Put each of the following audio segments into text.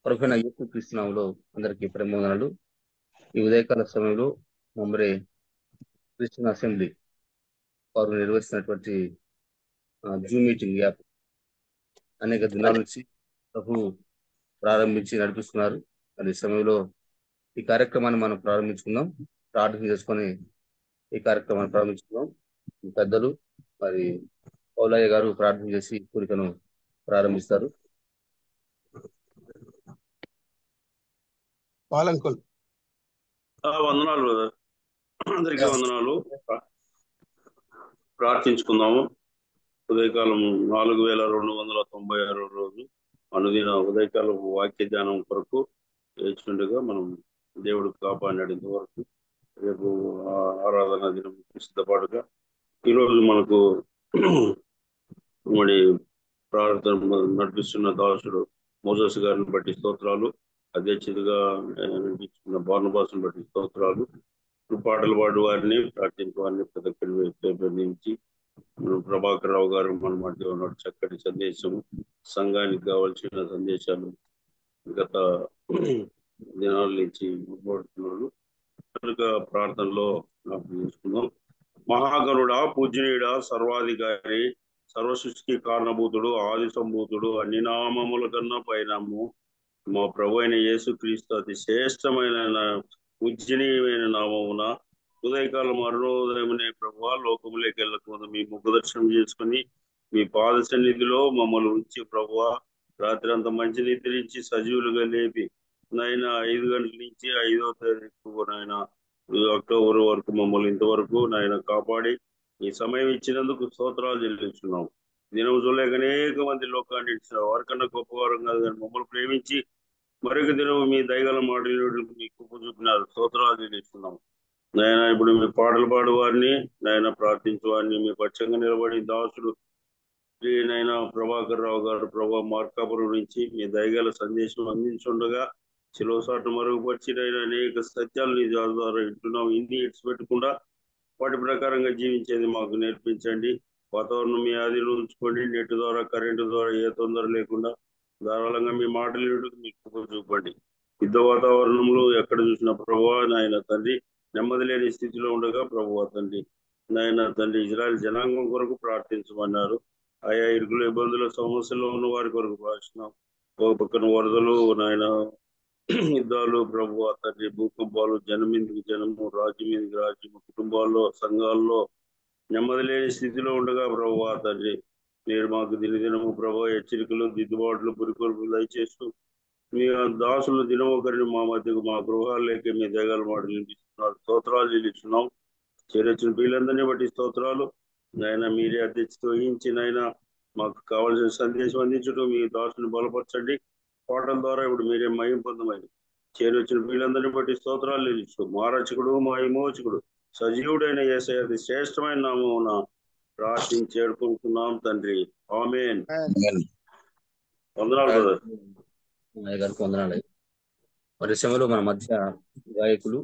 ప్రభుత్వ యేసు క్రీస్తునామంలో అందరికీ ప్రేమ వందనాలు ఈ ఉదయకాల సమయంలో మమ్మరే క్రిస్టియన్ అసెంబ్లీ వారు నిర్వహిస్తున్నటువంటి జూమ్ మీటింగ్ యాప్ అనేక దినాల నుంచి ప్రభు ప్రారంభించి నడిపిస్తున్నారు మరి ఈ సమయంలో ఈ కార్యక్రమాన్ని మనం ప్రారంభించుకుందాం ప్రార్థన చేసుకొని ఈ కార్యక్రమాన్ని ప్రారంభించుకుందాం పెద్దలు మరి పౌలయ్య గారు ప్రార్థన చేసి కోరికను ప్రారంభిస్తారు పాలంకుల్ ఆ, వందనాలు బ్రదర్ అందరికీ వందనాలు ప్రార్థించుకుందాము ఉదయకాలం నాలుగు వేల రెండు వందల తొంభై ఆరో రోజు అనుదిన ఉదయకాలం వాక్య ధ్యానం కొరకు వేచుండగా మనం దేవుడు కాపాడినంత వరకు రేపు ఆ- ఆరాధన దినం సిద్ధపాటుగా ఈరోజు మనకు మరి ప్రార్థన నడిపిస్తున్న దాసుడు మోజస్ గారిని బట్టి స్తోత్రాలు అధ్యక్షుడిగా నడిపించిన బార్నబాసును బట్టి స్తోత్రాలు పాటలు పాడు వారిని ప్రార్థించే వారిని ప్రతి ఒక్కరిని పెంపొందించి ప్రభాకర్ రావు గారు మన మధ్య ఉన్న చక్కటి సందేశం సంఘానికి కావాల్సిన సందేశాలు గత దినాల నుంచి ఇవ్వబడుతున్నారు కనుక ప్రార్థనలో జ్ఞాపకం చేసుకుందాం మహాగణుడా పూజనీయుడా సర్వాధికారి సర్వసృష్టికి కారణభూతుడు ఆది సంభూతుడు అన్ని నామముల కన్నా పైనము మా ప్రభు అయిన యేసు క్రీస్తు అతి శ్రేష్టమైన నా- పూజనీయమైన నామమున ఉదయకాలం అరుణోదయమనే ప్రభు లోకములోకి వెళ్ళకుండా మీ ముఖ దర్శనం చేసుకుని మీ పాద సన్నిధిలో మమ్మల్ని ఉంచి ప్రభు రాత్రి అంత మంచి నిద్రించి సజీవులుగా లేపి నాయన ఐదు గంటల నుంచి ఐదో తారీఖు నాయన అక్టోబర్ వరకు మమ్మల్ని ఇంతవరకు నాయన కాపాడి ఈ సమయం ఇచ్చినందుకు స్తోత్రాలు చెల్లిస్తున్నాం దినం చూడలేక అనేక మంది లోకాన్ని ఇచ్చిన వారికన్నా గొప్పవారం కాదు కానీ మమ్మల్ని ప్రేమించి మరొక దినం మీ దయగల మాటలు మీ కృప చూపినారు స్తోత్రాలు చెల్లిస్తున్నాం నాయన ఇప్పుడు మీ పాటలు పాడు వారిని నాయన ప్రార్థించు వారిని మీ పక్షంగా నిలబడి దాసుడు శ్రీ నాయన ప్రభాకర్ రావు గారు ప్రభా మార్కాపురం నుంచి మీ దయగల సందేశం అందించుండగా శిలోసాటు మరుగుపరిచి నాయన అనేక సత్యాలు నీ ద్వారా వింటున్నాం ఇన్ని ఇట్స్ పెట్టకుండా వాటి ప్రకారంగా జీవించేది మాకు నేర్పించండి వాతావరణం మీ ఆదిలో ఉంచుకోండి నెట్ ద్వారా కరెంటు ద్వారా ఏ తొందర లేకుండా ధారాళంగా మీ మాటలు వింటూ మీకు కృప చూపండి యుద్ధ వాతావరణంలో ఎక్కడ చూసిన ప్రభావ నాయన తండ్రి నెమ్మది లేని స్థితిలో ఉండగా ప్రభు తండ్రి నాయన తండ్రి ఇజ్రాయెల్ జనాంగం కొరకు ప్రార్థించమన్నారు ఆయా ఇరుకుల ఇబ్బందుల సమస్యల్లో ఉన్న వారి కొరకు ప్రార్థిస్తున్నాం ఒక పక్కన వరదలు నాయన యుద్ధాలు ప్రభు తండ్రి భూకంపాలు జనం మీదకి జనము రాజ్యం మీదకి రాజ్యము కుటుంబాల్లో సంఘాల్లో నెమ్మది లేని స్థితిలో ఉండగా ప్రభు తండ్రి మీరు మాకు దినదినము ప్రభు హెచ్చరికలు దిద్దుబాట్లు పురికొల్పులు దయచేస్తూ మీ దాసులు దినం ఒకరిని మా మధ్యకు మా గృహాల్లోకి మీ దేగాల మాట నిలిపిస్తున్నారు స్తోత్రాలు చెల్లిస్తున్నాం చేరొచ్చిన వీళ్ళందరినీ బట్టి స్తోత్రాలు నాయన మీరే అధ్యక్షత వహించి నాయన మాకు కావాల్సిన సందేశం అందించడం మీ దాసుని బలపరచండి పాటల ద్వారా ఇప్పుడు మీరే మయం పొందమని చేరొచ్చిన వీళ్ళందరినీ బట్టి స్తోత్రాలు నిలుచు మా రచకుడు మా విమోచకుడు సజీవుడైన ఏసై అతి శ్రేష్టమైన నామమున ప్రార్థించి చేరుకుంటున్నాం తండ్రి ఆమెన్ వందనాలు బ్రదర్ అయ్య గారికి వందనాలు మరి ఈ సమయంలో మన మధ్య గాయకులు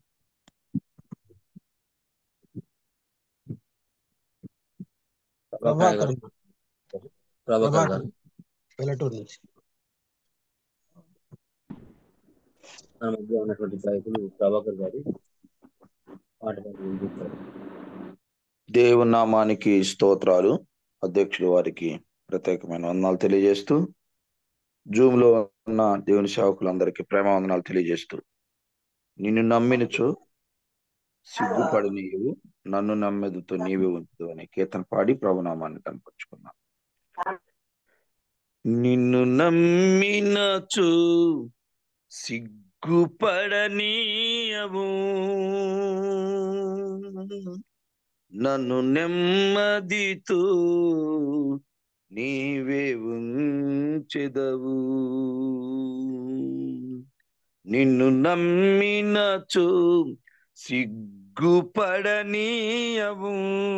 ప్రభాకర్ ప్రభాకర్ గారు ప్రభాకర్ గారు వెల్లటూరు నుంచి మన మధ్య ఉన్నటువంటి గాయకులు ప్రభాకర్ గారు పాట పాడి వినిపిస్తారు దేవుని నామానికి స్తోత్రాలు అధ్యక్షులు వారికి ప్రత్యేకమైన వందనాలు తెలియజేస్తూ జూమ్ లో ఉన్న దేవుని సేవకులందరికీ ప్రేమ వందనాలు తెలియజేస్తూ నిన్ను నమ్మినచో సిగ్గుపడి నీవు నన్ను నమ్మెదుతో నీవే ఉంచు అని కీర్తన పాడి ప్రభునామాన్ని కనపరుచుకున్నాం నిన్ను నమ్మినచో సిగ్గుపడనీయవు నన్ను నెమ్మదితో నీవే ఉంచెదవు నిన్ను నమ్మినచో సిగ్గుపడనీయవు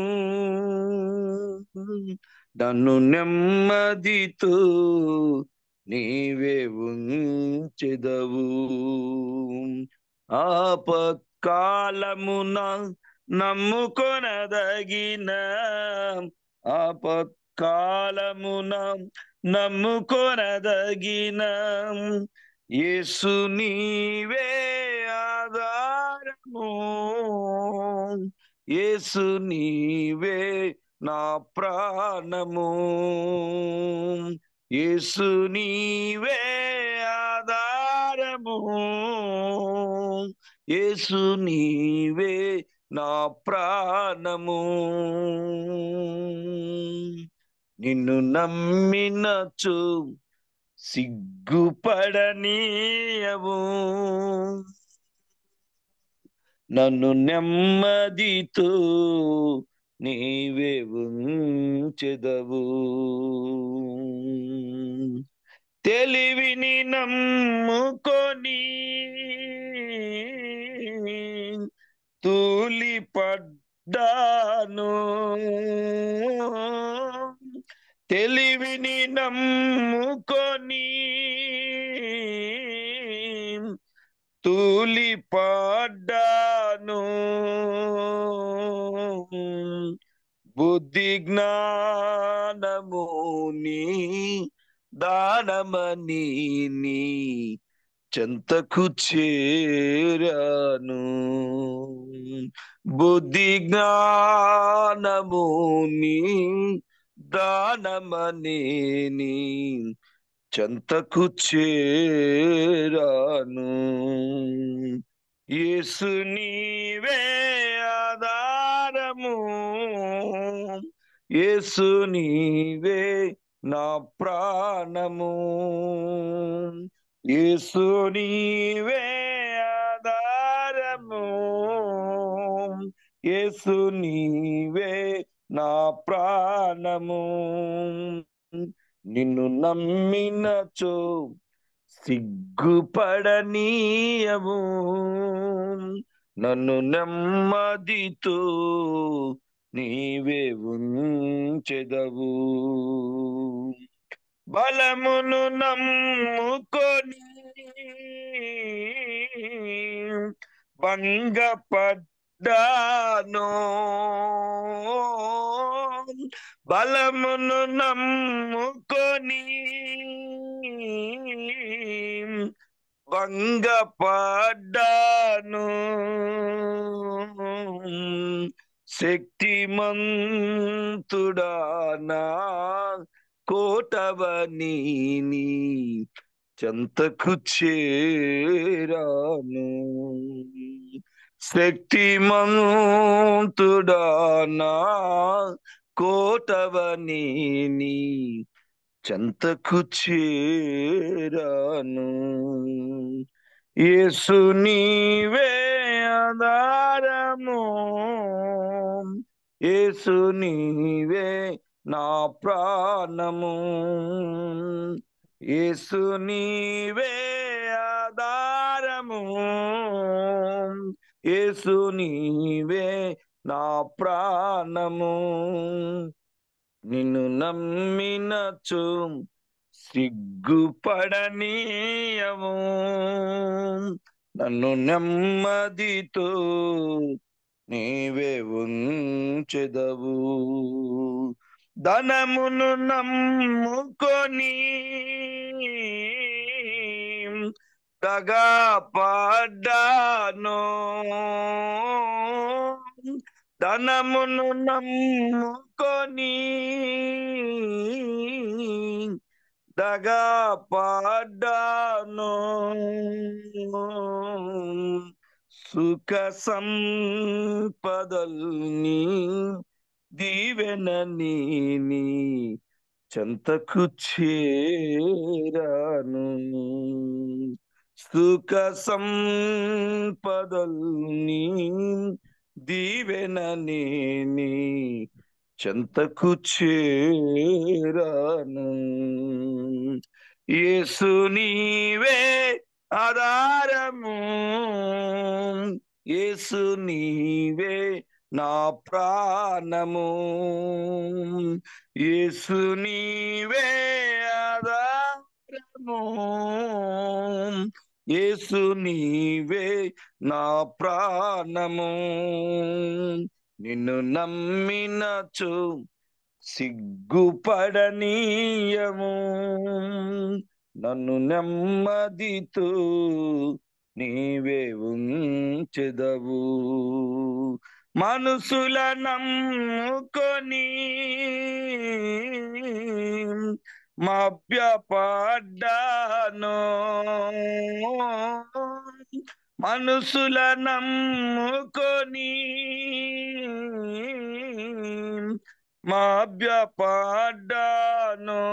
నన్ను నెమ్మదితో నీవే ఉంచెదవు ఆపత్కాలమున నమ్ముకొనదగిన ఆపత్కాలమున నమ్ముకొనదగిన యేసు నీవే ఆధారము యేసు నీవే నా ప్రాణము యేసు నీవే ఆధారము యేసు నీవే నా ప్రాణము నిన్ను నమ్మినచు సిగ్గుపడనీయవు నన్ను నెమ్మదితో నీవే ఉంచెదవు తెలివిని నమ్ముకొని తూలి పడ్డాను తెలివిని నమ్ముకొని తూలి పడ్డాను బుద్ధి జ్ఞానముని దానమని నీ చెంతకు చేరాను బుద్ధి జ్ఞానముని దానమని నీ చెంతకు చేరాను యేసు నీవే ఆధారము యేసు నీవే నా ప్రాణము యేసు నీవే ఆధారము యేసు నీవే నా ప్రాణము నిన్ను నమ్మినచో సిగ్గుపడనీయము నన్ను నెమ్మదితో నీవే ఉంచెదవు బలమును నమ్ముకొని భంగపడ్డాను బలమును నమ్ముకొని భంగపడ్డాను శక్తిమంతుడానా కోటవని నీ చెంతకు చేరాను శక్తిమంతుడానా కోటవని నీ చెంతకు చేరాను యేసు నీవే ఆధారము యేసు నీవే నా ప్రాణము యేసు నీవే ఆధారము యేసు నీవే నా ప్రాణము నిన్ను నమ్మినచు సిగ్గుపడనీయము నన్ను నెమ్మదితో నీవే ఉంచెదవు ధనమును నమ్ముకొని దగా పడ్డాను ధనమును నమ్ముకొని దగా పడ్డాను సుఖ సంపదల్ని దీవెనని నీ చెంతకు చేరాను సుఖ సంపదల్ని దీవెనని నీ చెంతకు చేరాను యేసు నీవే ఆధారము యేసు నీవే నా ప్రాణము యేసు నీవే ఆధారము యేసు నీవే నా ప్రాణము నిన్ను నమ్మినచు సిగ్గుపడనీయము నన్ను నెమ్మదితో నీవే ఉంచెదవు మనసుల నమ్ముకొని మభ్యపడ్డాను మనసుల నమ్ముకొని మభ్యపడ్డాను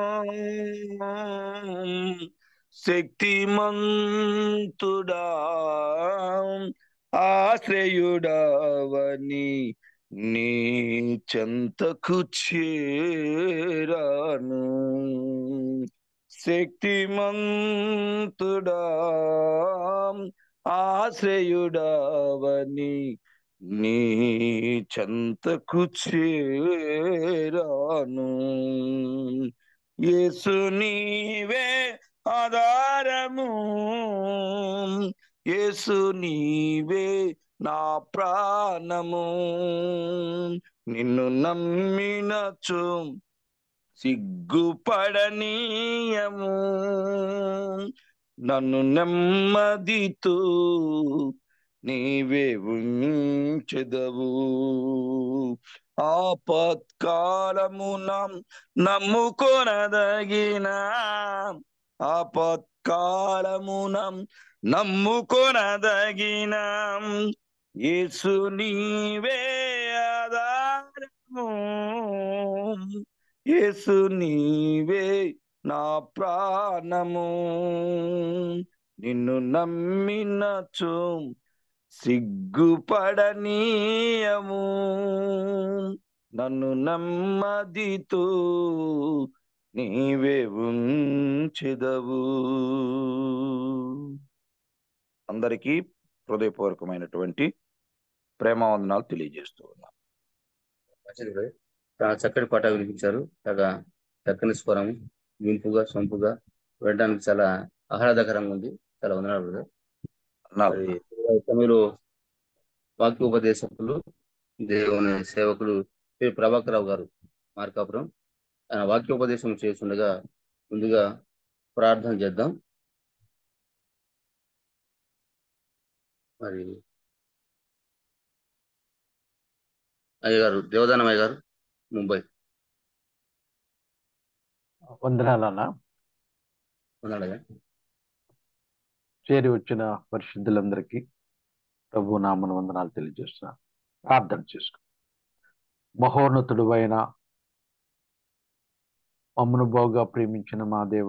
శక్తిమంతుడా ఆశ్రయుడవని నీ చెంతకు చేరాను శక్తిమంతుడా ఆశ్రయుడవని నీ చెంతకు చేరాను యేసు నీవే ఆధారము యేసు నీవే నా ప్రాణము నిన్ను నమ్మినచు సిగ్గుపడనీయము నన్ను నెమ్మదితో నీవే ఉంచెదవు ఆపత్కాలమున నమ్ముకొనదగిన ఆపత్కాలమున నమ్ముకొనదగిన యేసు నీవే ఆధారము యేసు నీవే నా ప్రాణము నిన్ను నమ్మినచు సిగ్గుపడనీయము నన్ను నమ్మదితో నీవే ఉంచెదవు అందరికీ హృదయపూర్వకమైనటువంటి ప్రేమవందనాలు తెలియజేస్తూ ఉన్నా మంచిది బ్రదర్. చాలా చక్కటి పాట వినిపించారు చాలా చక్కని స్వరం వింపుగా సొంపుగా వినడానికి చాలా ఆహ్లాదకరంగా ఉంది చాలా వందనాలు బ్రదర్. మరి ఈ సమయంలో వాక్యోపదేశకులు దేవుని సేవకులు శ్రీ ప్రభాకర్ రావు గారు మార్కాపురం ఆయన వాక్యోపదేశం చేస్తుండగా ముందుగా ప్రార్థన చేద్దాం మరి అయ్య గారు దేవదానమయ్య గారు ముంబై వందనాలన్న ఉన్నాడుగా చేరి వచ్చిన పరిశుద్ధులందరికీ ప్రభు నామన వందనాలు తెలియజేస్తున్నాను ప్రార్థన చేసుకో మహోన్నతుడు అయిన మమ్మను బాగా ప్రేమించిన మా దేవ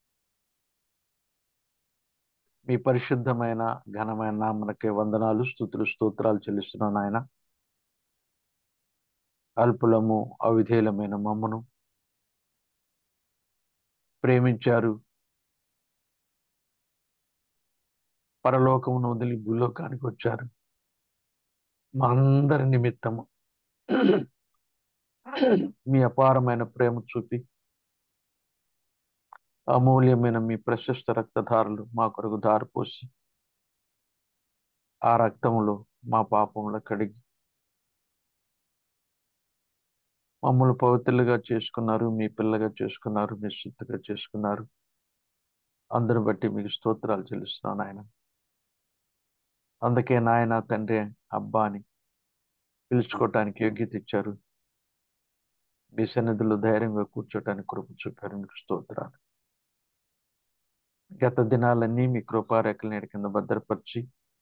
మీ పరిశుద్ధమైన ఘనమైన నామనకే వందనాలు స్థుతులు స్తోత్రాలు చెల్లిస్తున్నాను ఆయన అల్పులము అవిధేయులమైన మమ్మను ప్రేమించారు పరలోకమును వదిలి భూలోకానికి వచ్చారు మా అందరి నిమిత్తము మీ అపారమైన ప్రేమ చూపి అమూల్యమైన మీ ప్రశస్త రక్తధారలు మా కొరకు దారిపోసి ఆ రక్తములో మా పాపముల కడిగి మమ్మల్ని పవిత్రులుగా చేసుకున్నారు మీ పిల్లగా చేసుకున్నారు మీ శుద్ధిగా చేసుకున్నారు అందరిని బట్టి మీకు స్తోత్రాలు చెల్లిస్తున్నాను ఆయన అందుకే నాయన తండ్రి అబ్బా అని పిలుచుకోవటానికి యోగ్యత ఇచ్చారు మీ సన్నిధిలో ధైర్యంగా కూర్చోటానికి కృప చూపారు మీకు స్తోత్రాలు గత దినాలన్నీ మీ కృపారేఖల నీడ కింద భద్రపరిచి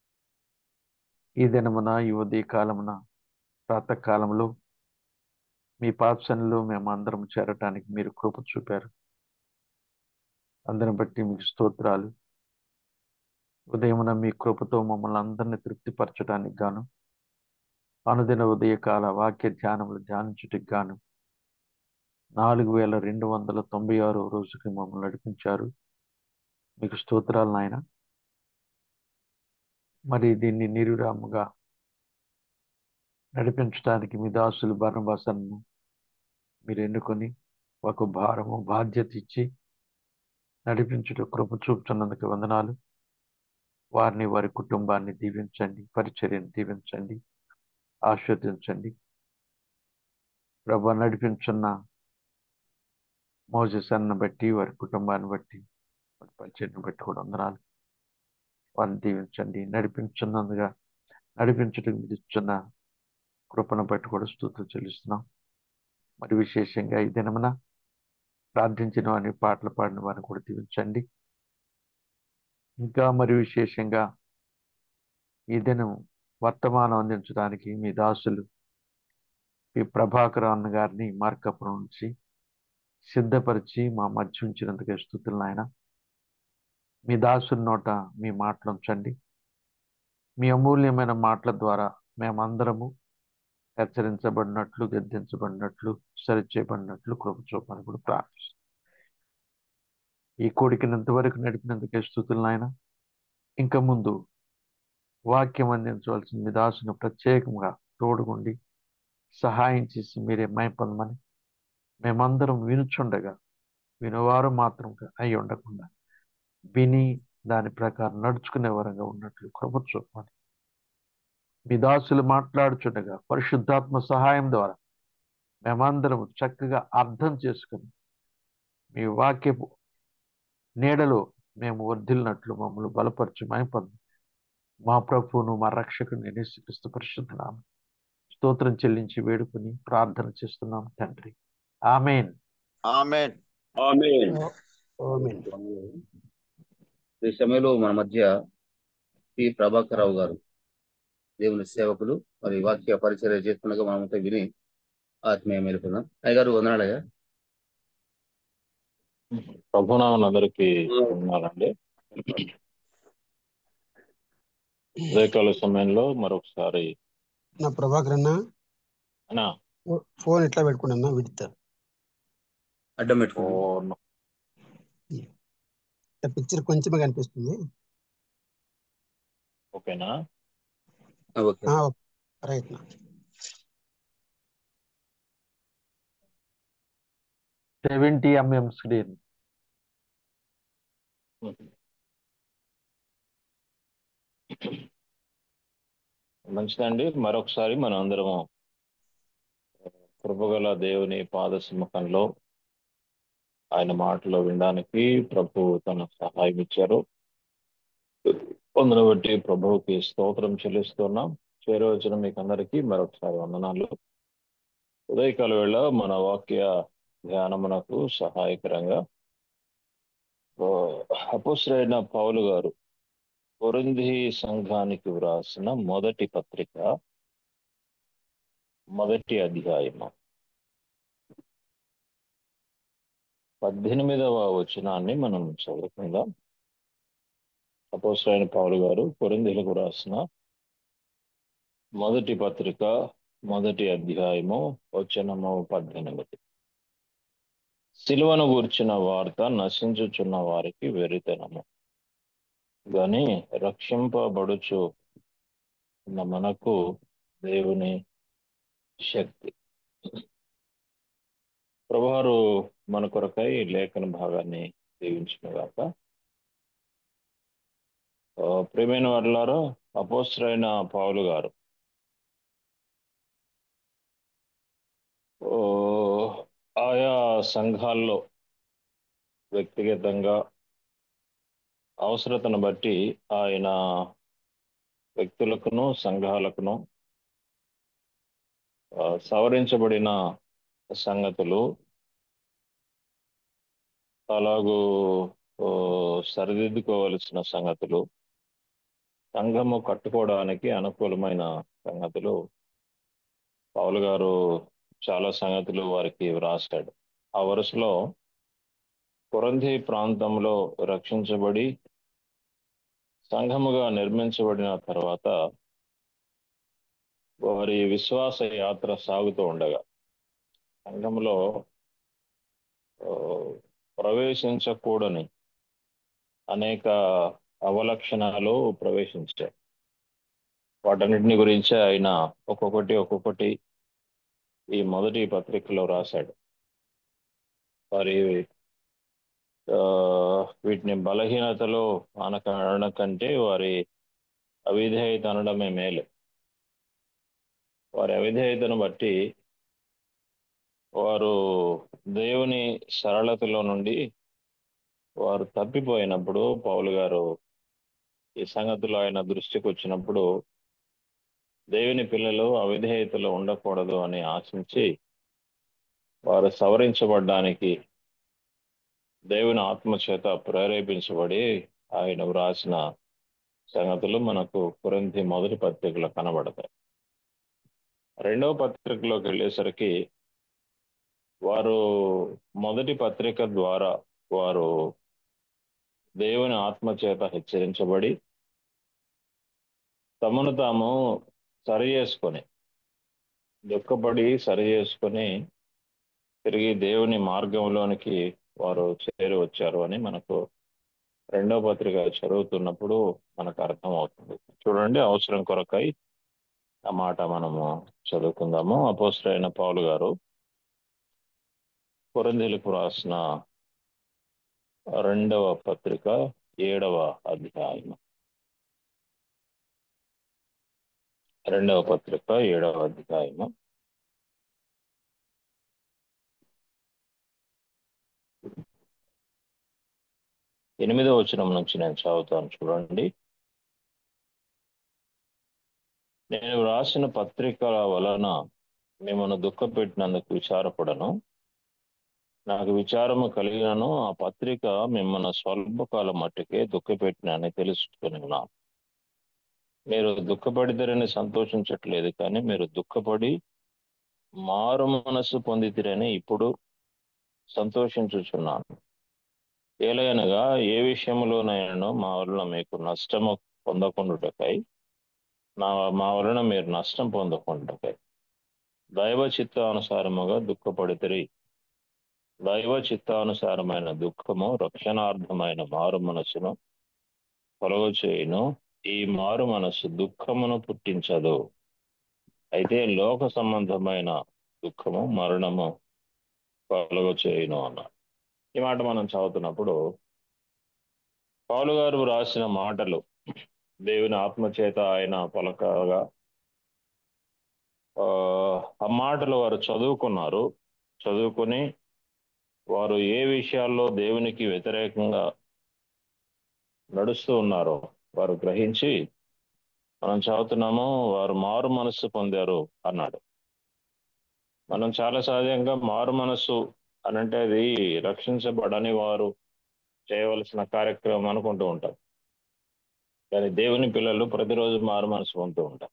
ఈ దినమున ఈ ఉదయ కాలమున ప్రాతకాలంలో మీ పాత్సనలో మేము అందరం చేరటానికి మీరు కృప చూపారు అందరిని బట్టి మీకు స్తోత్రాలు ఉదయమున మీ కృపతో మమ్మల్ని అందరినీ తృప్తిపరచడానికి గాను అనుదిన ఉదయకాల వాక్య ధ్యానములు ధ్యానించుటకు గాను నాలుగు వేల రెండు వందల తొంభై ఆరో రోజుకి మమ్మల్ని నడిపించారు మీకు స్తోత్రాలు నాయన మరి దీన్ని నిరురాముగా నడిపించడానికి మీ దాసులు బర్ణబాసన్ను మీరు ఎన్నుకొని ఒక భారము బాధ్యత ఇచ్చి నడిపించుట కృప చూపుతున్నందుకు వందనాలు వారిని వారి కుటుంబాన్ని దీవించండి పరిచర్యను దీవించండి ఆస్వాదించండి ప్రభు నడిపించున్న మోజస్ అన్న బట్టి వారి కుటుంబాన్ని బట్టి వారి పరిచయం బట్టి కూడా వందనాలు వారిని దీవించండి నడిపించున్నందుగా నడిపించడం మీరు ఇచ్చున్న కృపను బట్టి కూడా స్తోత్రం చెల్లిస్తున్నాం మరి విశేషంగా ఈ దినమున ప్రార్థించిన వారిని పాటలు పాడిన వారిని కూడా దీవించండి ఇంకా మరి విశేషంగా ఈ దినం వర్తమానం అందించడానికి మీ దాసులు ఈ ప్రభాకర్ అన్న గారిని మార్కపురం నుంచి సిద్ధపరిచి మా మధ్య ఉంచినందుకే స్థుతులు నాయన మీ దాసుని నోట మీ మాటలు ఉంచండి మీ అమూల్యమైన మాటల ద్వారా మేమందరము హెచ్చరించబడినట్లు గద్దించబడినట్లు సరిచేయబడినట్లు కృప చూపని కూడా ప్రార్థిస్తాం ఈ కోడికని ఇంతవరకు నడిపినందుకే స్థుతులు నాయన ఇంకా ముందు వాక్యం అందించవలసిన మీ దాసును ప్రత్యేకంగా తోడుగుండి సహాయం చేసి మీరే మైపొందమని మేమందరం వినుచుండగా వినువారు మాత్రం అయి ఉండకుండా విని దాని ప్రకారం నడుచుకునే వరంగా ఉన్నట్లు కృప చూపమని మీ దాసులు మాట్లాడుచుండగా పరిశుద్ధాత్మ సహాయం ద్వారా మేమందరం చక్కగా అర్థం చేసుకుని మీ వాక్యపు నీడలో మేము వర్ధిల్లినట్లు మమ్మల్ని బలపరచు మైపొంది మా ప్రభువును మా రక్షకుని నిశ్చిస్తూ పరిశుద్ధనామ స్తోత్రం చెల్లించి వేడుకుని ప్రార్థన చేస్తున్నాం తండ్రి ఆమెన్ ఆమెన్ ఆమేన్ ఆమేన్ ఈ సమయంలో మన మధ్య పి ప్రభాకర్ రావు గారు దేవుని సేవకులు మరి వాక్య పరిచర్య చేస్తుండగా మనమంతా విని ఆత్మీయ మేలుకుందాం అయ్య గారు వందనాలయ్యా ప్రభునామన్ అందరికి ఉన్నారండి ఉదయకాల సమయంలో మరొకసారి నా ప్రభాకర్ అన్న అన్నా ఫో- ఫోన్ ఎట్లా పెట్టుకున్నా విడతా అడ్డం పెట్టుకోండి ఓ పిక్చర్ కొంచెమే కనిపిస్తుంది ఓకేనా ఓకే ఆ, రైట్ నా సెవెంటీ ఎంఎం స్క్రీన్ మంచిదండి మరొకసారి మనం అందరము కృపగల దేవుని పాద సముఖంలో ఆయన మాటలు వినడానికి ప్రభు తన సహాయం ఇచ్చారు పొందను బట్టి ప్రభువుకి స్తోత్రం చెల్లిస్తున్నాం చేరవచ్చిన మీకు అందరికీ మరొకసారి వందనాలు ఉదయకాల వేళ మన వాక్య ధ్యానమునకు సహాయకరంగా అపుశ్రైన పౌలు గారు కొరింది సంఘానికి వ్రాసిన మొదటి పత్రిక మొదటి అధ్యాయము పద్దెనిమిదవ వచనాన్ని మనం చదువుకుందాం అపోసరైన పౌలు గారు కొరిందీలకు రాసిన మొదటి పత్రిక మొదటి అధ్యాయము వచనము పద్దెనిమిది సిలువను గూర్చిన వార్త నశించుచున్న వారికి వెరితనము గాని రక్షింపబడుచు ఉన్న మనకు దేవుని శక్తి ప్రభువారు మన కొరకై లేఖన భాగాన్ని దీవించిన గాక ఆ, ప్రియమైన వాళ్ళారా అపోస్టరైన పౌలు గారు ఓ, ఆయా సంఘాల్లో వ్యక్తిగతంగా అవసరతను బట్టి ఆయన వ్యక్తులకును సంఘాలకును ఆ, సవరించబడిన సంగతులు అలాగూ ఓ, సరిదిద్దుకోవలసిన సంగతులు సంఘము కట్టుకోవడానికి అనుకూలమైన సంగతులు పౌలు గారు చాలా సంగతులు వారికి వ్రాశాడు ఆ వరుసలో కొరంధి ప్రాంతంలో రక్షించబడి సంఘముగా నిర్మించబడిన తర్వాత వారి విశ్వాస యాత్ర సాగుతూ ఉండగా సంఘంలో ఆ, ప్రవేశించకూడని అనేక అవలక్షణాలు ప్రవేశించాయి వాటన్నిటిని గురించి ఆయన ఒక్కొక్కటి ఒక్కొక్కటి ఈ మొదటి పత్రికలో రాశాడు వారి ఆ, వీటిని బలహీనతలో అనక అనకంటే వారి అవిధేయత అనడమే మేలు వారి అవిధేయతను బట్టి వారు దేవుని సరళతలో నుండి వారు తప్పిపోయినప్పుడు పౌలు గారు ఈ సంగతులు ఆయన దృష్టికి వచ్చినప్పుడు దేవుని పిల్లలు అవిధేయతలో ఉండకూడదు అని ఆశించి వారు సవరించబడ్డానికి దేవుని ఆత్మ చేత ప్రేరేపించబడి ఆయన వ్రాసిన సంగతులు మనకు కురంతి మొదటి పత్రికలో కనబడతాయి రెండవ పత్రికలోకి వెళ్ళేసరికి వారు మొదటి పత్రిక ద్వారా వారు దేవుని ఆత్మ చేత హెచ్చరించబడి తమను తాము సరి చేసుకొని దుఃఖపడి సరి చేసుకొని తిరిగి దేవుని మార్గంలోనికి వారు చేరి వచ్చారు అని మనకు రెండో పత్రిక చదువుతున్నప్పుడు మనకు అర్థం అవుతుంది చూడండి అవసరం కొరకై ఆ మాట మనము చదువుకుందాము అపోసరైన పౌలు గారు కొరందీలకు రాసిన రెండవ పత్రిక ఏడవ అధ్యాయం రెండవ పత్రిక ఏడవ అధ్యాయము ఎనిమిదవ వచనం నుంచి నేను చదువుతాను చూడండి నేను రాసిన పత్రికల వలన మిమ్మల్ని దుఃఖపెట్టినందుకు విచారపడను నాకు విచారము కలిగినను ఆ పత్రిక మిమ్మల్ని స్వల్పకాలం మట్టుకే దుఃఖపెట్టినని తెలుసుకున్నాను మీరు దుఃఖపడితేరని సంతోషించట్లేదు కానీ మీరు దుఃఖపడి మారు మనస్సు పొందితిరని ఇప్పుడు సంతోషించుచున్నాను ఏలయనగా ఏ విషయంలోనైనా మా వలన మీకు నష్టము పొందకుండాటకై నా మా వలన మీరు నష్టం పొందకుండాటకై దైవ చిత్తానుసారముగా దుఃఖపడితిరి దైవ చిత్తానుసారమైన దుఃఖము రక్షణార్థమైన మారు మనసును కలుగు చేయును ఈ మారు మనసు దుఃఖమును పుట్టించదు అయితే లోక సంబంధమైన దుఃఖము మరణము కలుగు చేయును అన్నాడు ఈ మాట మనం చదువుతున్నప్పుడు పౌలు గారు రాసిన మాటలు దేవుని ఆత్మచేత ఆయన పలకగా ఆ మాటలు వారు చదువుకున్నారు చదువుకొని వారు ఏ విషయాల్లో దేవునికి వ్యతిరేకంగా నడుస్తూ ఉన్నారో వారు గ్రహించి మనం చదువుతున్నాము వారు మారు మనస్సు పొందారు అన్నాడు మనం చాలా సహజంగా మారు మనస్సు అనంటే అది రక్షించబడని వారు చేయవలసిన కార్యక్రమం అనుకుంటూ ఉంటాం కానీ దేవుని పిల్లలు ప్రతిరోజు మారు మనసు పొందుతూ ఉంటారు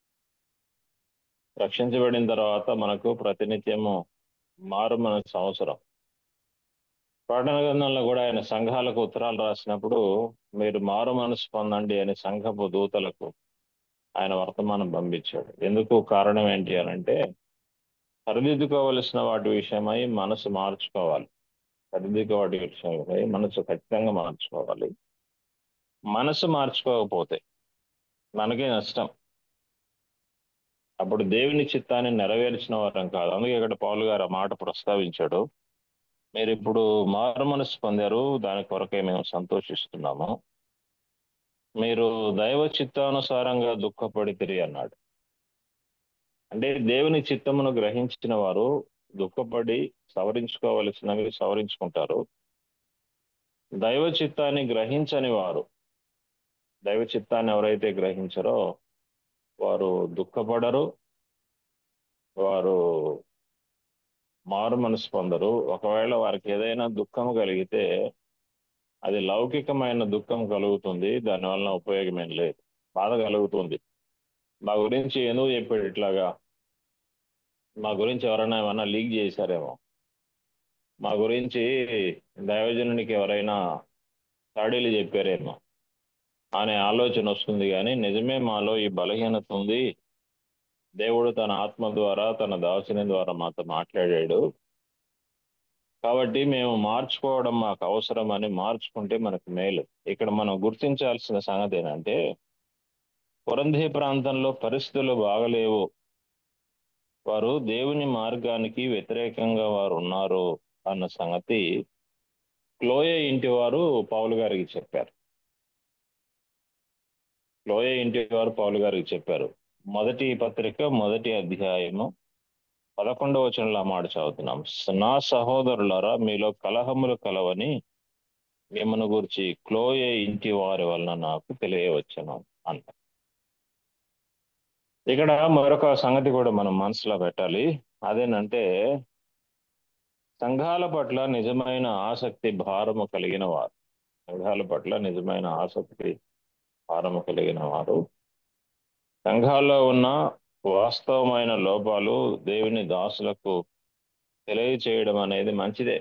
రక్షించబడిన తర్వాత మనకు ప్రతినిత్యము మారు మనసు అవసరం ప్రకటన గ్రంథంలో కూడా ఆయన సంఘాలకు ఉత్తరాలు రాసినప్పుడు మీరు మారు మనసు పొందండి అని సంఘపు దూతలకు ఆయన వర్తమానం పంపించాడు ఎందుకు కారణం ఏంటి అని అంటే సరిదిద్దుకోవలసిన వాటి విషయమై మనసు మార్చుకోవాలి సరిదిద్దుకో వాటి విషయమై మనసు ఖచ్చితంగా మార్చుకోవాలి మనసు మార్చుకోకపోతే మనకే నష్టం అప్పుడు దేవుని చిత్తాన్ని నెరవేర్చిన వారం కాదు అందుకే ఇక్కడ పౌలు గారు ఆ మాట ప్రస్తావించాడు మీరు ఇప్పుడు మారు మనసు పొందారు దాని కొరకే మేము సంతోషిస్తున్నాము మీరు దైవ చిత్తానుసారంగా దుఃఖపడితిరి అన్నాడు అంటే దేవుని చిత్తమును గ్రహించిన వారు దుఃఖపడి సవరించుకోవలసినవి సవరించుకుంటారు దైవ చిత్తాన్ని గ్రహించని వారు దైవ చిత్తాన్ని ఎవరైతే గ్రహించారో వారు దుఃఖపడరు వారు మారు మనసు పొందరు ఒకవేళ వారికి ఏదైనా దుఃఖం కలిగితే అది లౌకికమైన దుఃఖం కలుగుతుంది దానివల్ల ఉపయోగమేం లేదు బాధ కలుగుతుంది మా గురించి ఎందుకు చెప్పాడు ఇట్లాగా మా గురించి ఎవరైనా ఏమైనా లీక్ చేశారేమో మా గురించి దైవజనునికి ఎవరైనా తాడీలు చెప్పారేమో అనే ఆలోచన వస్తుంది కానీ నిజమే మాలో ఈ బలహీనత ఉంది దేవుడు తన ఆత్మ ద్వారా తన దాసుని ద్వారా మాతో మాట్లాడాడు కాబట్టి మేము మార్చుకోవడం మాకు అవసరం అని మార్చుకుంటే మనకు మేలు ఇక్కడ మనం గుర్తించాల్సిన సంగతి ఏంటంటే కొరంధీ ప్రాంతంలో పరిస్థితులు బాగలేవు వారు దేవుని మార్గానికి వ్యతిరేకంగా వారు ఉన్నారు అన్న సంగతి క్లోయ ఇంటి వారు పౌలు గారికి చెప్పారు క్లోయ ఇంటి వారు పౌలు గారికి చెప్పారు మొదటి పత్రిక మొదటి అధ్యాయము పదకొండవ వచనంలో మాట చదువుతున్నాం నా సహోదరులారా మీలో కలహములు కలవని మిమ్మల్ని గురించి క్లోయే ఇంటి వారి వలన నాకు తెలియవచ్చును అంట ఇక్కడ మరొక సంగతి కూడా మనం మనసులో పెట్టాలి అదేనంటే సంఘాల పట్ల నిజమైన ఆసక్తి భారము కలిగిన వారు సంఘాల పట్ల నిజమైన ఆసక్తి భారము కలిగిన వారు సంఘాల్లో ఉన్న వాస్తవమైన లోపాలు దేవుని దాసులకు తెలియచేయడం అనేది మంచిదే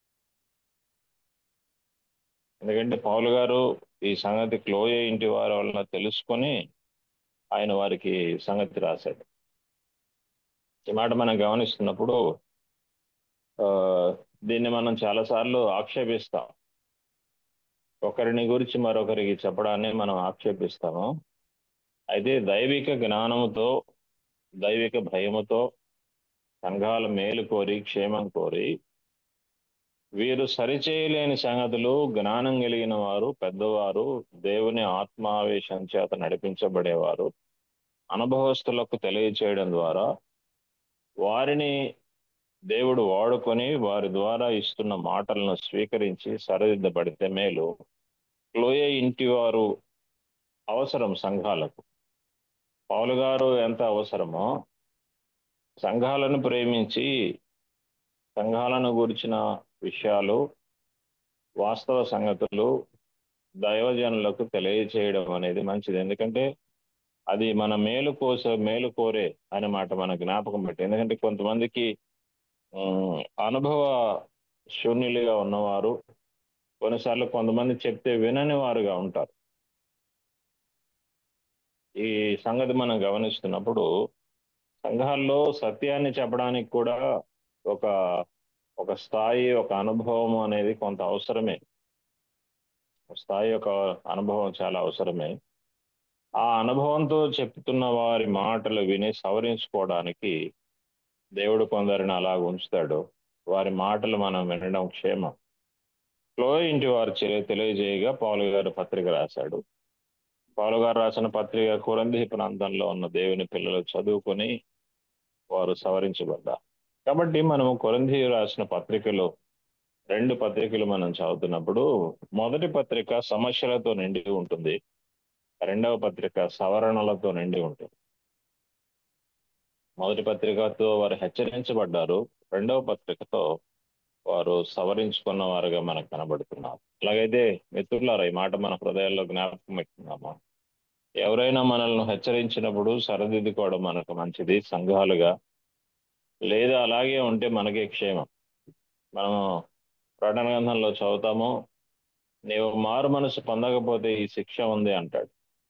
ఎందుకంటే పౌలు గారు ఈ సంగతి క్లోయ ఇంటి వారి వలన తెలుసుకొని ఆయన వారికి సంగతి రాశాడు ఈ మాట మనం గమనిస్తున్నప్పుడు ఆ, దీన్ని మనం చాలాసార్లు ఆక్షేపిస్తాం ఒకరిని గురించి మరొకరికి చెప్పడాన్ని మనం ఆక్షేపిస్తాము అయితే దైవిక జ్ఞానముతో దైవిక భయముతో సంఘాల మేలు కోరి క్షేమం కోరి వీరు సరిచేయలేని సంగతులు జ్ఞానం కలిగిన వారు పెద్దవారు దేవుని ఆత్మావేశం చేత నడిపించబడేవారు అనుభవస్తులకు తెలియచేయడం ద్వారా వారిని దేవుడు వాడుకొని వారి ద్వారా ఇస్తున్న మాటలను స్వీకరించి సరిదిద్దబడితే మేలు క్లోయ ఇంటి వారు అవసరం సంఘాలకు పౌలు గారు ఎంత అవసరమో సంఘాలను ప్రేమించి సంఘాలను గురించిన విషయాలు వాస్తవ సంగతులు దైవజనులకు తెలియచేయడం అనేది మంచిది ఎందుకంటే అది మన మేలు కోస మేలు కోరే అనే మాట మన జ్ఞాపకం పెట్టి ఎందుకంటే కొంతమందికి ఉమ్, అనుభవ శూన్యులుగా ఉన్నవారు కొన్నిసార్లు కొంతమంది చెప్తే వినని వారుగా ఉంటారు ఈ సంగతి మనం గమనిస్తున్నప్పుడు సంఘాల్లో సత్యాన్ని చెప్పడానికి కూడా ఒక ఒక స్థాయి ఒక అనుభవం అనేది కొంత అవసరమే స్థాయి ఒక అనుభవం చాలా అవసరమే ఆ అనుభవంతో చెప్తున్న వారి మాటలు విని సవరించుకోవడానికి దేవుడు కొందరిని అలా ఉంచుతాడు వారి మాటలు మనం వినడం క్షేమం క్లో ఇంటి వారు చె- తెలియజేయగా పౌలు గారు పత్రిక రాశాడు పౌలు గారు రాసిన పత్రిక కురంది ప్రాంతంలో ఉన్న దేవుని పిల్లలు చదువుకొని వారు సవరించబడ్డారు కాబట్టి మనము కొరంది రాసిన పత్రికలో రెండు పత్రికలు మనం చదువుతున్నప్పుడు మొదటి పత్రిక సమస్యలతో నిండి ఉంటుంది రెండవ పత్రిక సవరణలతో నిండి ఉంటుంది మొదటి పత్రికతో వారు హెచ్చరించబడ్డారు రెండవ పత్రికతో వారు సవరించుకున్న వారుగా మనకు కనబడుతున్నారు అలాగైతే మిత్రులారా ఈ మాట మన హృదయాల్లో జ్ఞాపకం పెట్టుకున్నాము ఎవరైనా మనల్ని హెచ్చరించినప్పుడు సరిదిద్దుకోవడం మనకు మంచిది సంఘాలుగా లేదా అలాగే ఉంటే మనకే క్షేమం మనము ప్రకటన గ్రంథంలో చదువుతాము నీవు మారు మనసు పొందకపోతే ఈ శిక్ష ఉంది అంటాడు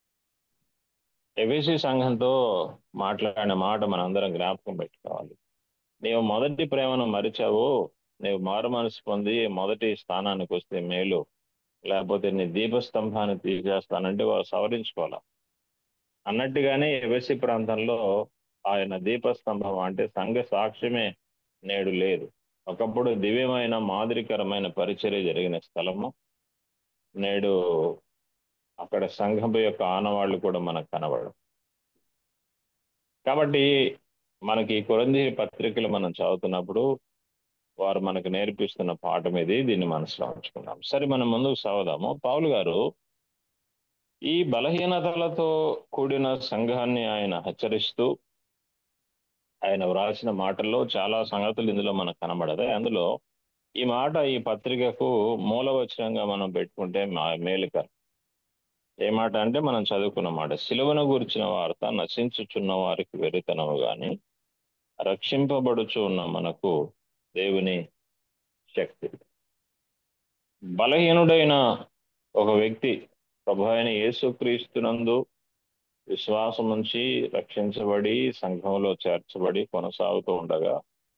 ఎబిసి సంఘంతో మాట్లాడిన మాట మనందరం జ్ఞాపకం పెట్టుకోవాలి నీవు మొదటి ప్రేమను మరిచావు నీవు మారు మనసు పొంది మొదటి స్థానానికి వస్తే మేలు లేకపోతే నీ దీపస్తంభాన్ని తీసేస్తానంటే వారు సవరించుకోవాలి అన్నట్టుగానే ఎబిసి ప్రాంతంలో ఆయన దీపస్తంభం అంటే సంఘ సాక్ష్యమే నేడు లేదు ఒకప్పుడు దివ్యమైన మాదిరికరమైన పరిచర్య జరిగిన స్థలము నేడు అక్కడ సంఘం యొక్క ఆనవాళ్లు కూడా మనకు కనబడవు కాబట్టి మనకి ఈ కొరంది పత్రికలు మనం చదువుతున్నప్పుడు వారు మనకు నేర్పిస్తున్న పాఠం ఇది దీన్ని మనసులో ఉంచుకుందాం సరే మనం ముందుకు సాగుదాము పౌలు గారు ఈ బలహీనతలతో కూడిన సంఘాన్ని ఆయన హెచ్చరిస్తూ ఆయన వ్రాసిన మాటల్లో చాలా సంగతులు ఇందులో మనకు కనబడతాయి అందులో ఈ మాట ఈ పత్రికకు మూలవచనంగా మనం పెట్టుకుంటే మా- మేలుకరం ఏ మాట అంటే మనం చదువుకున్న మాట సిలువను గురించిన వార్త నశించుచున్న వారికి వెరితనము గాని రక్షింపబడుచు ఉన్న మనకు దేవుని శక్తి బలహీనుడైన ఒక వ్యక్తి ప్రభు అయిన యేసుక్రీస్తునందు విశ్వాసం ఉంచి రక్షించబడి సంఘంలో చేర్చబడి కొనసాగుతూ ఉండగా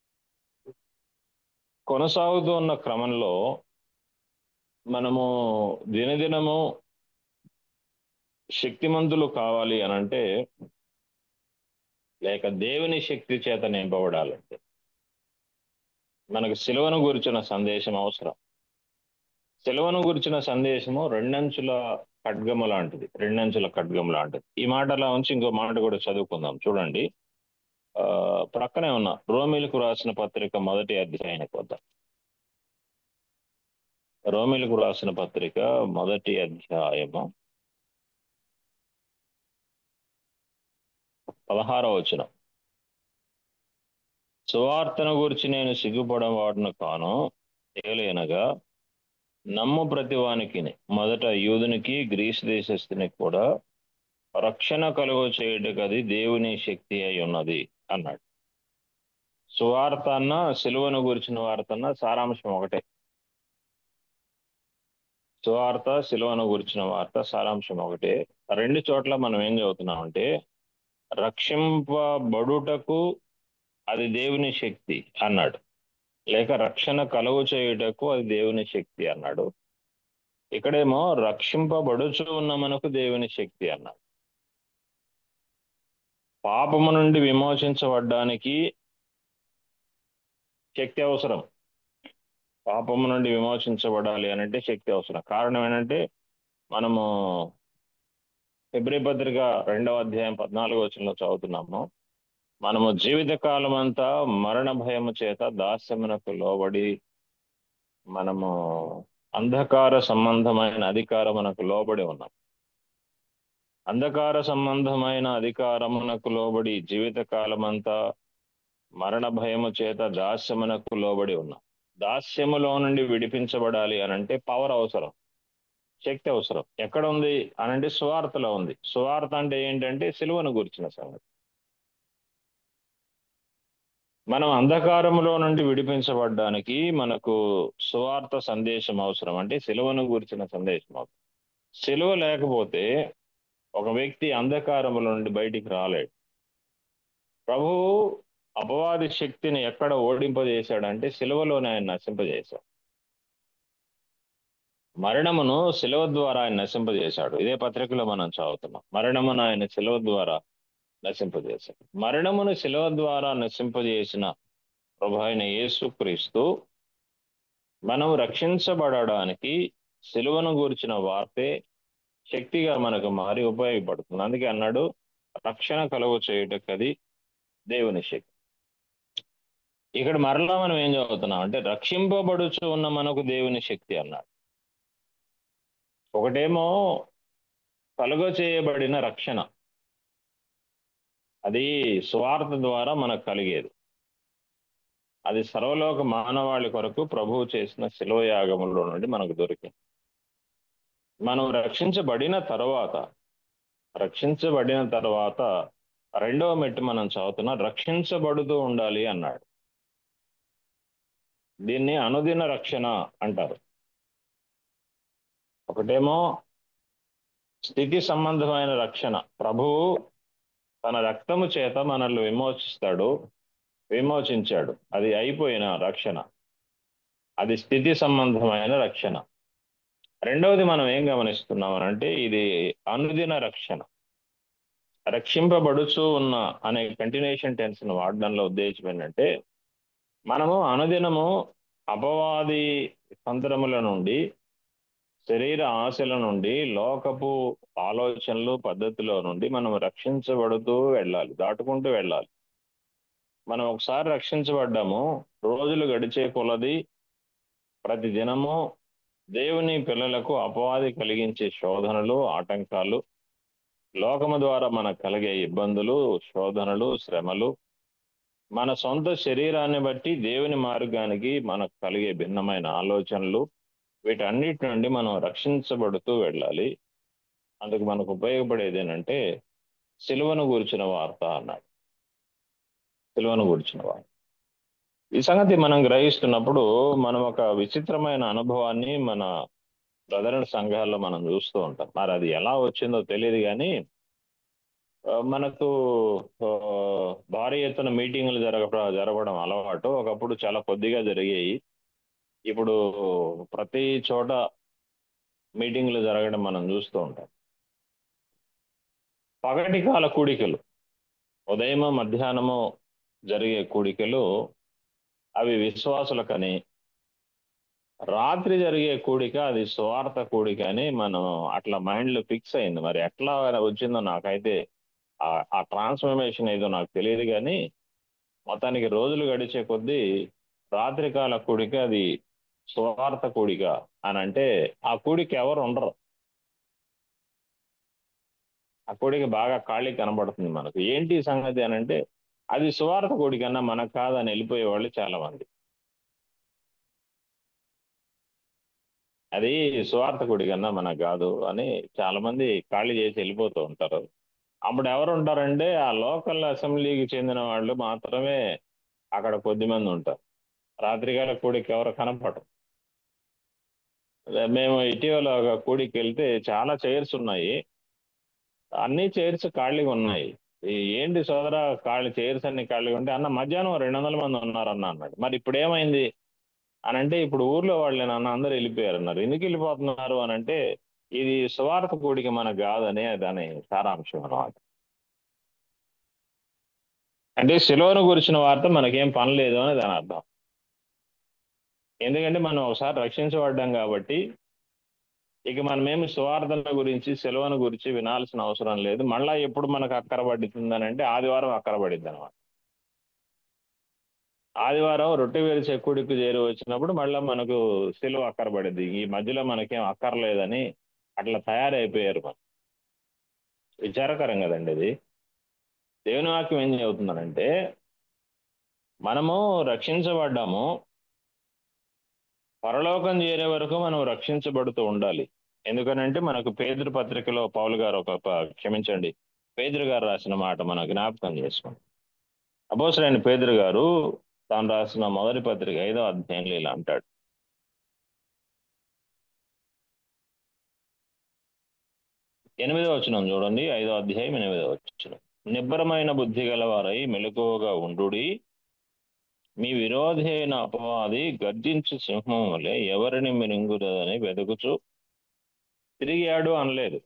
కొనసాగుతూ ఉన్న క్రమంలో మనము దినదినము శక్తిమంతులు కావాలి అని అంటే లేక దేవుని శక్తి చేత నింపబడాలంటే మనకు సిలువను గురించిన సందేశం అవసరం సిలువను గురించిన సందేశము రెండంచుల ఖడ్గము లాంటిది రెండంచుల ఖడ్గము లాంటిది ఈ మాట అలా ఉంచి ఇంకో మాట కూడా చదువుకుందాం చూడండి ఆ ప్రక్కనే ఉన్న రోమిలకు రాసిన పత్రిక మొదటి అధ్యాయానికి వద్దాం రోమిలకు రాసిన పత్రిక మొదటి అధ్యాయము పదహారవ వచనం సువార్తను గురించి నేను సిగ్గుపడవాడును కాను ఏలైనగా నమ్ము ప్రతివానికి మొదట యూదునికి గ్రీస్ దేశస్థునికి కూడా రక్షణ కలుగు చేయుటకు అది దేవుని శక్తి అయి ఉన్నది అన్నాడు సువార్త అన్న సిలువను గురించిన వార్త అన్న సారాంశం ఒకటే సువార్త సిలువను గురించిన వార్త సారాంశం ఒకటే రెండు చోట్ల మనం ఏం చదువుతున్నామంటే రక్షింపబడుటకు అది దేవుని శక్తి అన్నాడు లేక రక్షణ కలుగు చేయుటకు అది దేవుని శక్తి అన్నాడు ఇక్కడేమో రక్షింపబడుచు ఉన్న మనకు దేవుని శక్తి అన్నాడు పాపము నుండి విమోచించబడ్డానికి శక్తి అవసరం పాపము నుండి విమోచించబడాలి అని అంటే శక్తి అవసరం కారణం ఏంటంటే మనము ఫిబ్రి పత్రిక రెండవ అధ్యాయం పద్నాలుగో వచనంలో చదువుతున్నాము మనము జీవిత కాలం అంతా మరణ భయము చేత దాస్యమునకు లోబడి మనము అంధకార సంబంధమైన అధికారమునకు లోబడి ఉన్నాం అంధకార సంబంధమైన అధికారమునకు లోబడి జీవిత కాలమంతా మరణ భయము చేత దాస్యమునకు లోబడి ఉన్నాం దాస్యములో నుండి విడిపించబడాలి అనంటే పవర్ అవసరం శక్తి అవసరం ఎక్కడ ఉంది అనంటే సువార్తలో ఉంది సువార్త అంటే ఏంటంటే సిలువను గురించిన సంగతి మనం అంధకారములో నుండి విడిపించబడ్డానికి మనకు సువార్త సందేశం అవసరం అంటే సిలువను గురించిన సందేశం అవసరం సిలువ లేకపోతే ఒక వ్యక్తి అంధకారముల నుండి బయటికి రాలేడు ప్రభు అపవాది శక్తిని ఎక్కడ ఓడింపజేశాడంటే సిలువలోనే ఆయన నశింపజేశాడు మరణమును శిలువ ద్వారా ఆయన నశింపజేశాడు ఇదే పత్రికలో మనం చదువుతున్నాం మరణమును ఆయన శిలువ ద్వారా నశింపజేశాడు మరణమును శిలువ ద్వారా నశింపజేసిన ప్రభు అయిన యేసుక్రీస్తు మనం రక్షించబడడానికి శిలువను గూర్చిన వార్తే శక్తిగా మనకు మారి ఉపయోగపడుతుంది అందుకే అన్నాడు రక్షణ కలుగు చేయుటకు అది దేవుని శక్తి ఇక్కడ మరలా మనం ఏం చదువుతున్నాం అంటే రక్షింపబడుచు ఉన్న మనకు దేవుని శక్తి అన్నాడు ఒకటేమో కలుగ చేయబడిన రక్షణ అది స్వార్థ ద్వారా మనకు కలిగేది అది సర్వలోక మానవాళి కొరకు ప్రభువు చేసిన శిలోయాగములో నుండి మనకు దొరికింది మనం రక్షించబడిన తర్వాత రక్షించబడిన తర్వాత రెండవ మెట్టు మనం చదువుతున్నా రక్షించబడుతూ ఉండాలి అన్నాడు దీన్ని అనుదిన రక్షణ అంటారు ఒకటేమో స్థితి సంబంధమైన రక్షణ ప్రభువు తన రక్తము చేత మనల్ని విమోచిస్తాడు విమోచించాడు అది అయిపోయిన రక్షణ అది స్థితి సంబంధమైన రక్షణ రెండవది మనం ఏం గమనిస్తున్నాం అంటే ఇది అనుదిన రక్షణ రక్షింపబడుచు ఉన్న అనే కంటిన్యూషన్ టెన్స్ ను వాడడంలో ఉద్దేశం ఏంటంటే మనము అనుదినము అపవాది తంత్రముల నుండి శరీర ఆశల నుండి లోకపు ఆలోచనలు పద్ధతిలో నుండి మనం రక్షించబడుతూ వెళ్ళాలి దాటుకుంటూ వెళ్ళాలి మనం ఒకసారి రక్షించబడ్డాము రోజులు గడిచే కొలది ప్రతి దినము దేవుని పిల్లలకు అపవాది కలిగించే శోధనలు ఆటంకాలు లోకము ద్వారా మనకు కలిగే ఇబ్బందులు శోధనలు శ్రమలు మన సొంత శరీరాన్ని బట్టి దేవుని మార్గానికి మనకు కలిగే భిన్నమైన ఆలోచనలు వీటన్నిటి నుండి మనం రక్షించబడుతూ వెళ్ళాలి అందుకు మనకు ఉపయోగపడేది ఏంటంటే సిలువను గురించిన వార్త అన్నాడు సిలువను గురించిన వార్త ఈ సంగతి మనం గ్రహిస్తున్నప్పుడు మనం ఒక విచిత్రమైన అనుభవాన్ని మన బ్రదర్ సంఘాల్లో మనం చూస్తూ ఉంటాం మరి అది ఎలా వచ్చిందో తెలియదు కానీ మనకు భారీ ఎత్తున మీటింగులు జరగ జరగడం అలవాటు ఒకప్పుడు చాలా కొద్దిగా జరిగాయి ఇప్పుడు ప్రతి చోట మీటింగ్లు జరగడం మనం చూస్తూ ఉంటాం పగటి కాల కూడికలు ఉదయం మధ్యాహ్నము జరిగే కూడికలు అవి విశ్వాసులకని రాత్రి జరిగే కూడిక అది స్వార్థ కూడిక అని మనం అట్లా మైండ్లో ఫిక్స్ అయింది మరి ఎట్లా వచ్చిందో నాకైతే ఆ ట్రాన్స్ఫర్మేషన్ ఏదో నాకు తెలియదు కానీ మొత్తానికి రోజులు గడిచే కొద్దీ రాత్రికాల కూడిక అది సువార్త కూడిక అని అంటే ఆ కూడిక ఎవరు ఉండరు ఆ కూడిక బాగా ఖాళీ కనబడుతుంది మనకు ఏంటి ఈ సంగతి అని అంటే అది సువార్త కూడికన్నా మనకు కాదని వెళ్ళిపోయే వాళ్ళు చాలా మంది అది సువార్త కూడికన్నా మనకు కాదు అని చాలా మంది ఖాళీ చేసి వెళ్ళిపోతూ ఉంటారు అప్పుడు ఎవరు ఉంటారంటే ఆ లోకల్ అసెంబ్లీకి చెందిన వాళ్ళు మాత్రమే అక్కడ కొద్ది మంది ఉంటారు రాత్రికాల కూడికి ఎవరు కనపడరు మేము ఇటీవల ఒక కూడికి వెళ్తే చాలా చైర్స్ ఉన్నాయి అన్ని చైర్స్ ఖాళీగా ఉన్నాయి ఈ ఏంటి సోదర ఖాళీ చైర్స్ అన్ని ఖాళీగా ఉంటే అన్న మధ్యాహ్నం రెండు వందల మంది ఉన్నారన్న అన్నాడు మరి ఇప్పుడు ఏమైంది అని అంటే ఇప్పుడు ఊర్లో వాళ్ళే నాన్న అందరూ వెళ్ళిపోయారు అన్నారు ఎందుకు వెళ్ళిపోతున్నారు అని అంటే ఇది స్వార్థ కూడిక మనకు కాదని దాని సారాంశం అన్నమాట అంటే శిలువను గురించిన వార్త మనకేం పని లేదు అని దాని అర్థం ఎందుకంటే మనం ఒకసారి రక్షించబడ్డాం కాబట్టి ఇక మనమేమి సువార్తల గురించి సెలవును గురించి వినాల్సిన అవసరం లేదు మళ్ళా ఎప్పుడు మనకు అక్కర పడుతుందని అంటే ఆదివారం అక్కర పడిద్ది అనమాట ఆదివారం రొట్టె వేలిసే కూడికి చేరి వచ్చినప్పుడు మళ్ళీ మనకు సెలవు అక్కర పడిద్ది ఈ మధ్యలో మనకేం అక్కర్లేదని అట్లా తయారైపోయారు మనం విచారకరం కదండి ఇది దేవుని వాక్యం ఏం చెబుతున్నారంటే మనము రక్షించబడ్డాము పరలోకం చేరే వరకు మనం రక్షించబడుతూ ఉండాలి ఎందుకనంటే మనకు పేదరు పత్రికలో పౌలు గారు ఒక ప- క్షమించండి పేదరు గారు రాసిన మాట మనం జ్ఞాపకం చేసుకోండి అపోసరైన పేదరు గారు తాను రాసిన మొదటి పత్రిక ఐదో అధ్యాయంలో ఇలా అంటాడు ఎనిమిదో వచనం చూడండి ఐదో అధ్యాయం ఎనిమిదో వచనం నిబ్బరమైన బుద్ధి గలవారై మెలకువగా ఉండుడి మీ విరోధి అయిన అపవాది గర్జించు సింహం వలె ఎవరిని మిరింగుదని వెతుకుచు తిరిగాడు అనలేదు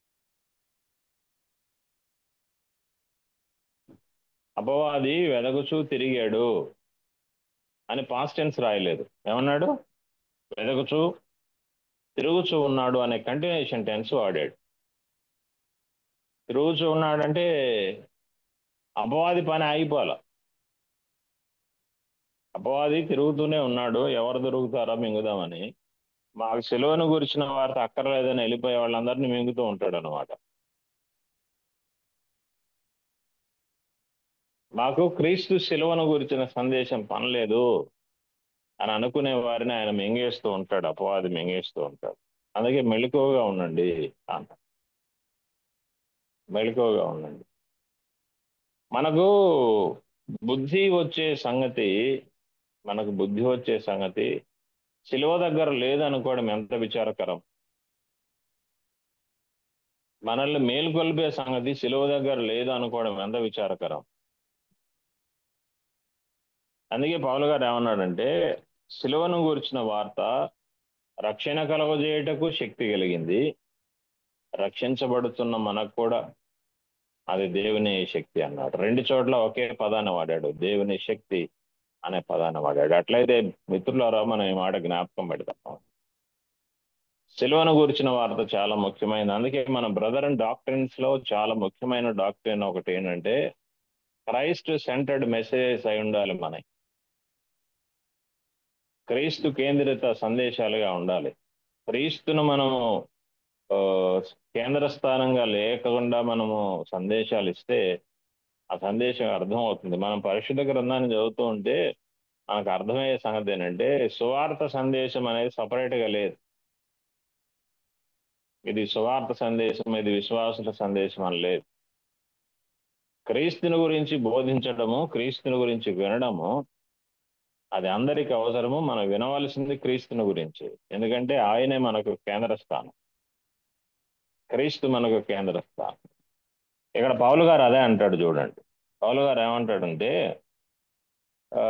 అపవాది వెదకుచు తిరిగాడు అని పాస్ట్ టెన్స్ రాయలేదు ఏమన్నాడు వెదకుచు తిరుగుచూ ఉన్నాడు అనే కంటిన్యూషన్ టెన్స్ వాడాడు తిరుగుచూ ఉన్నాడంటే అపవాది పని ఆగిపోవాలి అపవాది తిరుగుతూనే ఉన్నాడు ఎవరు దొరుకుతారో మింగుదామని మాకు సెలవును గురించిన వార్త అక్కర్లేదని వెళ్ళిపోయే వాళ్ళందరినీ మింగుతూ ఉంటాడు అనమాట మాకు క్రీస్తు సెలవును గురించిన సందేశం పనలేదు అని అనుకునే వారిని ఆయన మింగేస్తూ ఉంటాడు అపవాది మింగేస్తూ ఉంటాడు అందుకే మెళుకువగా ఉండండి అంట మెళుకువగా ఉండండి మనకు బుద్ధి వచ్చే సంగతి మనకు బుద్ధి వచ్చే సంగతి సిలువ దగ్గర లేదనుకోవడం ఎంత విచారకరం మనల్ని మేలుకొల్పే సంగతి సిలువ దగ్గర లేదు అనుకోవడం ఎంత విచారకరం అందుకే పౌలు గారు ఏమన్నాడంటే సిలువను గురించిన వార్త రక్షణ కలగజేయటకు శక్తి కలిగింది రక్షించబడుతున్న మనకు కూడా అది దేవుని శక్తి అన్నాడు రెండు చోట్ల ఒకే పదాన్ని వాడాడు దేవుని శక్తి అనే పదాన్ని వాడాడు అట్లయితే మిత్రులారా మనం ఈ మాట జ్ఞాపకం పెడతాం సిలువను గురించిన వార్త చాలా ముఖ్యమైనది అందుకే మన బ్రదర్ అండ్ డాక్టరీన్స్ లో చాలా ముఖ్యమైన డాక్టరీన్ ఒకటి ఏంటంటే క్రైస్ట్ సెంటర్డ్ మెసేజెస్ అయి ఉండాలి మనకి క్రీస్తు కేంద్రిత సందేశాలుగా ఉండాలి క్రీస్తును మనము ఆ, కేంద్ర స్థానంగా లేకుండా మనము సందేశాలు ఇస్తే ఆ సందేశం అర్థం అవుతుంది మనం పరిశుద్ధ గ్రంథాన్ని చదువుతూ ఉంటే మనకు అర్థమయ్యే సంగతి ఏంటంటే సువార్త సందేశం అనేది separate గా లేదు ఇది సువార్త సందేశం ఇది విశ్వాసుల సందేశం అని లేదు క్రీస్తుని గురించి బోధించడము క్రీస్తుని గురించి వినడము అది అందరికి అవసరము మనం వినవలసింది క్రీస్తుని గురించి ఎందుకంటే ఆయనే మనకు కేంద్ర స్థానం క్రీస్తు మనకు కేంద్ర స్థానం ఇక్కడ పౌలు గారు అదే అంటాడు చూడండి పౌలు గారు ఏమంటాడంటే ఆ,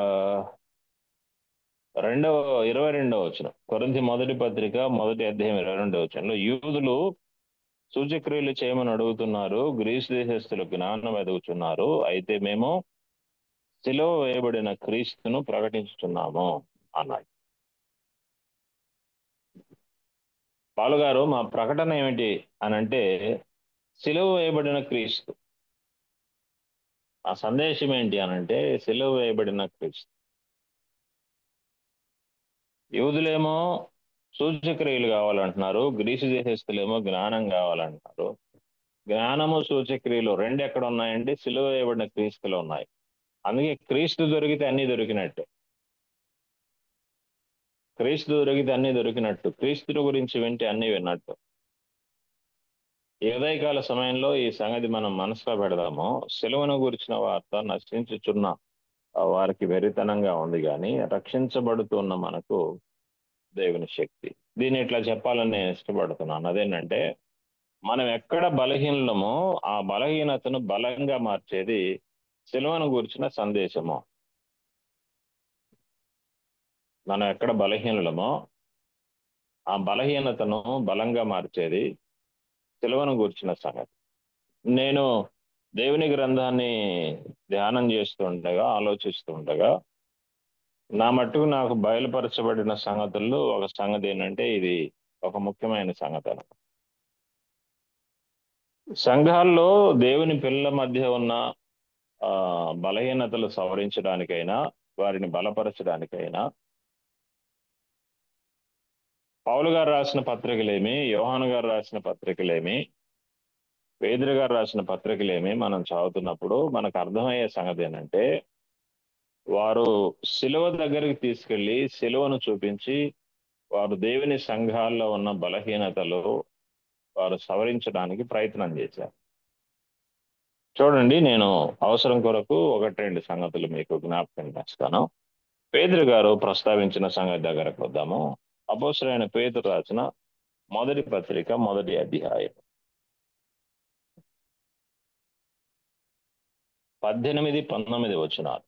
రెండవ ఇరవై రెండవ వచ్చిన కొరింథీ మొదటి పత్రిక మొదటి అధ్యాయం ఇరవై రెండవ వచనంలో యూదులు సూచక్రియలు చేయమని అడుగుతున్నారు గ్రీసు దేశస్తులు జ్ఞానం ఎదుగుతున్నారు అయితే మేము సిలువ వేయబడిన క్రీస్తును ప్రకటించుతున్నాము అన్నాడు పాలు గారు మా ప్రకటన ఏమిటి అని అంటే సిలువ వేయబడిన క్రీస్తు ఆ సందేశం ఏంటి అని అంటే సిలువ వేయబడిన క్రీస్తు యూదులేమో సూచక్రియలు కావాలంటున్నారు గ్రీసు దేశస్తులేమో జ్ఞానం కావాలంటున్నారు జ్ఞానము సూచక్రియలు రెండు ఎక్కడ ఉన్నాయండి సిలువ వేయబడిన క్రీస్తులో ఉన్నాయి అందుకే క్రీస్తు దొరికితే అన్ని దొరికినట్టు క్రీస్తు దొరికితే అన్ని దొరికినట్టు క్రీస్తుని గురించి వింటే అన్ని విన్నట్టు ఈ ఉదయకాల సమయంలో ఈ సంగతి మనం మనసులో పెడదాము సెలవును గురించిన వార్త నశించుచున్న ఆ వారికి వెరితనంగా ఉంది కానీ రక్షించబడుతున్న మనకు దేవుని శక్తి దీన్ని ఇట్లా చెప్పాలని నేను ఇష్టపడుతున్నాను అదేంటంటే మనం ఎక్కడ బలహీనమో ఆ బలహీనతను బలంగా మార్చేది సిలువను గురించిన సందేశము మనం ఎక్కడ బలహీనులమో ఆ బలహీనతను బలంగా మార్చేది సిలువను గురించిన సంగతి నేను దేవుని గ్రంథాన్ని ధ్యానం చేస్తుండగా ఆలోచిస్తుండగా నా మట్టుకు నాకు బయలుపరచబడిన సంగతుల్లో ఒక సంగతి ఏంటంటే ఇది ఒక ముఖ్యమైన సంగతి అన్నమాట సంఘాల్లో దేవుని పిల్లల మధ్య ఉన్న ఆ బలహీనతలు సవరించడానికైనా వారిని బలపరచడానికైనా పౌలు గారు రాసిన పత్రికలేమి యోహాను గారు రాసిన పత్రికలేమి పేదరి గారు రాసిన పత్రికలేమి మనం చదువుతున్నప్పుడు మనకు అర్థమయ్యే సంగతి ఏంటంటే వారు సిలువ దగ్గరికి తీసుకెళ్లి సిలువను చూపించి వారు దేవుని సంఘాల్లో ఉన్న బలహీనతలు వారు సవరించడానికి ప్రయత్నం చేశారు చూడండి నేను అవసరం కొరకు ఒకటి రెండు సంగతులు మీకు జ్ఞాపకం చేస్తాను పేదరు గారు ప్రస్తావించిన సంగతి దగ్గరకు వద్దాము అపోసరైన పేదరు రాసిన మొదటి పత్రిక మొదటి అధ్యాయం పద్దెనిమిది పంతొమ్మిది వచ్చినారు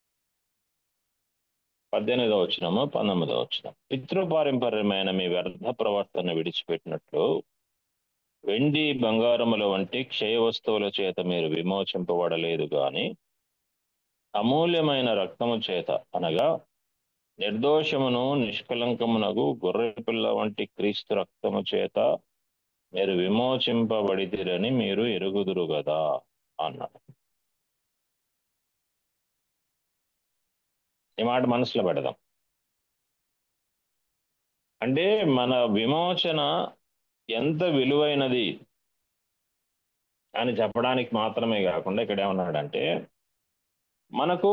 పద్దెనిమిదో వచ్చినము పంతొమ్మిదో వచ్చిన పితృపారంపర్యమైన మీ వ్యర్థ ప్రవర్తన విడిచిపెట్టినట్లు వెండి బంగారముల వంటి క్షయ వస్తువుల చేత మీరు విమోచింపబడలేదు గాని అమూల్యమైన రక్తము చేత అనగా నిర్దోషమును నిష్కలంకమునగు గొర్రె పిల్ల వంటి క్రీస్తు రక్తము చేత మీరు విమోచింపబడితిరని మీరు ఎరుగుదురు కదా అన్నాడు ఈ మాట మనసులో పెడదాం అంటే మన విమోచన ఎంత విలువైనది అని చెప్పడానికి మాత్రమే కాకుండా ఇక్కడ ఏమన్నాడంటే మనకు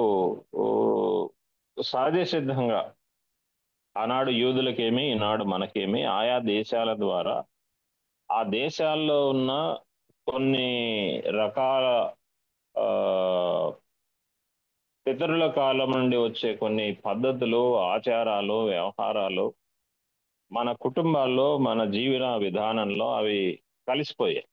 సహజ సిద్ధంగా ఆనాడు యూదులకేమి ఈనాడు మనకేమి ఆయా దేశాల ద్వారా ఆ దేశాల్లో ఉన్న కొన్ని రకాల పితరుల కాలం నుండి వచ్చే కొన్ని పద్ధతులు ఆచారాలు వ్యవహారాలు మన కుటుంబాల్లో మన జీవన విధానంలో అవి కలిసిపోయాయి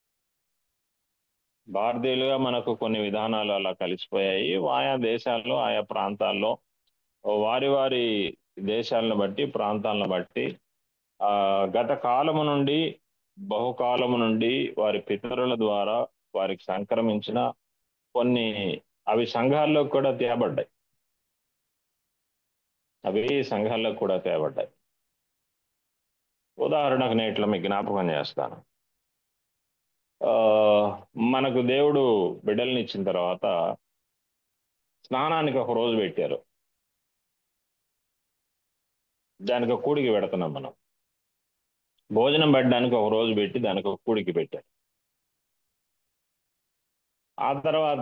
భారతీయులుగా మనకు కొన్ని విధానాలు అలా కలిసిపోయాయి ఆయా దేశాల్లో ఆయా ప్రాంతాల్లో వారి వారి దేశాలను బట్టి ప్రాంతాలను బట్టి ఆ గత కాలము నుండి బహుకాలము నుండి వారి పితరుల ద్వారా వారికి సంక్రమించిన కొన్ని అవి సంఘాల్లో కూడా తేబడ్డాయి అవి సంఘాల్లో కూడా తేబడ్డాయి ఉదాహరణకు నేను ఇట్లా మీకు జ్ఞాపకం చేస్తాను మనకు దేవుడు బిడ్డల్ని ఇచ్చిన తర్వాత స్నానానికి ఒక రోజు పెట్టారు దానికి ఒక కూడికి పెడుతున్నాం మనం భోజనం పెట్టడానికి ఒక రోజు పెట్టి దానికి ఒక కూడికి పెట్టారు ఆ తర్వాత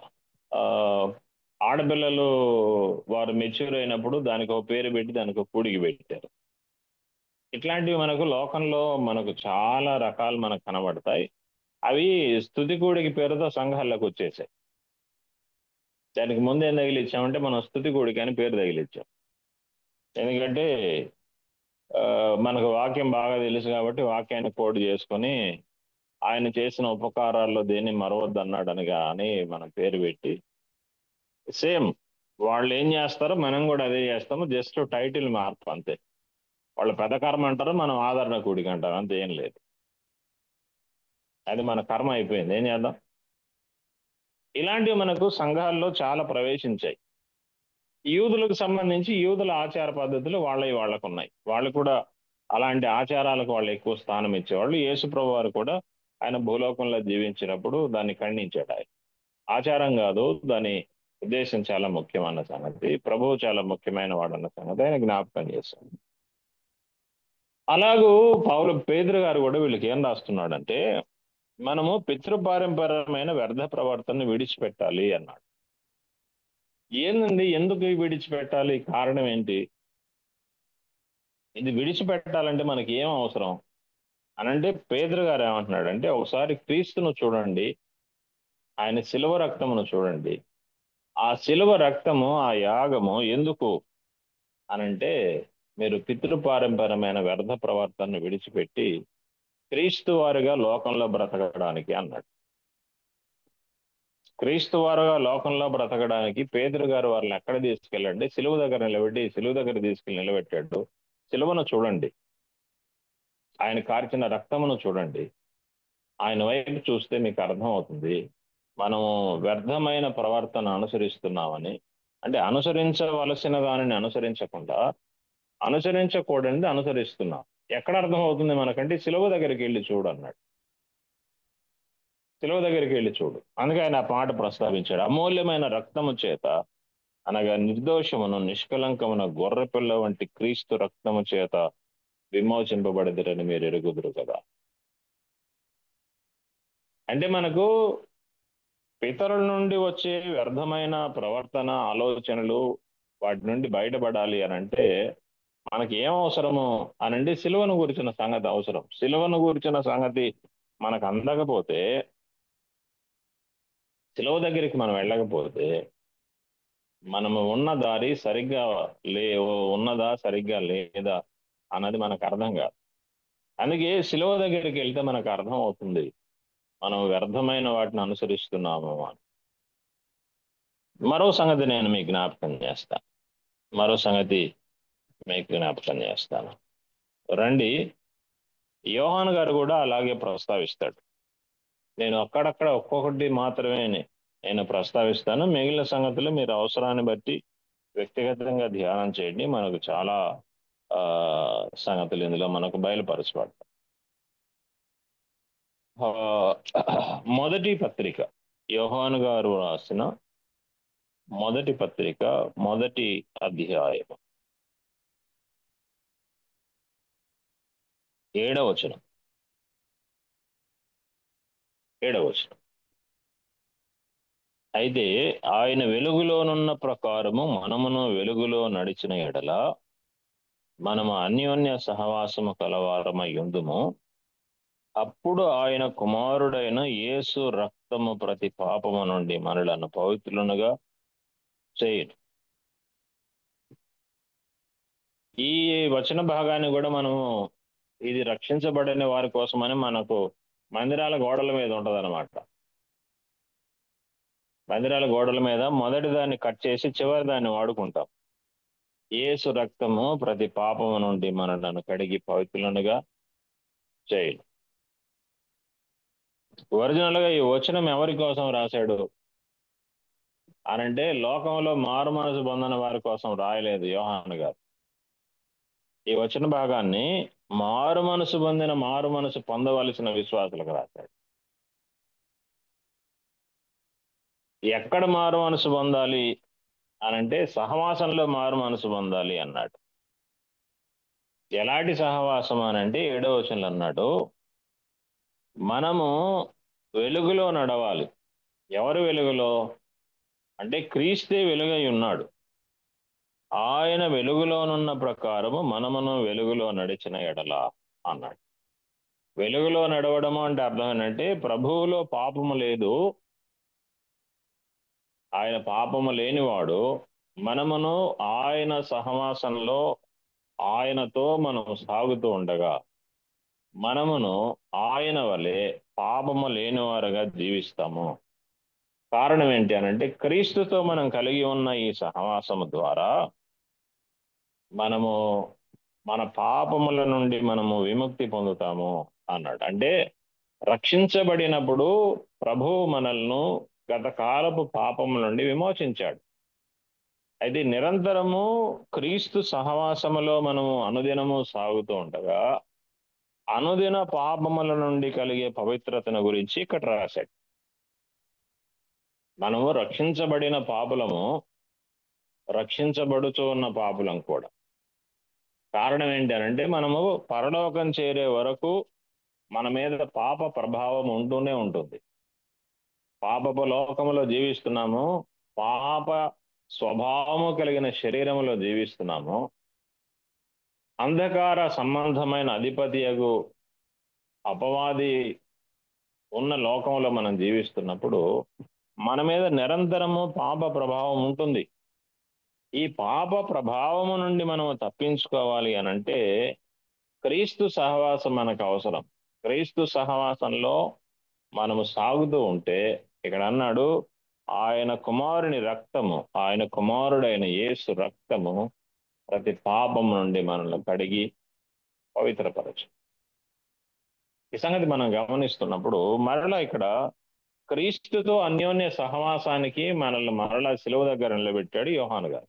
ఆడపిల్లలు వారు మెచ్యూర్ అయినప్పుడు దానికి ఒక పేరు పెట్టి దానికి ఒక కూడికి పెట్టారు ఇట్లాంటివి మనకు లోకంలో మనకు చాలా రకాలు మనకు కనబడతాయి అవి స్థుతి కూడికి పేరుతో సంఘాల్లోకి వచ్చేసాయి దానికి ముందు ఏం తగిలిచ్చామంటే మనం స్థుతి కూడికి అని పేరు తగిలిచ్చాం ఎందుకంటే మనకు వాక్యం బాగా తెలుసు కాబట్టి వాక్యాన్ని కోడ్ చేసుకొని ఆయన చేసిన ఉపకారాల్లో దేన్ని మరవద్దు అన్నాడు అని కానీ మనం పేరు పెట్టి సేమ్ వాళ్ళు ఏం చేస్తారో మనం కూడా అదే చేస్తాము జస్ట్ టైటిల్ మార్పు అంతే వాళ్ళు పెద్ద కర్మ అంటారు మనం ఆదరణ కూడికి అంటారు అంతే ఏం లేదు అది మన కర్మ అయిపోయింది ఏం చేద్దాం ఇలాంటివి మనకు సంఘాల్లో చాలా ప్రవేశించాయి యూదులకు సంబంధించి యూదుల ఆచార పద్ధతులు వాళ్ళవి వాళ్ళకు ఉన్నాయి వాళ్ళు కూడా అలాంటి ఆచారాలకు వాళ్ళు ఎక్కువ స్థానం ఇచ్చేవాళ్ళు యేసుప్రభు వారు కూడా ఆయన భూలోకంలో జీవించినప్పుడు దాన్ని ఖండించాడు ఆయన ఆచారం కాదు దాని ఉద్దేశం చాలా ముఖ్యమైన సంగతి ప్రభువు చాలా ముఖ్యమైన వాడన్న సంగతి ఆయన జ్ఞాపకం చేశాను అలాగూ పౌలు పేదరు గారు కూడా వీళ్ళకి ఏం రాస్తున్నాడంటే మనము పితృపారంపరమైన వ్యర్థ ప్రవర్తనను విడిచిపెట్టాలి అన్నాడు ఏందండి ఎందుకు విడిచిపెట్టాలి కారణం ఏంటి ఇది విడిచిపెట్టాలంటే మనకి ఏం అవసరం అనంటే పేదరు గారు ఏమంటున్నాడు అంటే ఒకసారి క్రీస్తును చూడండి ఆయన శిలువ రక్తమును చూడండి ఆ శిలువ రక్తము ఆ యాగము ఎందుకు అనంటే మీరు పితృపారంపరమైన వ్యర్థ ప్రవర్తనను విడిచిపెట్టి క్రీస్తు వారిగా లోకంలో బ్రతకడానికి అన్నాడు క్రీస్తు వారుగా లోకంలో బ్రతకడానికి పేదరు గారు వారిని ఎక్కడ తీసుకెళ్ళండి సిలువ దగ్గర నిలబెట్టి సిలువ దగ్గర తీసుకెళ్ళి నిలబెట్టాడు సిలువను చూడండి ఆయన కార్చిన రక్తమును చూడండి ఆయన వైపు చూస్తే మీకు అర్థం అవుతుంది మనము వ్యర్థమైన ప్రవర్తన అనుసరిస్తున్నామని అంటే అనుసరించవలసిన దానిని అనుసరించకుండా అనుసరించకూడనిది అనుసరిస్తున్నాం ఎక్కడ అర్థం అవుతుంది మనకంటే సిలువ దగ్గరికి వెళ్ళి చూడు అన్నాడు సిలువ దగ్గరికి వెళ్ళి చూడు అందుకే ఆయన ఆ పాట ప్రస్తావించాడు అమూల్యమైన రక్తము చేత అనగా నిర్దోషమును నిష్కలంకమున గొర్రెపిల్ల వంటి క్రీస్తు రక్తము చేత విమోచింపబడదిరని మీరు ఎరుగుదురు కదా అంటే మనకు పితరుల నుండి వచ్చే వ్యర్థమైన ప్రవర్తన ఆలోచనలు వాటి నుండి బయటపడాలి అని అంటే మనకి ఏం అవసరము అనంటే సిలువను గురించిన సంగతి అవసరం సిలువను గురించిన సంగతి మనకు అందకపోతే సిలువ దగ్గరికి మనం వెళ్ళకపోతే మనము ఉన్న దారి సరిగ్గా లే ఉన్నదా సరిగ్గా లేదా అన్నది మనకు అర్థం కాదు అందుకే సిలువ దగ్గరికి వెళ్తే మనకు అర్థం అవుతుంది మనం వ్యర్థమైన వాటిని అనుసరిస్తున్నాము అని మరో సంగతి నేను మీకు జ్ఞాపకం చేస్తాను మరో సంగతి మీకు జ్ఞాపకం చేస్తాను రండి యోహాన్ గారు కూడా అలాగే ప్రస్తావిస్తాడు నేను అక్కడక్కడ ఒక్కొక్కటి మాత్రమే నేను ప్రస్తావిస్తాను మిగిలిన సంగతులు మీరు అవసరాన్ని బట్టి వ్యక్తిగతంగా ధ్యానం చేయండి మనకు చాలా ఆ సంగతులు ఇందులో మనకు బయలుపరచబడతాయి మొదటి పత్రిక యోహాను గారు రాసిన మొదటి పత్రిక మొదటి అధ్యాయం ఏడవచనం ఏడవచనం అయితే ఆయన వెలుగులోనున్న ప్రకారము మనమును వెలుగులో నడిచిన ఎడల మనము అన్యోన్య సహవాసము కలవారమై ఉందుము అప్పుడు ఆయన కుమారుడైన యేసు రక్తము ప్రతి పాపము నుండి మనలను పవిత్రులనుగా చేయను ఈ వచన భాగాన్ని కూడా మనము ఇది రక్షించబడిన వారి కోసమని మనకు మందిరాల గోడల మీద ఉంటది అనమాట మందిరాల గోడల మీద మొదటి దాన్ని కట్ చేసి చివరి దాన్ని వాడుకుంటాం ఏసు రక్తము ప్రతి పాపము నుండి మనలను కడిగి పవిత్రులనుగా చేయను ఒరిజినల్ గా ఈ వచనం ఎవరి కోసం రాశాడు అనంటే లోకంలో మారు మనసు పొందిన వారి కోసం రాయలేదు యోహాన్ గారు ఈ వచన భాగాన్ని మారు మనసు పొందిన మారు మనసు పొందవలసిన విశ్వాసులకు రాశాడు ఎక్కడ మారు మనసు పొందాలి అనంటే సహవాసంలో మారు మనసు పొందాలి అన్నాడు ఎలాంటి సహవాసం అనంటే ఏడవ వచనంలో అన్నాడు మనము వెలుగులో నడవాలి ఎవరు వెలుగులో అంటే క్రీస్తే వెలుగై ఉన్నాడు ఆయన వెలుగులోనున్న ప్రకారము మనమును వెలుగులో నడిచిన ఎడల అన్నాడు వెలుగులో నడవడము అంటే అర్థం ఏంటంటే ప్రభువులో పాపము లేదు ఆయన పాపము లేనివాడు మనమును ఆయన సహవాసంలో ఆయనతో మనం సాగుతూ ఉండగా మనమును ఆయన వలె పాపము లేనివారుగా జీవిస్తాము కారణం ఏంటి అనంటే క్రీస్తుతో మనం కలిగి ఉన్న ఈ సహవాసము ద్వారా మనము మన పాపముల నుండి మనము విముక్తి పొందుతాము అన్నాడు అంటే రక్షించబడినప్పుడు ప్రభువు మనల్ని గత కాలపు పాపముల నుండి విమోచించాడు అయితే నిరంతరము క్రీస్తు సహవాసములో మనము అనుదినము సాగుతూ ఉండగా అనుదిన పాపముల నుండి కలిగే పవిత్రతను గురించి ఇక్కడ రాశాడు మనము రక్షించబడిన పాపులము రక్షించబడుతూ ఉన్న పాపులం కూడా కారణం ఏంటి అంటే మనము పరలోకం చేరే వరకు మన మీద పాప ప్రభావం ఉంటూనే ఉంటుంది పాపపు లోకములో జీవిస్తున్నాము పాప స్వభావము కలిగిన శరీరములో జీవిస్తున్నాము అంధకార సంబంధమైన అధిపతియగు అపవాది ఉన్న లోకంలో మనం జీవిస్తున్నప్పుడు మన మీద నిరంతరము పాప ప్రభావం ఉంటుంది ఈ పాప ప్రభావము నుండి మనం తప్పించుకోవాలి అని అంటే క్రీస్తు సహవాసం మనకు అవసరం క్రీస్తు సహవాసంలో మనము సాగుతూ ఉంటే ఇక్కడ అన్నాడు ఆయన కుమారుని రక్తము ఆయన కుమారుడైన యేసు రక్తము ప్రతి పాపం నుండి మనల్ని కడిగి పవిత్రపరచు ఈ సంగతి మనం గమనిస్తున్నప్పుడు మరలా ఇక్కడ క్రీస్తుతో అన్యోన్య సహవాసానికి మనల్ని మరలా సిలువ దగ్గర నిలబెట్టాడు యోహాను గారు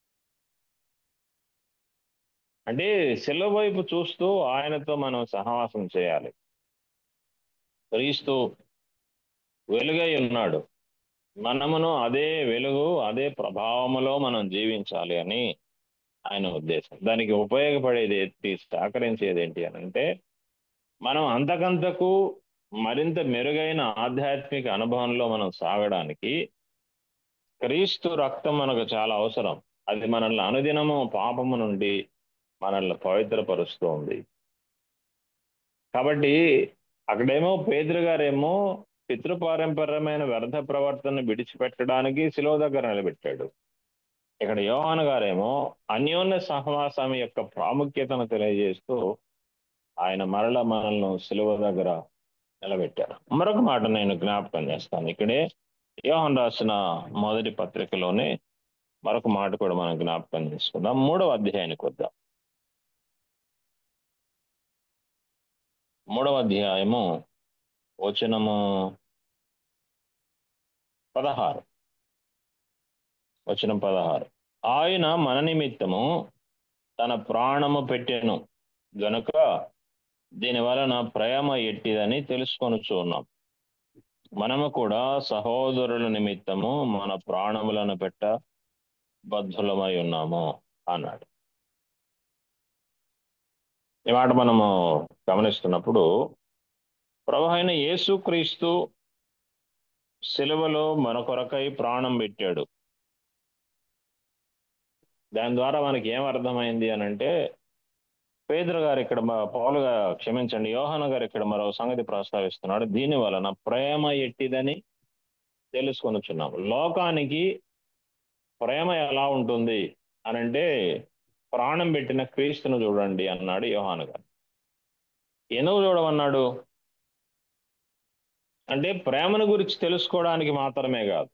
అంటే సిలువ వైపు చూస్తూ ఆయనతో మనం సహవాసం చేయాలి క్రీస్తు వెలుగై ఉన్నాడు మనమును అదే వెలుగు అదే ప్రభావములో మనం జీవించాలి అని ఆయన ఉద్దేశం దానికి ఉపయోగపడేది ఏంటి సహకరించేది ఏంటి అని అంటే మనం అంతకంతకు మరింత మెరుగైన ఆధ్యాత్మిక అనుభవంలో మనం సాగడానికి క్రీస్తు రక్తం మనకు చాలా అవసరం అది మనల్ని అనుదినము పాపము నుండి మనల్ని పవిత్రపరుస్తూ ఉంది కాబట్టి అక్కడేమో పేదరు గారేమో పితృపారంపర్యమైన వ్యర్థ ప్రవర్తన విడిచిపెట్టడానికి శిలువ దగ్గర నిలబెట్టాడు ఇక్కడ యోహాను గారేమో అన్యోన్య సహవాసం యొక్క ప్రాముఖ్యతను తెలియజేస్తూ ఆయన మరల మనల్ని సిలువ దగ్గర నిలబెట్టారు మరొక మాట నేను జ్ఞాపకం చేస్తాను ఇక్కడే యోహన్ రాసిన మొదటి పత్రికలోనే మరొక మాట కూడా మనం జ్ఞాపకం చేసుకుందాం మూడవ అధ్యాయానికి వద్దాం మూడవ అధ్యాయము వచనము పదహారు వచనం పదహారు ఆయన మన నిమిత్తము తన ప్రాణము పెట్టెను గనుక దీని వలన ప్రేమ ఎట్టిదని తెలుసుకొనుచు ఉన్నాం మనము కూడా సహోదరుల నిమిత్తము మన ప్రాణములను పెట్ట బద్ధులమై ఉన్నాము అన్నాడు ఈ మాట మనము గమనిస్తున్నప్పుడు ప్రభు అయిన యేసుక్రీస్తు సిలువలో మన కొరకై ప్రాణం పెట్టాడు దాని ద్వారా మనకి ఏం అర్థమైంది అని అంటే పేదరు గారు ఇక్కడ పౌలుగా క్షమించండి యోహాన గారు ఇక్కడ మరో సంగతి ప్రస్తావిస్తున్నాడు దీని వలన ప్రేమ ఎట్టిదని తెలుసుకొనుచున్నాం లోకానికి ప్రేమ ఎలా ఉంటుంది అని అంటే ప్రాణం పెట్టిన క్రీస్తును చూడండి అన్నాడు యోహాను గారు ఎందుకు చూడమన్నాడు అంటే ప్రేమను గురించి తెలుసుకోవడానికి మాత్రమే కాదు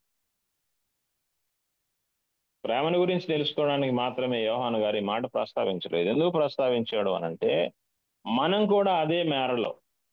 ప్రేమను గురించి తెలుసుకోవడానికి మాత్రమే యోహాను గారి మాట ప్రస్తావించలేదు ఎందుకు ప్రస్తావించాడు అనంటే మనం కూడా అదే మేరలో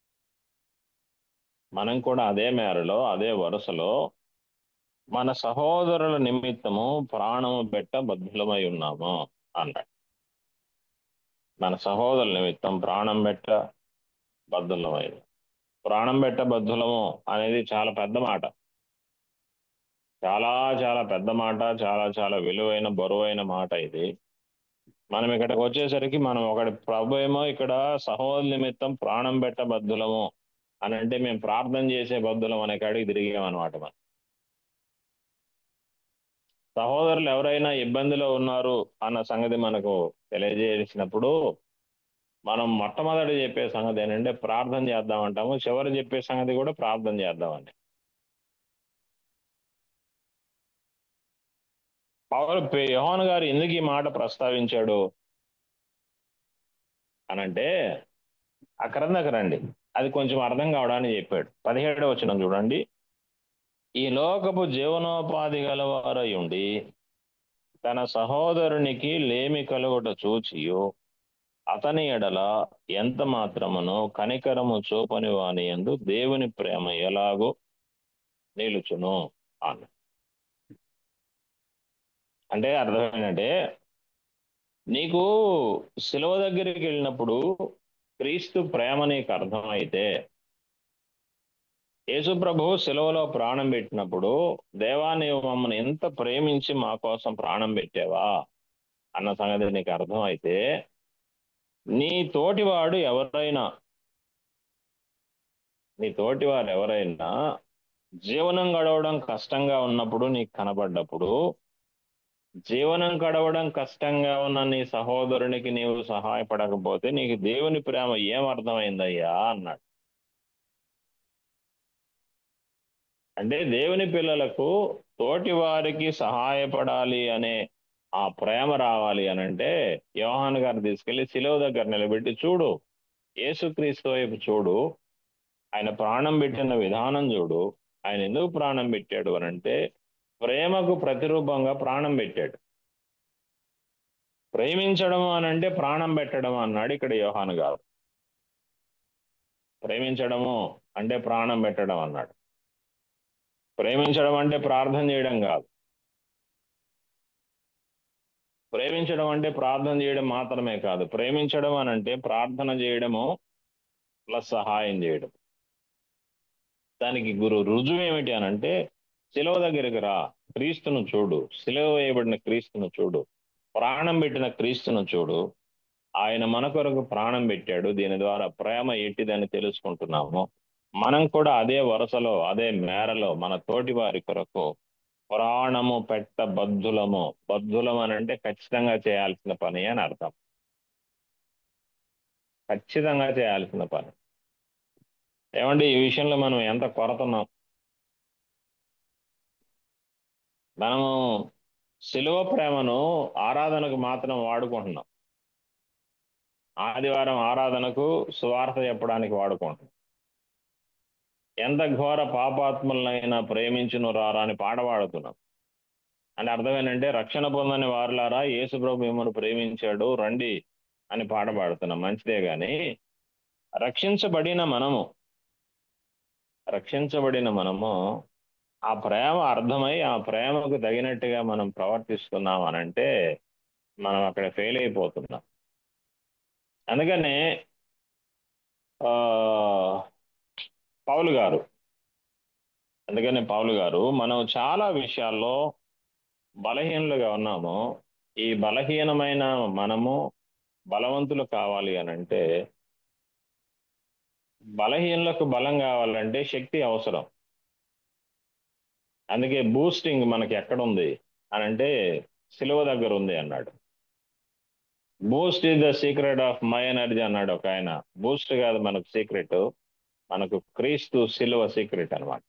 మనం కూడా అదే మేరలో అదే వరుసలో మన సహోదరుల నిమిత్తము ప్రాణము పెట్ట బద్ధులమై ఉన్నాము అన్నాడు మన సహోదరుల నిమిత్తం ప్రాణం పెట్ట బద్ధులమై ప్రాణం పెట్ట బద్ధులము అనేది చాలా పెద్ద మాట చాలా చాలా పెద్ద మాట చాలా చాలా విలువైన బరువైన మాట ఇది మనం ఇక్కడికి వచ్చేసరికి మనం ఒకటి ప్రభు ఏమో ఇక్కడ సహోదరు నిమిత్తం ప్రాణం పెట్ట బద్ధులము అని అంటే మేము ప్రార్థన చేసే బద్ధులం అనే కాడికి తిరిగామన్నమాట మనం సహోదరులు ఎవరైనా ఇబ్బందిలో ఉన్నారు అన్న సంగతి మనకు తెలియజేసినప్పుడు మనం మొట్టమొదటి చెప్పే సంగతి ఏంటంటే ప్రార్థన చేద్దామంటాము చివరి చెప్పే సంగతి కూడా ప్రార్థన చేద్దామని పౌరు యోహన్ గారు ఎందుకు ఈ మాట ప్రస్తావించాడు అనంటే ఆ క్రిందకు రండి అది కొంచెం అర్థం కావడానికి చెప్పాడు పదిహేడు వచ్చిన చూడండి ఈ లోకపు జీవనోపాధి గలవారై ఉండి తన సహోదరునికి లేమి కలుగుట చూచియు అతని ఎడల ఎంత మాత్రమును కనికరము చూపని వాని ఎందు దేవుని ప్రేమ ఎలాగో నిలుచును అన్న అంటే అర్థం ఏంటంటే నీకు శిలువ దగ్గరికి వెళ్ళినప్పుడు క్రీస్తు ప్రేమ నీకు అర్థమైతే యేసు ప్రభు సెలవులో ప్రాణం పెట్టినప్పుడు దేవా నీవు మమ్మల్ని ఎంత ప్రేమించి మా కోసం ప్రాణం పెట్టావా అన్న సంగతి నీకు అర్థమైతే నీ తోటివాడు ఎవరైనా నీ తోటివారు ఎవరైనా జీవనం గడవడం కష్టంగా ఉన్నప్పుడు నీకు కనబడ్డప్పుడు జీవనం గడవడం కష్టంగా ఉన్న నీ సహోదరునికి నీవు సహాయపడకపోతే నీకు దేవుని ప్రేమ ఏం అర్థమైందయ్యా అన్నాడు అంటే దేవుని పిల్లలకు తోటి వారికి సహాయపడాలి అనే ఆ ప్రేమ రావాలి అని అంటే యోహాన్ గారు తీసుకెళ్లి శిలువ దగ్గర నిలబెట్టి చూడు యేసుక్రీస్తు వైపు చూడు ఆయన ప్రాణం పెట్టిన విధానం చూడు ఆయన ఎందుకు ప్రాణం పెట్టాడు అని అంటే ప్రేమకు ప్రతిరూపంగా ప్రాణం పెట్టాడు ప్రేమించడం అని అంటే ప్రాణం పెట్టడం అన్నాడు ఇక్కడ యోహాను గారు ప్రేమించడము అంటే ప్రాణం పెట్టడం అన్నాడు ప్రేమించడం అంటే ప్రార్థన చేయడం కాదు ప్రేమించడం అంటే ప్రార్థన చేయడం మాత్రమే కాదు ప్రేమించడం అని అంటే ప్రార్థన చేయడము ప్లస్ సహాయం చేయడం దానికి గురు రుజువు ఏమిటి అని అంటే శిలువ దగ్గరికి రా క్రీస్తును చూడు శిలువ వేయబడిన క్రీస్తును చూడు ప్రాణం పెట్టిన క్రీస్తును చూడు ఆయన మన కొరకు ప్రాణం పెట్టాడు దీని ద్వారా ప్రేమ ఎట్టిదని తెలుసుకుంటున్నాము మనం కూడా అదే వరుసలో అదే మేరలో మన తోటి వారి కొరకు ప్రాణము పెట్ట బద్ధులము బద్ధులం అని అంటే ఖచ్చితంగా చేయాల్సిన పని అని అర్థం ఖచ్చితంగా చేయాల్సిన పని ఏమండి ఈ విషయంలో మనం ఎంత కొరతున్నాం మనము శిలువ ప్రేమను ఆరాధనకు మాత్రం వాడుకుంటున్నాం ఆదివారం ఆరాధనకు సువార్త చెప్పడానికి వాడుకుంటున్నాం ఎంత ఘోర పాపాత్ములనైనా ప్రేమించును రారా అని పాట పాడుతున్నాం అంటే అర్థం ఏంటంటే రక్షణ పొందని వారులారా యేసుప్రభు మిమ్మల్ని ప్రేమించాడు రండి అని పాట పాడుతున్నాం మంచిదే గాని రక్షించబడిన మనము రక్షించబడిన మనము ఆ ప్రేమ అర్థమై ఆ ప్రేమకు తగినట్టుగా మనం ప్రవర్తిస్తున్నాం అనంటే మనం అక్కడ ఫెయిల్ అయిపోతున్నాం అందుకనే ఆ పౌలు గారు అందుకనే పౌలు గారు మనం చాలా విషయాల్లో బలహీనులుగా ఉన్నాము ఈ బలహీనమైన మనము బలవంతులు కావాలి అని అంటే బలహీనులకు బలం కావాలంటే శక్తి అవసరం అందుకే బూస్టింగ్ మనకి ఎక్కడ ఉంది అని అంటే సిలువ దగ్గర ఉంది అన్నాడు boost is the secret of my energy అన్నాడు ఒక ఆయన బూస్ట్ కాదు మనకు సీక్రెట్ మనకు క్రీస్తు సిలువ సీక్రెట్ అనమాట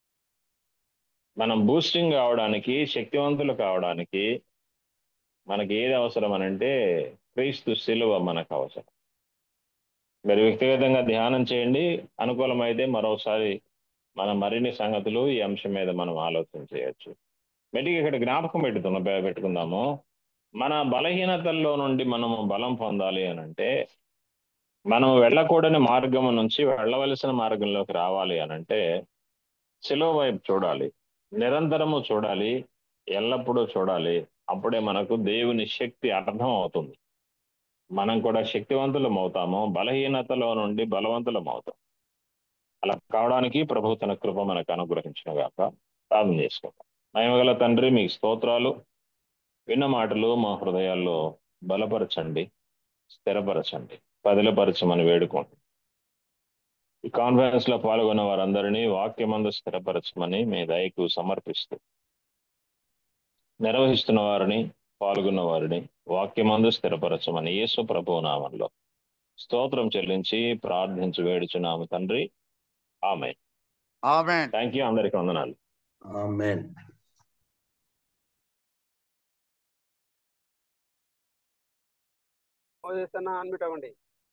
మనం బూస్టింగ్ కావడానికి శక్తివంతులు కావడానికి మనకి ఏది అవసరం అని అంటే క్రీస్తు సిలువ మనకు అవసరం మీరు వ్యక్తిగతంగా ధ్యానం చేయండి అనుకూలమైతే మరోసారి మన మరిన్ని సంగతులు ఈ అంశం మీద మనం ఆలోచన చేయొచ్చు మెట్టికి ఇక్కడ జ్ఞాపకం పెట్టుకున్న పెట్టుకుందాము మన బలహీనతల్లో నుండి మనము బలం పొందాలి అని అంటే మనం వెళ్ళకూడని మార్గం నుంచి వెళ్ళవలసిన మార్గంలోకి రావాలి అని అంటే శిలో వైపు చూడాలి నిరంతరము చూడాలి ఎల్లప్పుడూ చూడాలి అప్పుడే మనకు దేవుని శక్తి అర్థం అవుతుంది మనం కూడా శక్తివంతులం అవుతాము బలహీనతలో నుండి బలవంతులం అవుతాం అలా కావడానికి ప్రభు తన కృప మనకు అనుగ్రహించిన గాక ప్రార్థన చేసుకుంటాం మహిమగల తండ్రి మీకు స్తోత్రాలు విన్న మాటలు మా హృదయాల్లో బలపరచండి స్థిరపరచండి పదిలపరచమని వేడుకోండి ఈ కాన్ఫరెన్స్ లో పాల్గొన్న వారందరినీ వాక్యమందు స్థిరపరచమని మీ దయకు సమర్పిస్తూ నిర్వహిస్తున్న వారిని పాల్గొన్న వారిని వాక్యమందు స్థిరపరచమని యేసు ప్రభు నామంలో స్తోత్రం చెల్లించి ప్రార్థించి వేడుచున్నాము తండ్రి ఆమె ఆమెన్ థ్యాంక్ యూ అందరికీ వందనాలు ఆమెన్ చేస్తున్నా అన్మిట్ అవ్వండి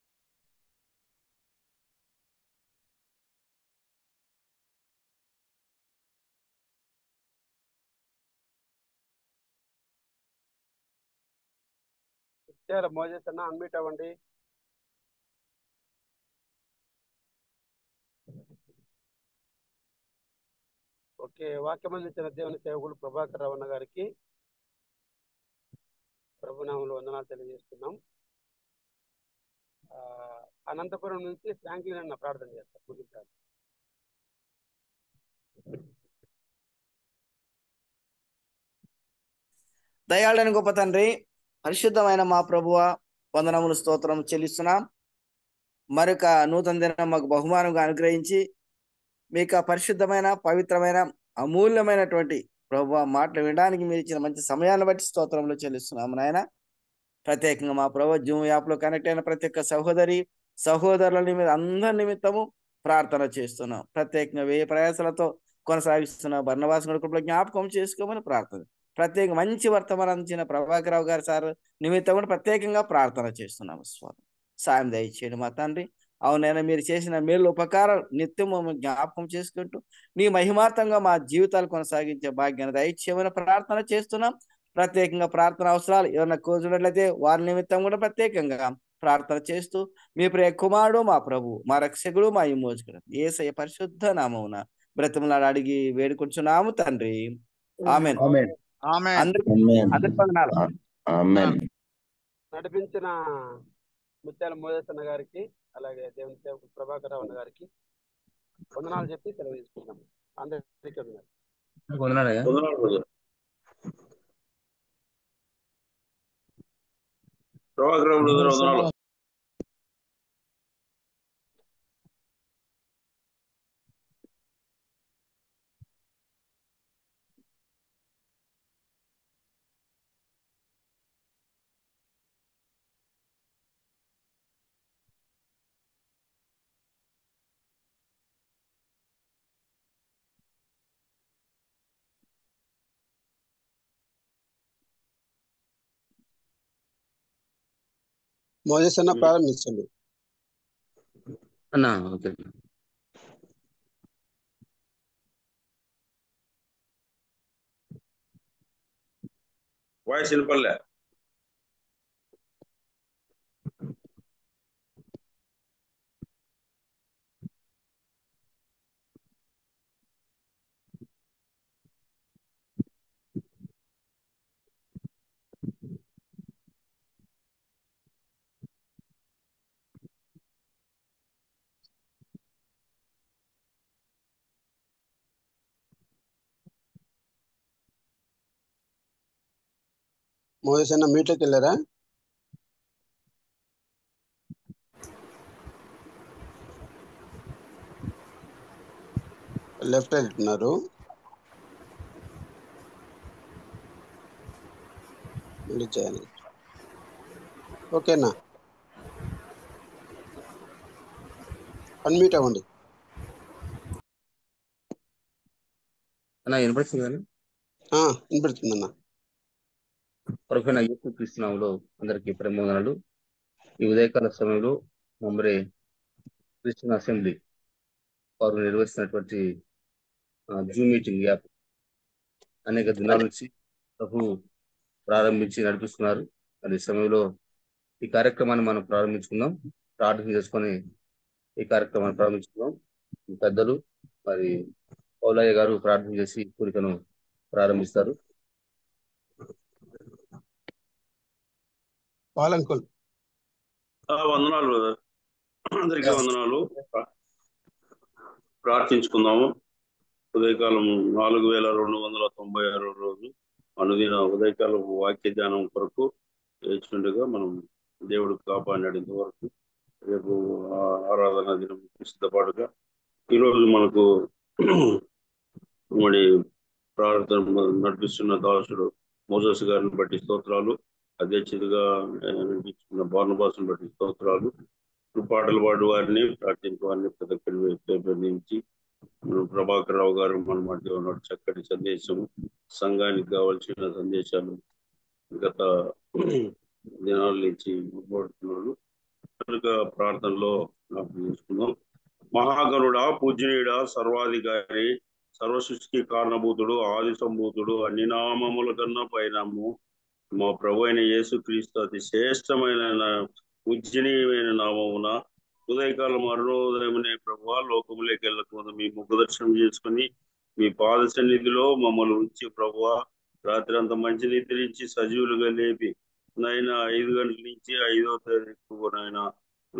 ఇచ్చారు మోజెస్ అన్న అన్మిట్ అవ్వండి ఓకే వాక్యం అందించిన దేవుని సేవకులు ప్రభాకర్ రావణ గారికి ప్రభునామంలో వందనాలు తెలియజేస్తున్నాం ఆ, అనంతపురం నుంచి ఫ్రాంక్లిన్ అన్న ప్రార్థన చేస్తారు ముగించాలి దయాళని గొప్ప తండ్రి పరిశుద్ధమైన మా ప్రభువ వందనములు స్తోత్రం చెల్లిస్తున్నాం మరొక నూతన దినం మాకు బహుమానంగా అనుగ్రహించి మీకు ఆ పరిశుద్ధమైన పవిత్రమైన అమూల్యమైనటువంటి ప్రభు మాటలు వినడానికి మీరు ఇచ్చిన మంచి సమయాన్ని బట్టి స్తోత్రంలో చెల్లిస్తున్నాము నాయన ప్రత్యేకంగా మా ప్రభు జూమ్ యాప్లో కనెక్ట్ అయిన ప్రతి ఒక్క సహోదరి సహోదరుల నిమిత్తం అందరి నిమిత్తము ప్రార్థన చేస్తున్నాం ప్రత్యేకంగా వేయ ప్రయాసాలతో కొనసాగిస్తున్న బర్ణవాసం కూడా జ్ఞాపకం చేసుకోమని ప్రార్థన ప్రత్యేక మంచి వర్తమానం ఇచ్చిన ప్రభాకర్ రావు గారు సార్ నిమిత్తం కూడా ప్రత్యేకంగా ప్రార్థన చేస్తున్నాము స్వామి సాయం దయచేయండి మా తండ్రి అవునైనా మీరు చేసిన మేలు ఉపకారం నిత్యం మమ్మల్ని జ్ఞాపకం చేసుకుంటూ నీ మహిమార్థంగా మా జీవితాలు కొనసాగించే భాగ్యాన్ని దయచేయమని ప్రార్థన చేస్తున్నాం ప్రత్యేకంగా ప్రార్థన అవసరాలు ఏమైనా కోరుచున్నట్లయితే వారి నిమిత్తం కూడా ప్రత్యేకంగా ప్రార్థన చేస్తూ మీ ప్రియ కుమారుడు మా ప్రభు మా రక్షకుడు మా విమోచకుడు ఏసయ పరిశుద్ధ నామమున బ్రతములాడు అడిగి వేడుకుంటున్నాము తండ్రి ఆమెన్ ఆమేన్ ఆమెన్ అందరికి ఆమేన్ అందరికి వందనాలు ఆమేన్ నడిపించిన ముత్యాల మోదసన్న గారికి అలాగే దేవుని సేవకు ప్రభాకర్ రావు అన్న గారికి వందనాలు చెప్పి సెలవు తీసుకుంటాం అందరికీ వందనాలు వందనాలయ్యా వందనాలు బ్రదర్ ప్రభాకర్ రావు బ్రదర్ వందనాలు మోదసన్న ప్రారంభించండి అన్నా ఓకే వాయిస్ వినపడలే మోదసన్న మీట్లోకి వెళ్ళారా లెఫ్ట్ వెళ్తున్నారు మళ్ళీ చేయాలి ఓకేనా అన్మ్యూట్ అవ్వండి అన్నా వినపడుతుంది కానీ ఆ, వినపడుతుందన్న ప్రభుత్వ యేసు క్రీస్తునాములో అందరికీ ప్రేమ వందనాలు ఈ ఉదయకాల సమయంలో మమ్మరి క్రిస్టియన్ అసెంబ్లీ వారు నిర్వహిస్తున్నటువంటి జూమ్ మీటింగ్ యాప్ అనేక దినాల నుంచి ప్రభు ప్రారంభించి నడిపిస్తున్నారు మరి ఈ సమయంలో ఈ కార్యక్రమాన్ని మనం ప్రారంభించుకుందాం ప్రార్థన చేసుకొని ఈ కార్యక్రమాన్ని ప్రారంభించుకుందాం ఈ పెద్దలు మరి పౌలయ్య గారు ప్రార్థన చేసి ఈ కోరికను ప్రారంభిస్తారు పాలంకుల్ ఆ, వందనాలు బ్రదర్ అందరికీ వందనాలు ప్రార్థించుకుందాము ఉదయకాలం నాలుగు వేల రెండు వందల తొంభై ఆరో రోజు అనుదిన ఉదయకాలం వాక్య ధ్యానం కొరకు వేస్తుండగా మనం దేవుడు కాపాడినాడు ఇంతవరకు రేపు ఆ- ఆరాధన దినం సిద్ధపాటుగా ఈరోజు మనకు మరి ప్రార్థన నడిపిస్తున్న దాసుడు మోజస్ గారిని బట్టి స్తోత్రాలు అధ్యక్షుడిగా ఆ, నడిపించుకున్న బార్నబాసును బట్టి స్తోత్రాలు పాటలు పాడు వారిని ప్రార్థించే వారిని ప్రతి ఒక్కరిని పెంపొందించి మన ప్రభాకర్ రావు గారు మన మధ్య ఉన్న చక్కటి సందేశం సంఘానికి కావాల్సిన సందేశాలు గత దినాల నుంచి ఇవ్వబడుతున్నాడు కనుక ప్రార్థనలో జ్ఞాపకం చేసుకుందాం మహాగణుడ పూజనీయుడ సర్వాధికారి సర్వసృష్టికి కారణభూతుడు ఆది సంభూతుడు అన్ని నామముల కన్నా పైనము మా ప్రభు అయిన యేసు క్రీస్తు అతి శ్రేష్టమైన నా- పూజనీయమైన నామమున ఉదయకాలం అరుణోదయమనే ప్రభు లోకములోకి వెళ్ళకుండా మీ ముఖ దర్శనం చేసుకుని మీ పాద సన్నిధిలో మమ్మల్ని ఉంచి ప్రభు రాత్రి అంత మంచి నిద్రించి సజీవులుగా లేపి నాయన ఐదు గంటల నుంచి ఐదో తారీఖు నాయన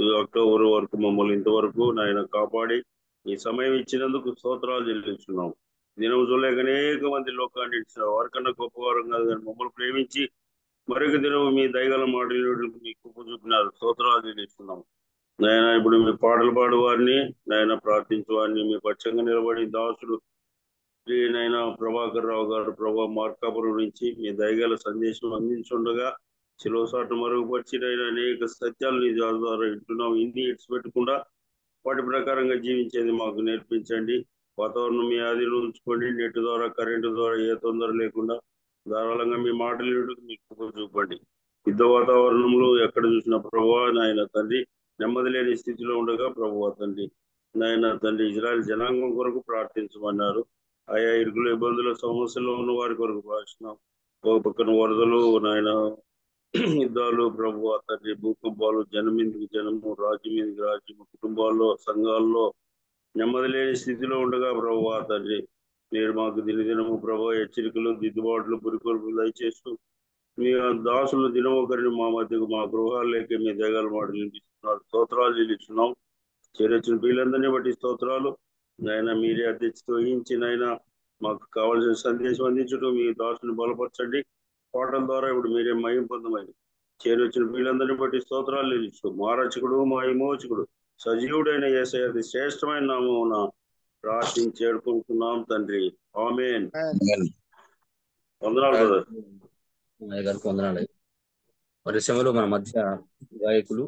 అక్టోబర్ వరకు మమ్మల్ని ఇంతవరకు నాయన కాపాడి ఈ సమయం ఇచ్చినందుకు స్తోత్రాలు చెల్లిస్తున్నాం దినం చూడలేక అనేక మంది లోకాన్ని ఇచ్చిన వారికన్నా గొప్పవారం కాదు కానీ మమ్మల్ని ప్రేమించి మరొక దినం మీ దయగల మాటలు మీకు కృప చూపినారు స్తోత్రాలు చెల్లిస్తున్నాం నాయన ఇప్పుడు మీ పాటలు పాడు వారిని నాయన ప్రార్థించు వారిని మీ పక్షంగా నిలబడి దాసుడు శ్రీ నాయన ప్రభాకర్ రావు గారు ప్రభా మార్కాపురం నుంచి మీ దయగల సందేశం అందించుండగా శిలోసాటు మరుగుపరిచి నాయన అనేక సత్యాలు నీ ద్వారా వింటున్నాం ఇన్ని ఇట్స్ పెట్టకుండా వాటి ప్రకారంగా జీవించేది మాకు నేర్పించండి వాతావరణం మీ ఆధీనంలో ఉంచుకోండి నెట్ ద్వారా కరెంటు ద్వారా ఏ తొందర లేకుండా ధారాళంగా మీ మాటలు వినడానికి మీకు కృప చూపండి యుద్ధ వాతావరణంలో ఎక్కడ చూసిన ప్రభావ నాయన తండ్రి నెమ్మది లేని స్థితిలో ఉండగా ప్రభావ తండ్రి నాయన తండ్రి ఇజ్రాయెల్ జనాంగం కొరకు ప్రార్థించమన్నారు ఆయా ఇరుకుల ఇబ్బందుల సమస్యలో ఉన్న వారి కొరకు ప్రార్థిస్తున్నాం ఒక పక్కన వరదలు నాయన యుద్ధాలు ప్రభు తండ్రి భూకంపాలు జనం మీదకి జనము రాజ్యం మీదకి రాజ్యము కుటుంబాల్లో సంఘాల్లో నెమ్మది లేని స్థితిలో ఉండగా ప్రభు తండ్రి మీరు మాకు దినదినము ప్రభు హెచ్చరికలు దిద్దుబాట్లు పురికొల్పులు దయచేస్తూ మీ దాసులు దినం ఒకరిని మా మధ్యకు మా గృహాల్లోకి మీ దేగాల మాటలు వినిపిస్తున్నారు స్తోత్రాలు చెల్లిస్తున్నాం చేరొచ్చిన వీళ్ళందరినీ బట్టి స్తోత్రాలు నాయన మీరే అధ్యక్షత వహించి నాయన మాకు కావాల్సిన సందేశం అందించడం మీ దాసుని బలపరచండి పాటల ద్వారా ఇప్పుడు మీరే మయం పొందమని చేరొచ్చిన వీళ్ళందరినీ బట్టి స్తోత్రాలు చెల్లిస్తూ మా రచకుడు మా విమోచకుడు సజీవుడైన ఏసై అది శ్రేష్టమైన నామమున ప్రార్థించి చేరుకుంటున్నాం తండ్రి ఆమెన్ వందనాలు బ్రదర్ అయ్య గారికి వందనాలు మరి సమయంలో మన మధ్య గాయకులు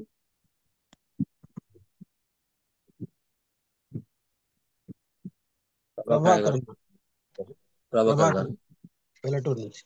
ప్రభాకర్ ప్రభాకర్ గారు ప్రభాకర్ ప్రభాకర్ గారు వెల్లటూరు నుంచి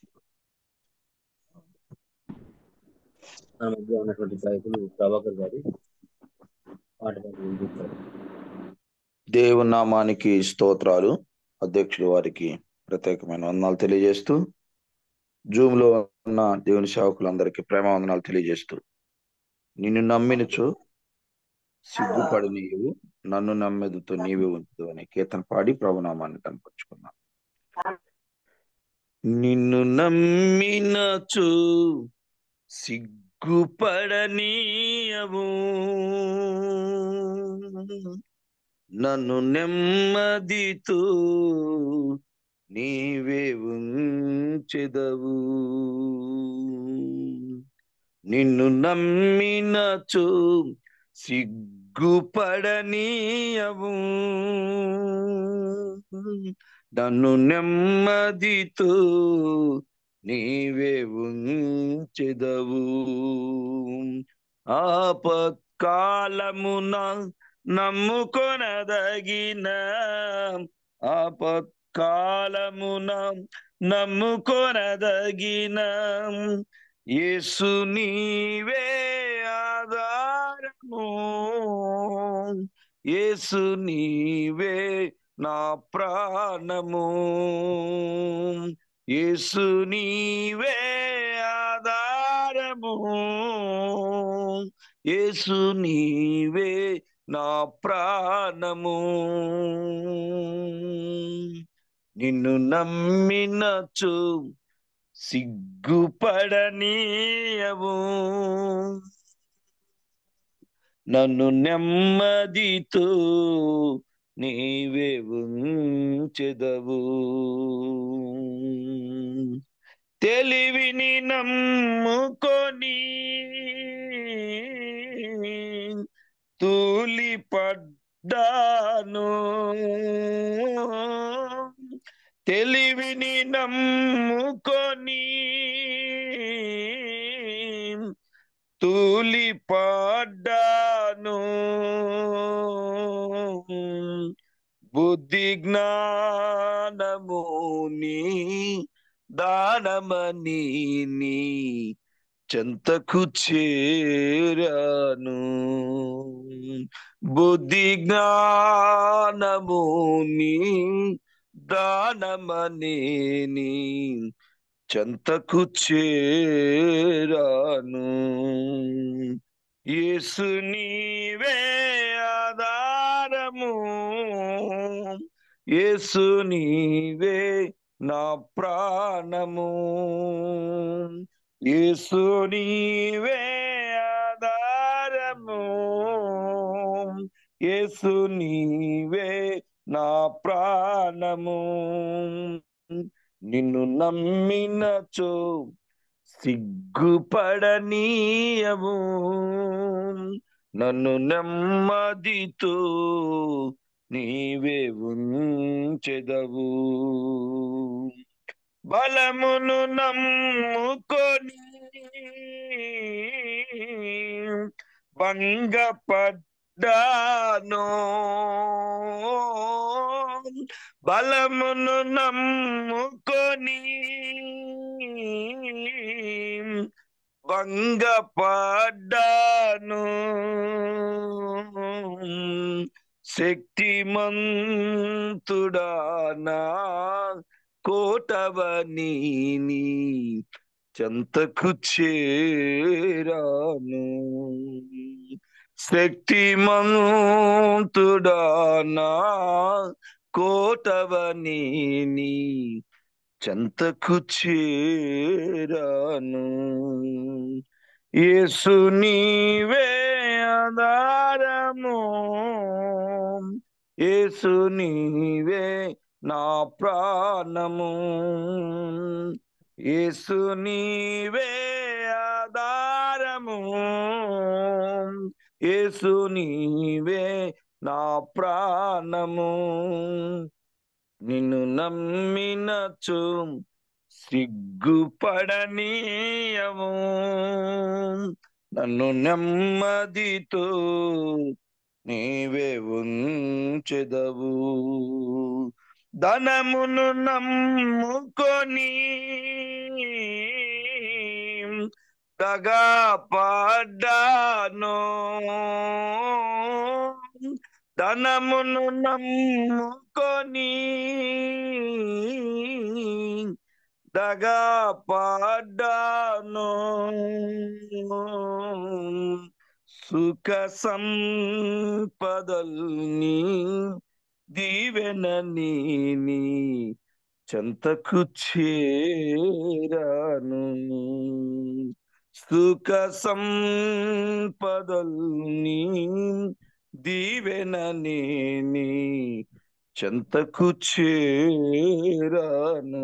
మన మధ్య ఉన్నటువంటి గాయకులు ప్రభాకర్ గారు పాట పాడి వినిపిస్తారు దేవుని నామానికి స్తోత్రాలు అధ్యక్షులు వారికి ప్రత్యేకమైన వందనాలు తెలియజేస్తూ జూమ్ లో ఉన్న దేవుని సేవకులందరికీ ప్రేమ వందనాలు తెలియజేస్తూ నిన్ను నమ్మినచో సిగ్గుపడి నీవు నన్ను నమ్మెదుతో నీవే ఉంచు అనే కీర్తన పాడి ప్రభునామాన్ని కనపరుచుకున్నాం నిన్ను నమ్మినచో సిగ్గుపడనీయవు నన్ను నెమ్మదితో నీవే ఉంచెదవు నిన్ను నమ్మినచో సిగ్గుపడనీయవు నన్ను నెమ్మదితో నీవే ఉంచెదవు ఆపత్కాలమున నమ్ముకొనదగిన ఆపత్కాలమున నమ్ముకొనదగిన యేసు నీవే ఆధారము యేసు నీవే నా ప్రాణము యేసు నీవే ఆధారము యేసు నీవే నా ప్రాణము నిన్ను నమ్మినచు సిగ్గుపడనీయవు నన్ను నెమ్మదితో నీవే ఉంచెదవు తెలివిని నమ్ముకొని తూలి పడ్డాను తెలివిని నమ్ముకొని తూలి పడ్డాను బుద్ధి జ్ఞానముని దానమని నీ చెంతకు చేరాను బుద్ధి జ్ఞానముని దానమని నీ చెంతకు చేరాను యేసు నీవే ఆధారము యేసు నీవే నా ప్రాణము యేసు నీవే ఆధారము యేసు నీవే నా ప్రాణము నిన్ను నమ్మినచో సిగ్గుపడనీయము నన్ను నెమ్మదితో నీవే ఉంచెదవు బలమును నమ్ముకొని భంగపడ్డాను బలమును నమ్ముకొని భంగపడ్డాను శక్తిమంతుడానా కోటవని చెంతకు చేరాను శక్తిమంతుడానా కోటవని చెంతకు చేరాను యేసు నీవే ఆధారము యేసు నీవే నా ప్రాణము యేసు నీవే ఆధారము యేసు నీవే నా ప్రాణము నిన్ను నమ్మినచు సిగ్గుపడనీయము నన్ను నెమ్మదితో నీవే ఉంచెదవు ధనమును నమ్ముకొని దగా పడ్డాను ధనమును నమ్ముకొని దగా పడ్డాను సుఖ సంపదల్ని దీవెన నీని చెంతకు చేరాను సుఖ సంపదల్ని దీవెన నేని చెంతకు చేరాను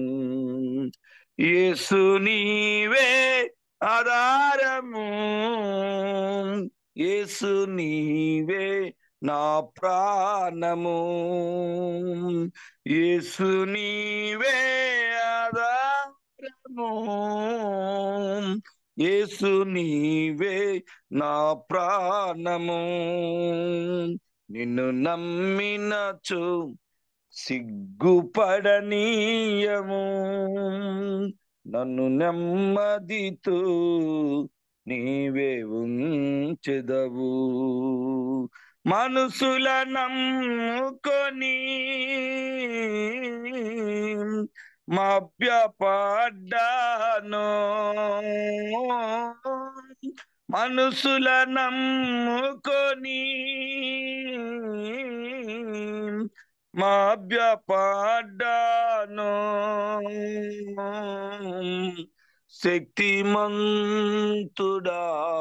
యేసు నీవే ఆధారము యేసు నీవే నా ప్రాణము యేసు నీవే ఆధారము యేసు నీవే నా ప్రాణము నిన్ను నమ్మినచు సిగ్గుపడనీయము నన్ను నెమ్మదితో నీవే ఉంచెదవు మనసుల నమ్ముకొని మభ్యపడ్డాను మనసుల నమ్ముకొని మభ్యపడ్డాను శక్తిమంతుడా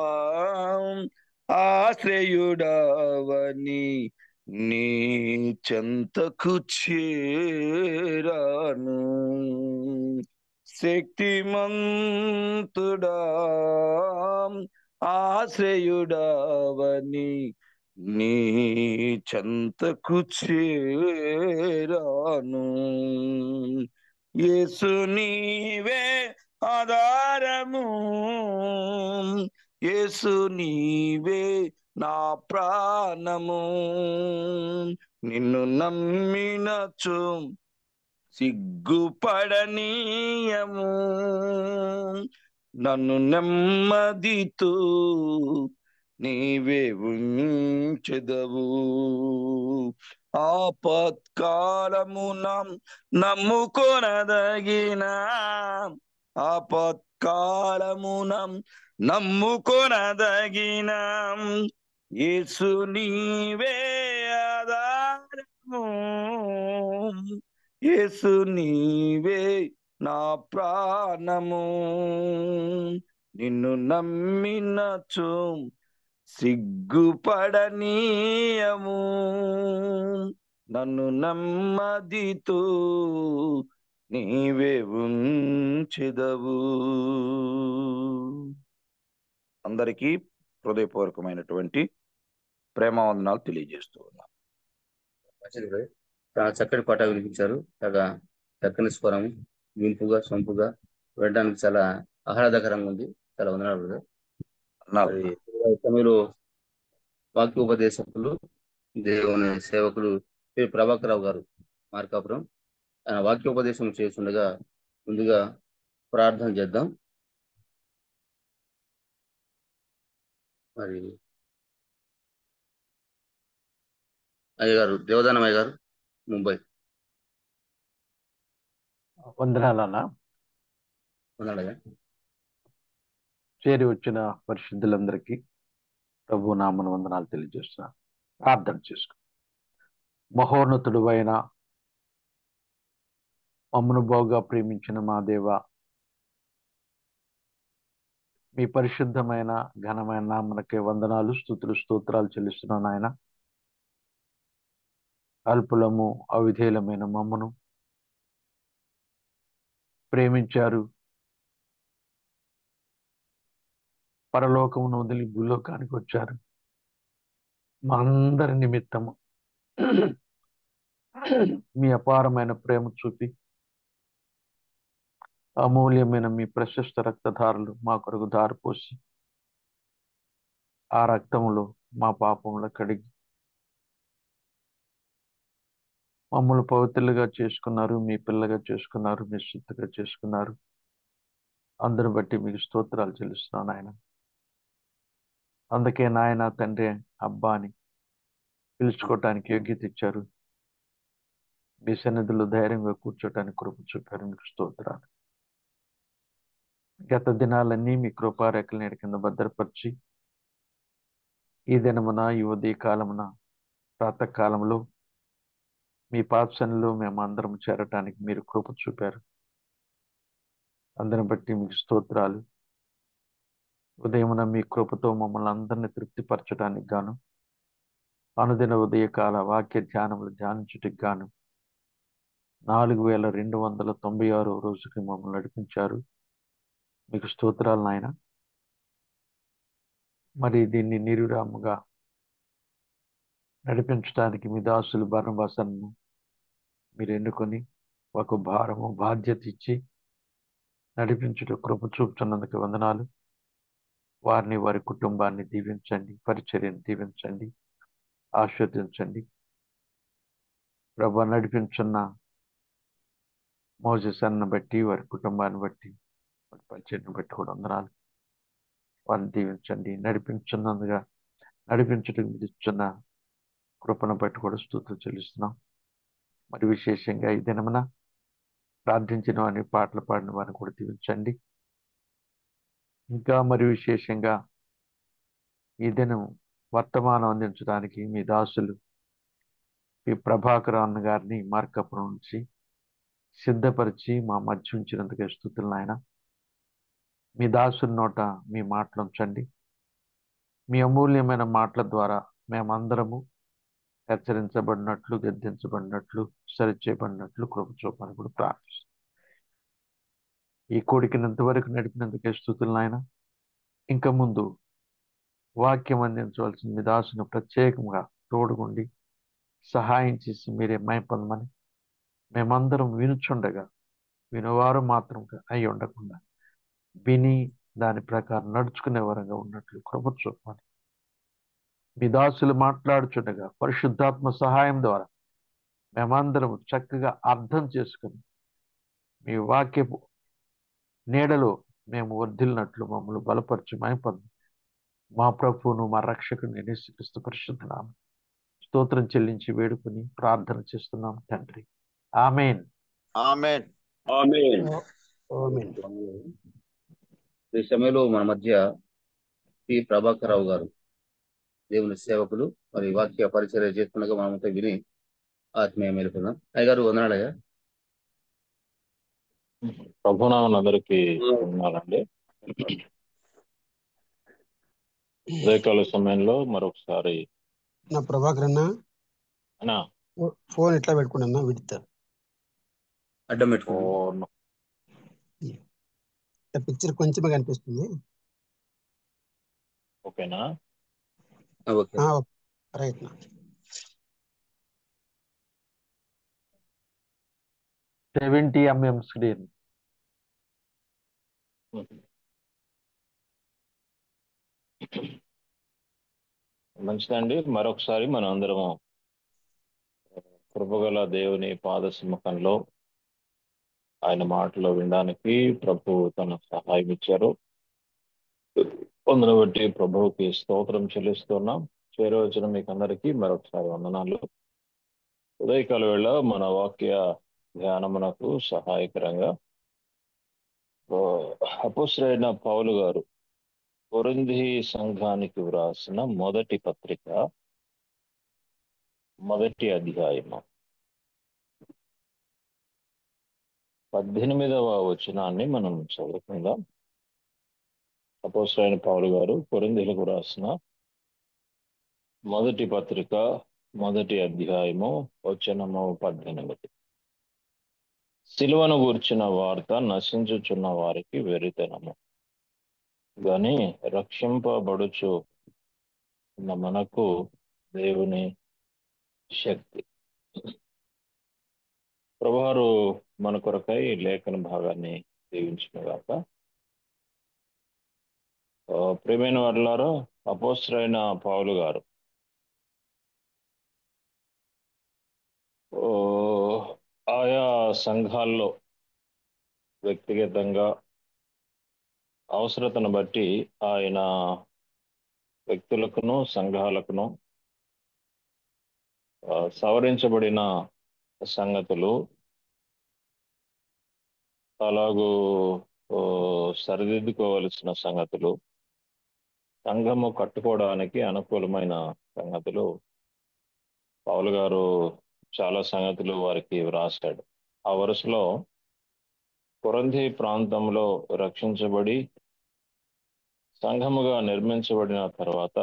ఆశ్రయుడవని నీ చెంతకు చేరాను శక్తిమంతుడా ఆశ్రయుడవని నీ చెంతకు చేరాను యేసు నీవే ఆధారము యేసు నీవే నా ప్రాణము నిన్ను నమ్మినచు సిగ్గుపడనీయము నన్ను నెమ్మదితో నీవే ఉంచెదవు ఆపత్కాలమున నమ్ముకొనదగిన ఆపత్కాలమున నమ్ముకొనదగిన యేసు నీవే ఆధారము యేసు నీవే నా ప్రాణము నిన్ను నమ్మినచు సిగ్గుపడనీయము నన్ను నెమ్మదితో నీవే ఉంచెదవు అందరికీ హృదయపూర్వకమైనటువంటి ప్రేమావందనాలు తెలియజేస్తూ ఉన్నాను మంచిది బ్రదర్. చాలా చక్కటి పాట వినిపించారు చాలా చక్కని స్వరం వింపుగా సొంపుగా వినడానికి చాలా ఆహ్లాదకరంగా ఉంది చాలా వందనాలు బ్రదర్. అన్నారు మరి ఈ సమయంలో వాక్యోపదేశకులు దేవుని సేవకులు శ్రీ ప్రభాకర్ రావు గారు మార్కాపురం ఆయన వాక్యోపదేశం చేస్తుండగా ముందుగా ప్రార్థన చేద్దాం మరి అయ్య గారు దేవదానమయ్య గారు ముంబై వందనాలన్న ఉన్నాడుగా చేరి వచ్చిన పరిశుద్ధులందరికీ ప్రభు నామన వందనాలు తెలియజేస్తున్నాను ప్రార్థన చేసుకో మహోన్నతుడు అయిన మమ్మను బాగా ప్రేమించిన మా దేవ మీ పరిశుద్ధమైన ఘనమైన నామనకే వందనాలు స్థుతులు స్తోత్రాలు చెల్లిస్తున్నాను ఆయన అల్పులము అవిధేయులమైన మమ్మను ప్రేమించారు పరలోకమును వదిలి భూలోకానికి వచ్చారు మా అందరి నిమిత్తము మీ అపారమైన ప్రేమ చూపి అమూల్యమైన మీ ప్రశస్త రక్తధారలు మా కొరకు దారిపోసి ఆ రక్తములో మా పాపముల కడిగి మమ్మల్ని పవిత్రులుగా చేసుకున్నారు మీ పిల్లగా చేసుకున్నారు మీ శుద్ధిగా చేసుకున్నారు అందరిని బట్టి మీకు స్తోత్రాలు చెల్లిస్తున్నాను ఆయన అందుకే నాయన తండ్రి అబ్బా అని పిలుచుకోవటానికి యోగ్యత ఇచ్చారు మీ సన్నిధిలో ధైర్యంగా కూర్చోటానికి కృప చూపారు మీకు స్తోత్రాలు గత దినాలన్నీ మీ కృపారేఖల నీడ కింద భద్రపరిచి ఈ దినమున ఈ ఉదయ కాలమున ప్రాతకాలంలో మీ పాత్సనలో మేము అందరం చేరటానికి మీరు కృప చూపారు అందరిని బట్టి మీకు స్తోత్రాలు ఉదయమున మీ కృపతో మమ్మల్ని అందరిని తృప్తిపరచడానికి గాను అనుదిన ఉదయకాల వాక్య ధ్యానములు ధ్యానించుటకు గాను నాలుగు వేల రెండు వందల తొంభై ఆరో రోజుకి మమ్మల్ని నడిపించారు మీకు స్తోత్రాలు నాయన మరి దీన్ని నిర్విరాముగా నడిపించడానికి మీ దాసులు బర్ణబాసన్ను మీరు ఎన్నుకొని ఒక భారము బాధ్యత ఇచ్చి నడిపించుట కృప చూపుతున్నందుకు వందనాలు వారిని వారి కుటుంబాన్ని దీవించండి పరిచర్యను దీవించండి ఆస్వాదించండి ప్రభు నడిపించున్న మోజెస్ అన్న బట్టి వారి కుటుంబాన్ని బట్టి వారి పరిచర్యను బట్టి కూడా వందనాలు వారిని దీవించండి నడిపించున్నందుగా నడిపించడం మీరు ఇచ్చున్న కృపను బట్టి కూడా స్తోత్రం చెల్లిస్తున్నాం మరి విశేషంగా ఈ దినమున ప్రార్థించిన వారిని పాటలు పాడిన వారిని కూడా దీవించండి ఇంకా మరి విశేషంగా ఈ దినం వర్తమానం అందించడానికి మీ దాసులు మీ ప్రభాకర్ అన్న గారిని మార్కపురం నుంచి సిద్ధపరిచి మా మధ్య ఉంచినందుకే స్థుతులు నాయన మీ దాసుని నోట మీ మాటలు ఉంచండి మీ అమూల్యమైన మాటల ద్వారా మేమందరము హెచ్చరించబడినట్లు గద్దించబడినట్లు సరిచేయబడినట్లు కృప చూపని కూడా ప్రార్థిస్తాం ఈ కోడికని ఇంతవరకు నడిపినందుకే స్థుతులు నాయన ఇంకా ముందు వాక్యం అందించవలసిన మీ దాసును ప్రత్యేకంగా తోడుగుండి సహాయం చేసి మీరే మైపొందమని మేమందరం వినుచుండగా వినువారు మాత్రం అయి ఉండకుండా విని దాని ప్రకారం నడుచుకునే వరంగా ఉన్నట్లు కృప చూపమని మీ దాసులు మాట్లాడుచుండగా పరిశుద్ధాత్మ సహాయం ద్వారా మేమందరం చక్కగా అర్థం చేసుకుని మీ వాక్యపు నీడలో మేము వర్ధిల్లినట్లు మమ్మల్ని బలపరచు మైపొంది మా ప్రభువును మా రక్షకుని నిశ్చిస్తూ పరిశుద్ధనామ స్తోత్రం చెల్లించి వేడుకుని ప్రార్థన చేస్తున్నాం తండ్రి ఆమెన్ ఆమెన్ ఆమేన్ ఈ సమయంలో మన మధ్య పి ప్రభాకర్ రావు గారు దేవుని సేవకులు మరి వాక్య పరిచర్య చేస్తుండగా మనమంతా విని ఆత్మీయ మేలుకుందాం అయ్య గారు వందనాలయ్యా ప్రభునామన్ అందరికి ఉన్నారండి ఉదయకాల సమయంలో మరొకసారి నా ప్రభాకర్ అన్న అన్నా ఫో- ఫోన్ ఇట్లా పెట్టుకున్నా విడితే అడ్డం పెట్టుకోండి ఫోన్ పిక్చర్ కొంచెమే కనిపిస్తుంది ఓకేనా ఆ, ఓకే ఆ, ఓకే. రైట్ నా సెవెంటీ ఎంఎం స్క్రీన్ మంచిదండి మరొకసారి మనం అందరము కృపగల దేవుని పాద సముఖంలో ఆయన మాటలు వినడానికి ప్రభు తన సహాయం ఇచ్చారు పొందను బట్టి ప్రభువుకి స్తోత్రం చెల్లిస్తున్నాం చేరవచ్చిన మీకు అందరికీ మరొకసారి వందనాలు ఉదయకాల వేళ మన వాక్య ధ్యానమునకు సహాయకరంగా అపుశ్రైన పౌలు గారు కొరింది సంఘానికి వ్రాసిన మొదటి పత్రిక మొదటి అధ్యాయము పద్దెనిమిదవ వచనాన్ని మనం చదువుకుందాం అపోసరైన పౌలు గారు కొరిందీలకు రాసిన మొదటి పత్రిక మొదటి అధ్యాయము వచనము పద్దెనిమిది సిలువను గూర్చిన వార్త నశించుచున్న వారికి వెరితనము గాని రక్షింపబడుచు ఉన్న మనకు దేవుని శక్తి ప్రభువారు మన కొరకై లేఖన భాగాన్ని దీవించిన గాక ఆ, ప్రియమైన వారులారా అపోస్టరైన పౌలు గారు ఓ, ఆయా సంఘాల్లో వ్యక్తిగతంగా అవసరతను బట్టి ఆయన వ్యక్తులకును సంఘాలకును ఆ, సవరించబడిన సంగతులు అలాగూ ఓ, సరిదిద్దుకోవలసిన సంగతులు సంఘము కట్టుకోవడానికి అనుకూలమైన సంగతులు పౌలు గారు చాలా సంగతులు వారికి వ్రాశాడు ఆ వరుసలో కొరంధి ప్రాంతంలో రక్షించబడి సంఘముగా నిర్మించబడిన తర్వాత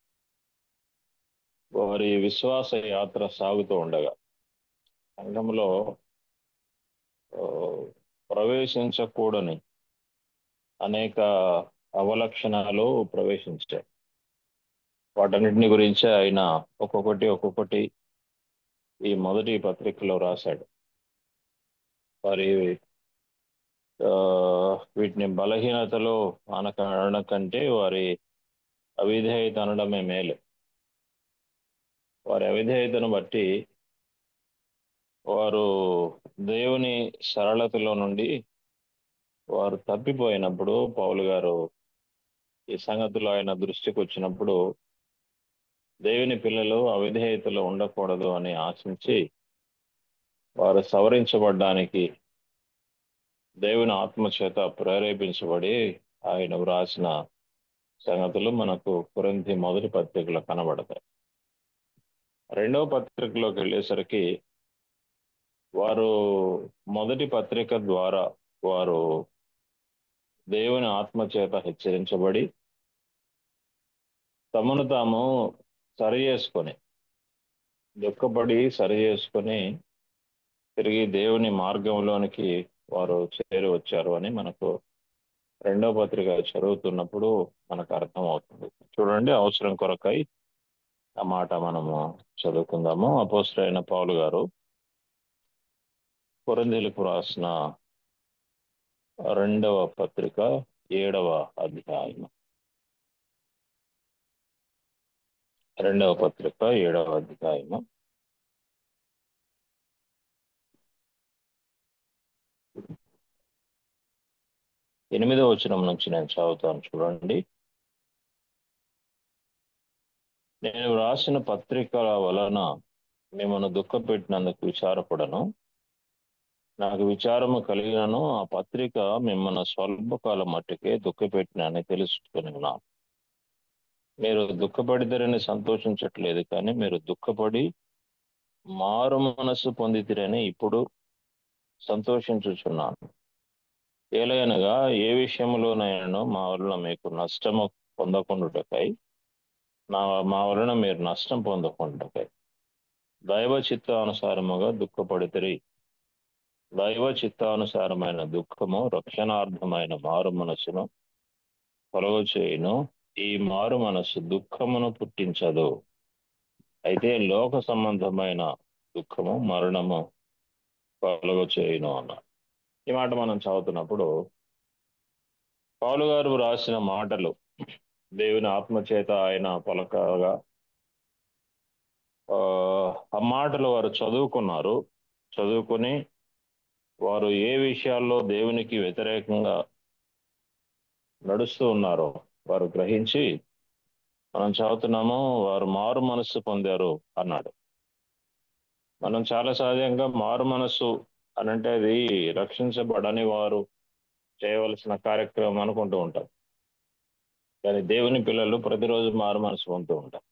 వారి విశ్వాస యాత్ర సాగుతూ ఉండగా సంఘంలో ఆ, ప్రవేశించకూడని అనేక అవలక్షణాలు ప్రవేశించాయి వాటన్నిటిని గురించి ఆయన ఒక్కొక్కటి ఒక్కొక్కటి ఈ మొదటి పత్రికలో రాశాడు వారి ఆ, వీటిని బలహీనతలో అనక అనకంటే వారి అవిధేయత అనడమే మేలు వారి అవిధేయతను బట్టి వారు దేవుని సరళతలో నుండి వారు తప్పిపోయినప్పుడు పౌలు గారు ఈ సంగతులు ఆయన దృష్టికి వచ్చినప్పుడు దేవుని పిల్లలు అవిధేయతలో ఉండకూడదు అని ఆశించి వారు సవరించబడ్డానికి దేవుని ఆత్మ చేత ప్రేరేపించబడి ఆయన వ్రాసిన సంగతులు మనకు కురంతి మొదటి పత్రికలో కనబడతాయి రెండవ పత్రికలోకి వెళ్ళేసరికి వారు మొదటి పత్రిక ద్వారా వారు దేవుని ఆత్మ చేత హెచ్చరించబడి తమను తాము సరి చేసుకొని దుఃఖపడి సరి చేసుకొని తిరిగి దేవుని మార్గంలోనికి వారు చేరి వచ్చారు అని మనకు రెండవ పత్రిక చదువుతున్నప్పుడు మనకు అర్థమవుతుంది చూడండి అవసరం కొరకై ఆ మాట మనము చదువుకుందాము అపోసరైన పౌలు గారు కొరందీలకు రాసిన రెండవ పత్రిక ఏడవ అధ్యాయం రెండవ పత్రిక ఏడవ అధ్యాయము ఎనిమిదవ వచనం నుంచి నేను చదువుతాను చూడండి నేను రాసిన పత్రికల వలన మిమ్మల్ని దుఃఖపెట్టినందుకు విచారపడను నాకు విచారము కలిగినను ఆ పత్రిక మిమ్మల్ని స్వల్పకాలం మట్టుకే దుఃఖపెట్టినని తెలుసుకుని ఉన్నాను మీరు దుఃఖపడితేరని సంతోషించట్లేదు కానీ మీరు దుఃఖపడి మారు మనస్సు పొందితిరని ఇప్పుడు సంతోషించుచున్నాను ఏలయనగా ఏ విషయంలోనైనా మా వలన మీకు నష్టము పొందకుండాటకై నా మా వలన మీరు నష్టం పొందకుండాటకై దైవ చిత్తానుసారముగా దుఃఖపడితిరి దైవ చిత్తానుసారమైన దుఃఖము రక్షణార్థమైన మారు మనసును కలుగు చేయును ఈ మారు మనసు దుఃఖమును పుట్టించదు అయితే లోక సంబంధమైన దుఃఖము మరణము కలుగు చేయును అన్నాడు ఈ మాట మనం చదువుతున్నప్పుడు పౌలు గారు రాసిన మాటలు దేవుని ఆత్మచేత ఆయన పలకగా ఆ ఆ మాటలు వారు చదువుకున్నారు చదువుకొని వారు ఏ విషయాల్లో దేవునికి వ్యతిరేకంగా నడుస్తూ ఉన్నారో వారు గ్రహించి మనం చదువుతున్నాము వారు మారు మనస్సు పొందారు అన్నాడు మనం చాలా సహజంగా మారు మనస్సు అనంటే అది రక్షించబడని వారు చేయవలసిన కార్యక్రమం అనుకుంటూ ఉంటాం కానీ దేవుని పిల్లలు ప్రతిరోజు మారు మనసు పొందుతూ ఉంటారు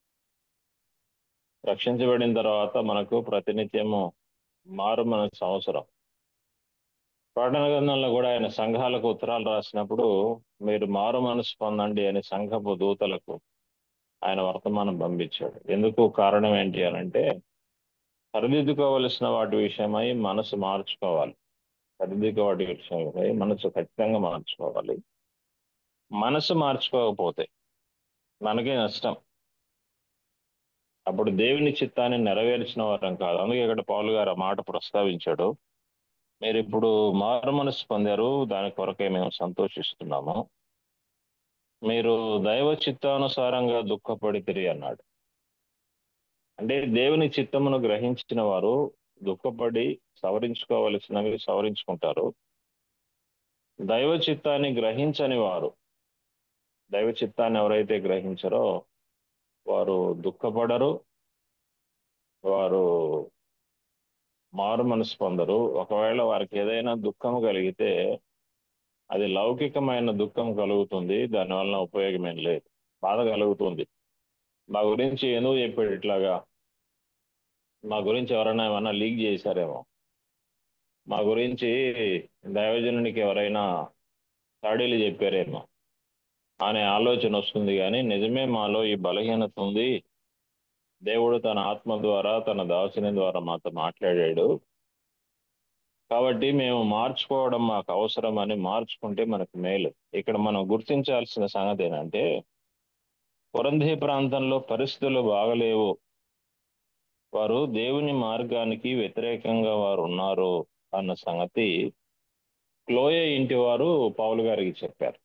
రక్షించబడిన తర్వాత మనకు ప్రతినిత్యము మారు మనసు అవసరం ప్రకటన గ్రంథంలో కూడా ఆయన సంఘాలకు ఉత్తరాలు రాసినప్పుడు మీరు మారు మనసు పొందండి అని సంఘపు దూతలకు ఆయన వర్తమానం పంపించాడు ఎందుకు కారణం ఏంటి అని అంటే సరిదిద్దుకోవలసిన వాటి విషయమై మనసు మార్చుకోవాలి సరిదిద్దుకో వాటి విషయమై మనసు ఖచ్చితంగా మార్చుకోవాలి మనసు మార్చుకోకపోతే మనకే నష్టం అప్పుడు దేవుని చిత్తాన్ని నెరవేర్చిన వారం కాదు అందుకే ఇక్కడ పౌలు గారు ఆ మాట ప్రస్తావించాడు మీరు ఇప్పుడు మారు మనసు పొందారు దాని కొరకే మేము సంతోషిస్తున్నాము మీరు దైవ చిత్తానుసారంగా దుఃఖపడితిరి అన్నాడు అంటే దేవుని చిత్తమును గ్రహించిన వారు దుఃఖపడి సవరించుకోవలసినవి సవరించుకుంటారు దైవ చిత్తాన్ని గ్రహించని వారు దైవ చిత్తాన్ని ఎవరైతే గ్రహించారో వారు దుఃఖపడరు వారు మారు మనసు పొందరు ఒకవేళ వారికి ఏదైనా దుఃఖం కలిగితే అది లౌకికమైన దుఃఖం కలుగుతుంది దానివల్ల ఉపయోగమేం లేదు బాధ కలుగుతుంది మా గురించి ఎందుకు చెప్పాడు ఇట్లాగా మా గురించి ఎవరైనా ఏమన్నా లీక్ చేశారేమో మా గురించి దైవజనునికి ఎవరైనా చాడీలు చెప్పారేమో అనే ఆలోచన వస్తుంది కానీ నిజమే మాలో ఈ బలహీనత ఉంది దేవుడు తన ఆత్మ ద్వారా తన దాసుని ద్వారా మాతో మాట్లాడాడు కాబట్టి మేము మార్చుకోవడం మాకు అవసరం అని మార్చుకుంటే మనకు మేలు ఇక్కడ మనం గుర్తించాల్సిన సంగతి ఏంటంటే కొరంధీ ప్రాంతంలో పరిస్థితులు బాగలేవు వారు దేవుని మార్గానికి వ్యతిరేకంగా వారు ఉన్నారు అన్న సంగతి క్లోయ ఇంటి వారు పౌలు గారికి చెప్పారు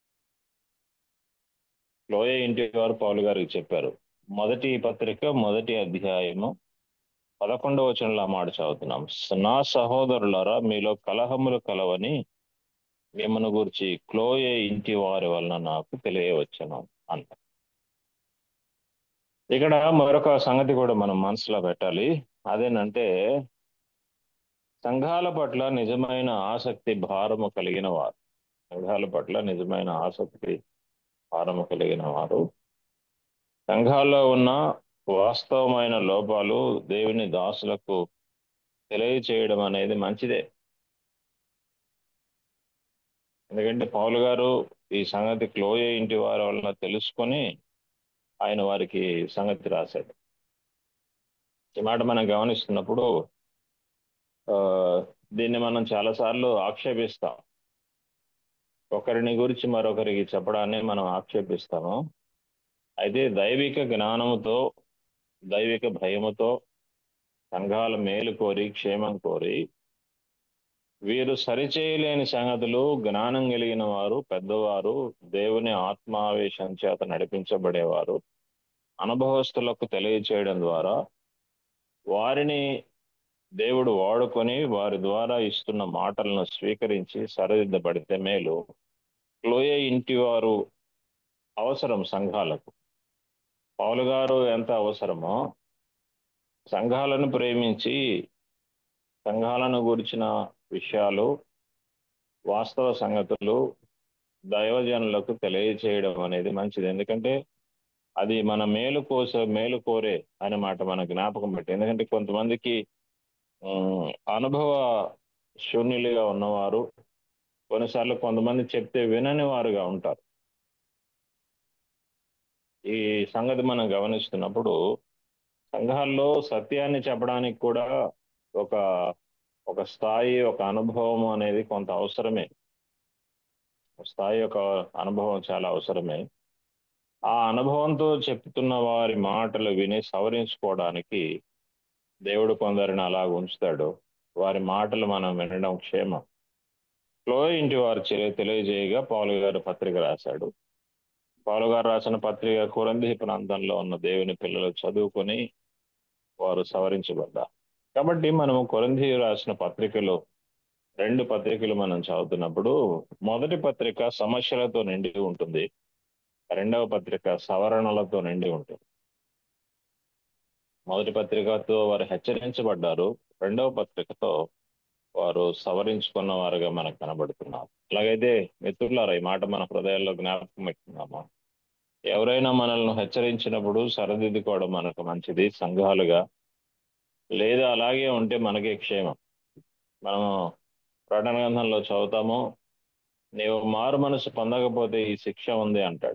క్లోయ ఇంటి వారు పౌలు గారికి చెప్పారు మొదటి పత్రిక మొదటి అధ్యాయము పదకొండవ వచనంలో మాట చదువుతున్నాం నా సహోదరులారా మీలో కలహములు కలవని మిమ్మల్ని గురించి క్లోయ ఇంటి వారి వలన నాకు తెలియవచ్చును అంట ఇక్కడ మరొక సంగతి కూడా మనం మనసులో పెట్టాలి అదేనంటే సంఘాల పట్ల నిజమైన ఆసక్తి భారము కలిగిన వారు సంఘాల పట్ల నిజమైన ఆసక్తి భారము కలిగిన వారు సంఘాల్లో ఉన్న వాస్తవమైన లోపాలు దేవుని దాసులకు తెలియచేయడం అనేది మంచిదే ఎందుకంటే పౌలు గారు ఈ సంగతి క్లోయ ఇంటి వారి వలన తెలుసుకొని ఆయన వారికి సంగతి రాశాడు ఈ మాట మనం గమనిస్తున్నప్పుడు ఆ దీన్ని మనం చాలాసార్లు ఆక్షేపిస్తాం ఒకరిని గురించి మరొకరికి చెప్పడాన్ని మనం ఆక్షేపిస్తాము అయితే దైవిక జ్ఞానముతో దైవిక భయముతో సంఘాల మేలు కోరి క్షేమం కోరి వీరు సరిచేయలేని సంగతులు జ్ఞానం కలిగిన వారు పెద్దవారు దేవుని ఆత్మావేశం చేత నడిపించబడేవారు అనుభవస్తులకు తెలియచేయడం ద్వారా వారిని దేవుడు వాడుకొని వారి ద్వారా ఇస్తున్న మాటలను స్వీకరించి సరిదిద్దబడితే మేలు క్లోయ ఇంటి వారు అవసరం సంఘాలకు పౌలు గారు ఎంత అవసరమో సంఘాలను ప్రేమించి సంఘాలను గురించిన విషయాలు వాస్తవ సంగతులు దైవజనులకు తెలియచేయడం అనేది మంచిది ఎందుకంటే అది మన మేలు కోస మేలు కోరే అనే మాట మన జ్ఞాపకం పెట్టి ఎందుకంటే కొంతమందికి అనుభవ శూన్యులుగా ఉన్నవారు కొన్నిసార్లు కొంతమంది చెప్తే వినని వారుగా ఉంటారు ఈ సంగతి మనం గమనిస్తున్నప్పుడు సంఘాల్లో సత్యాన్ని చెప్పడానికి కూడా ఒక ఒక స్థాయి ఒక అనుభవం అనేది కొంత అవసరమే స్థాయి ఒక అనుభవం చాలా అవసరమే ఆ అనుభవంతో చెప్తున్న వారి మాటలు విని సవరించుకోవడానికి దేవుడు కొందరిని అలా ఉంచుతాడు వారి మాటలు మనం వినడం క్షేమం ఫ్లో ఇంటి వారు చె- తెలియజేయగా పౌలు గారు పత్రిక రాశాడు పౌలు గారు రాసిన పత్రిక కురంది ప్రాంతంలో ఉన్న దేవుని పిల్లలు చదువుకొని వారు సవరించబడ్డారు కాబట్టి మనము కొరంది రాసిన పత్రికలో రెండు పత్రికలు మనం చదువుతున్నప్పుడు మొదటి పత్రిక సమస్యలతో నిండి ఉంటుంది రెండవ పత్రిక సవరణలతో నిండి ఉంటుంది మొదటి పత్రికతో వారు హెచ్చరించబడ్డారు రెండవ పత్రికతో వారు సవరించుకున్న వారుగా మనకు కనబడుతున్నారు అలాగైతే మిత్రులారా ఈ మాట మన హృదయాల్లో జ్ఞాపకం పెట్టుకున్నాము ఎవరైనా మనల్ని హెచ్చరించినప్పుడు సరిదిద్దుకోవడం మనకు మంచిది సంఘాలుగా లేదా అలాగే ఉంటే మనకే క్షేమం మనము ప్రకటన గ్రంథంలో చదువుతాము నీవు మారు మనసు పొందకపోతే ఈ శిక్ష ఉంది అంటాడు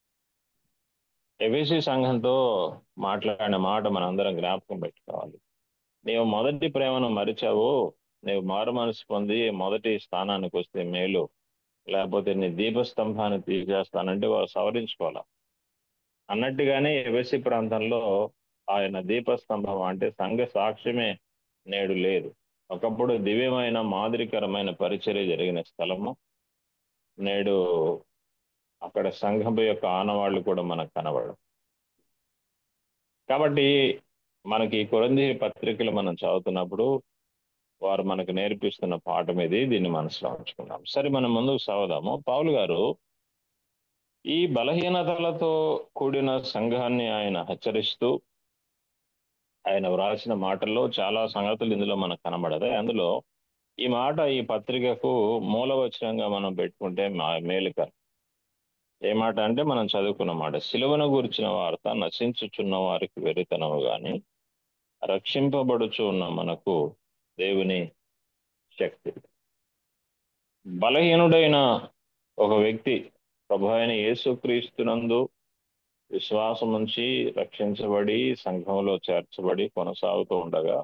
ఎబిసి సంఘంతో మాట్లాడిన మాట మనందరం జ్ఞాపకం పెట్టుకోవాలి నీవు మొదటి ప్రేమను మరిచావు నీవు మారు మనసు పొంది మొదటి స్థానానికి వస్తే మేలు లేకపోతే నీ దీపస్తంభాన్ని తీసేస్తానంటే వారు సవరించుకోవాలి అన్నట్టుగానే ఎబిసి ప్రాంతంలో ఆయన దీపస్తంభం అంటే సంఘ సాక్ష్యమే నేడు లేదు ఒకప్పుడు దివ్యమైన మాదిరికరమైన పరిచర్య జరిగిన స్థలము నేడు అక్కడ సంఘం యొక్క ఆనవాళ్లు కూడా మనకు కనబడవు కాబట్టి మనకి ఈ కొరంది పత్రికలు మనం చదువుతున్నప్పుడు వారు మనకు నేర్పిస్తున్న పాఠం ఇది దీన్ని మనసులో ఉంచుకుందాం సరే మనం ముందుకు సాగుదాము పౌలు గారు ఈ బలహీనతలతో కూడిన సంఘాన్ని ఆయన హెచ్చరిస్తూ ఆయన వ్రాసిన మాటల్లో చాలా సంగతులు ఇందులో మనకు కనబడతాయి అందులో ఈ మాట ఈ పత్రికకు మూలవచనంగా మనం పెట్టుకుంటే మా మేలుక ఏ మాట అంటే మనం చదువుకున్న మాట సిలువను గురించిన వార్త నశించుచున్న వారికి వెరితనము గాని రక్షింపబడుచు ఉన్న మనకు దేవుని శక్తి బలహీనుడైన ఒక వ్యక్తి ప్రభు అయిన యేసుక్రీస్తునందు విశ్వాసం ఉంచి రక్షించబడి సంఘంలో చేర్చబడి కొనసాగుతూ ఉండగా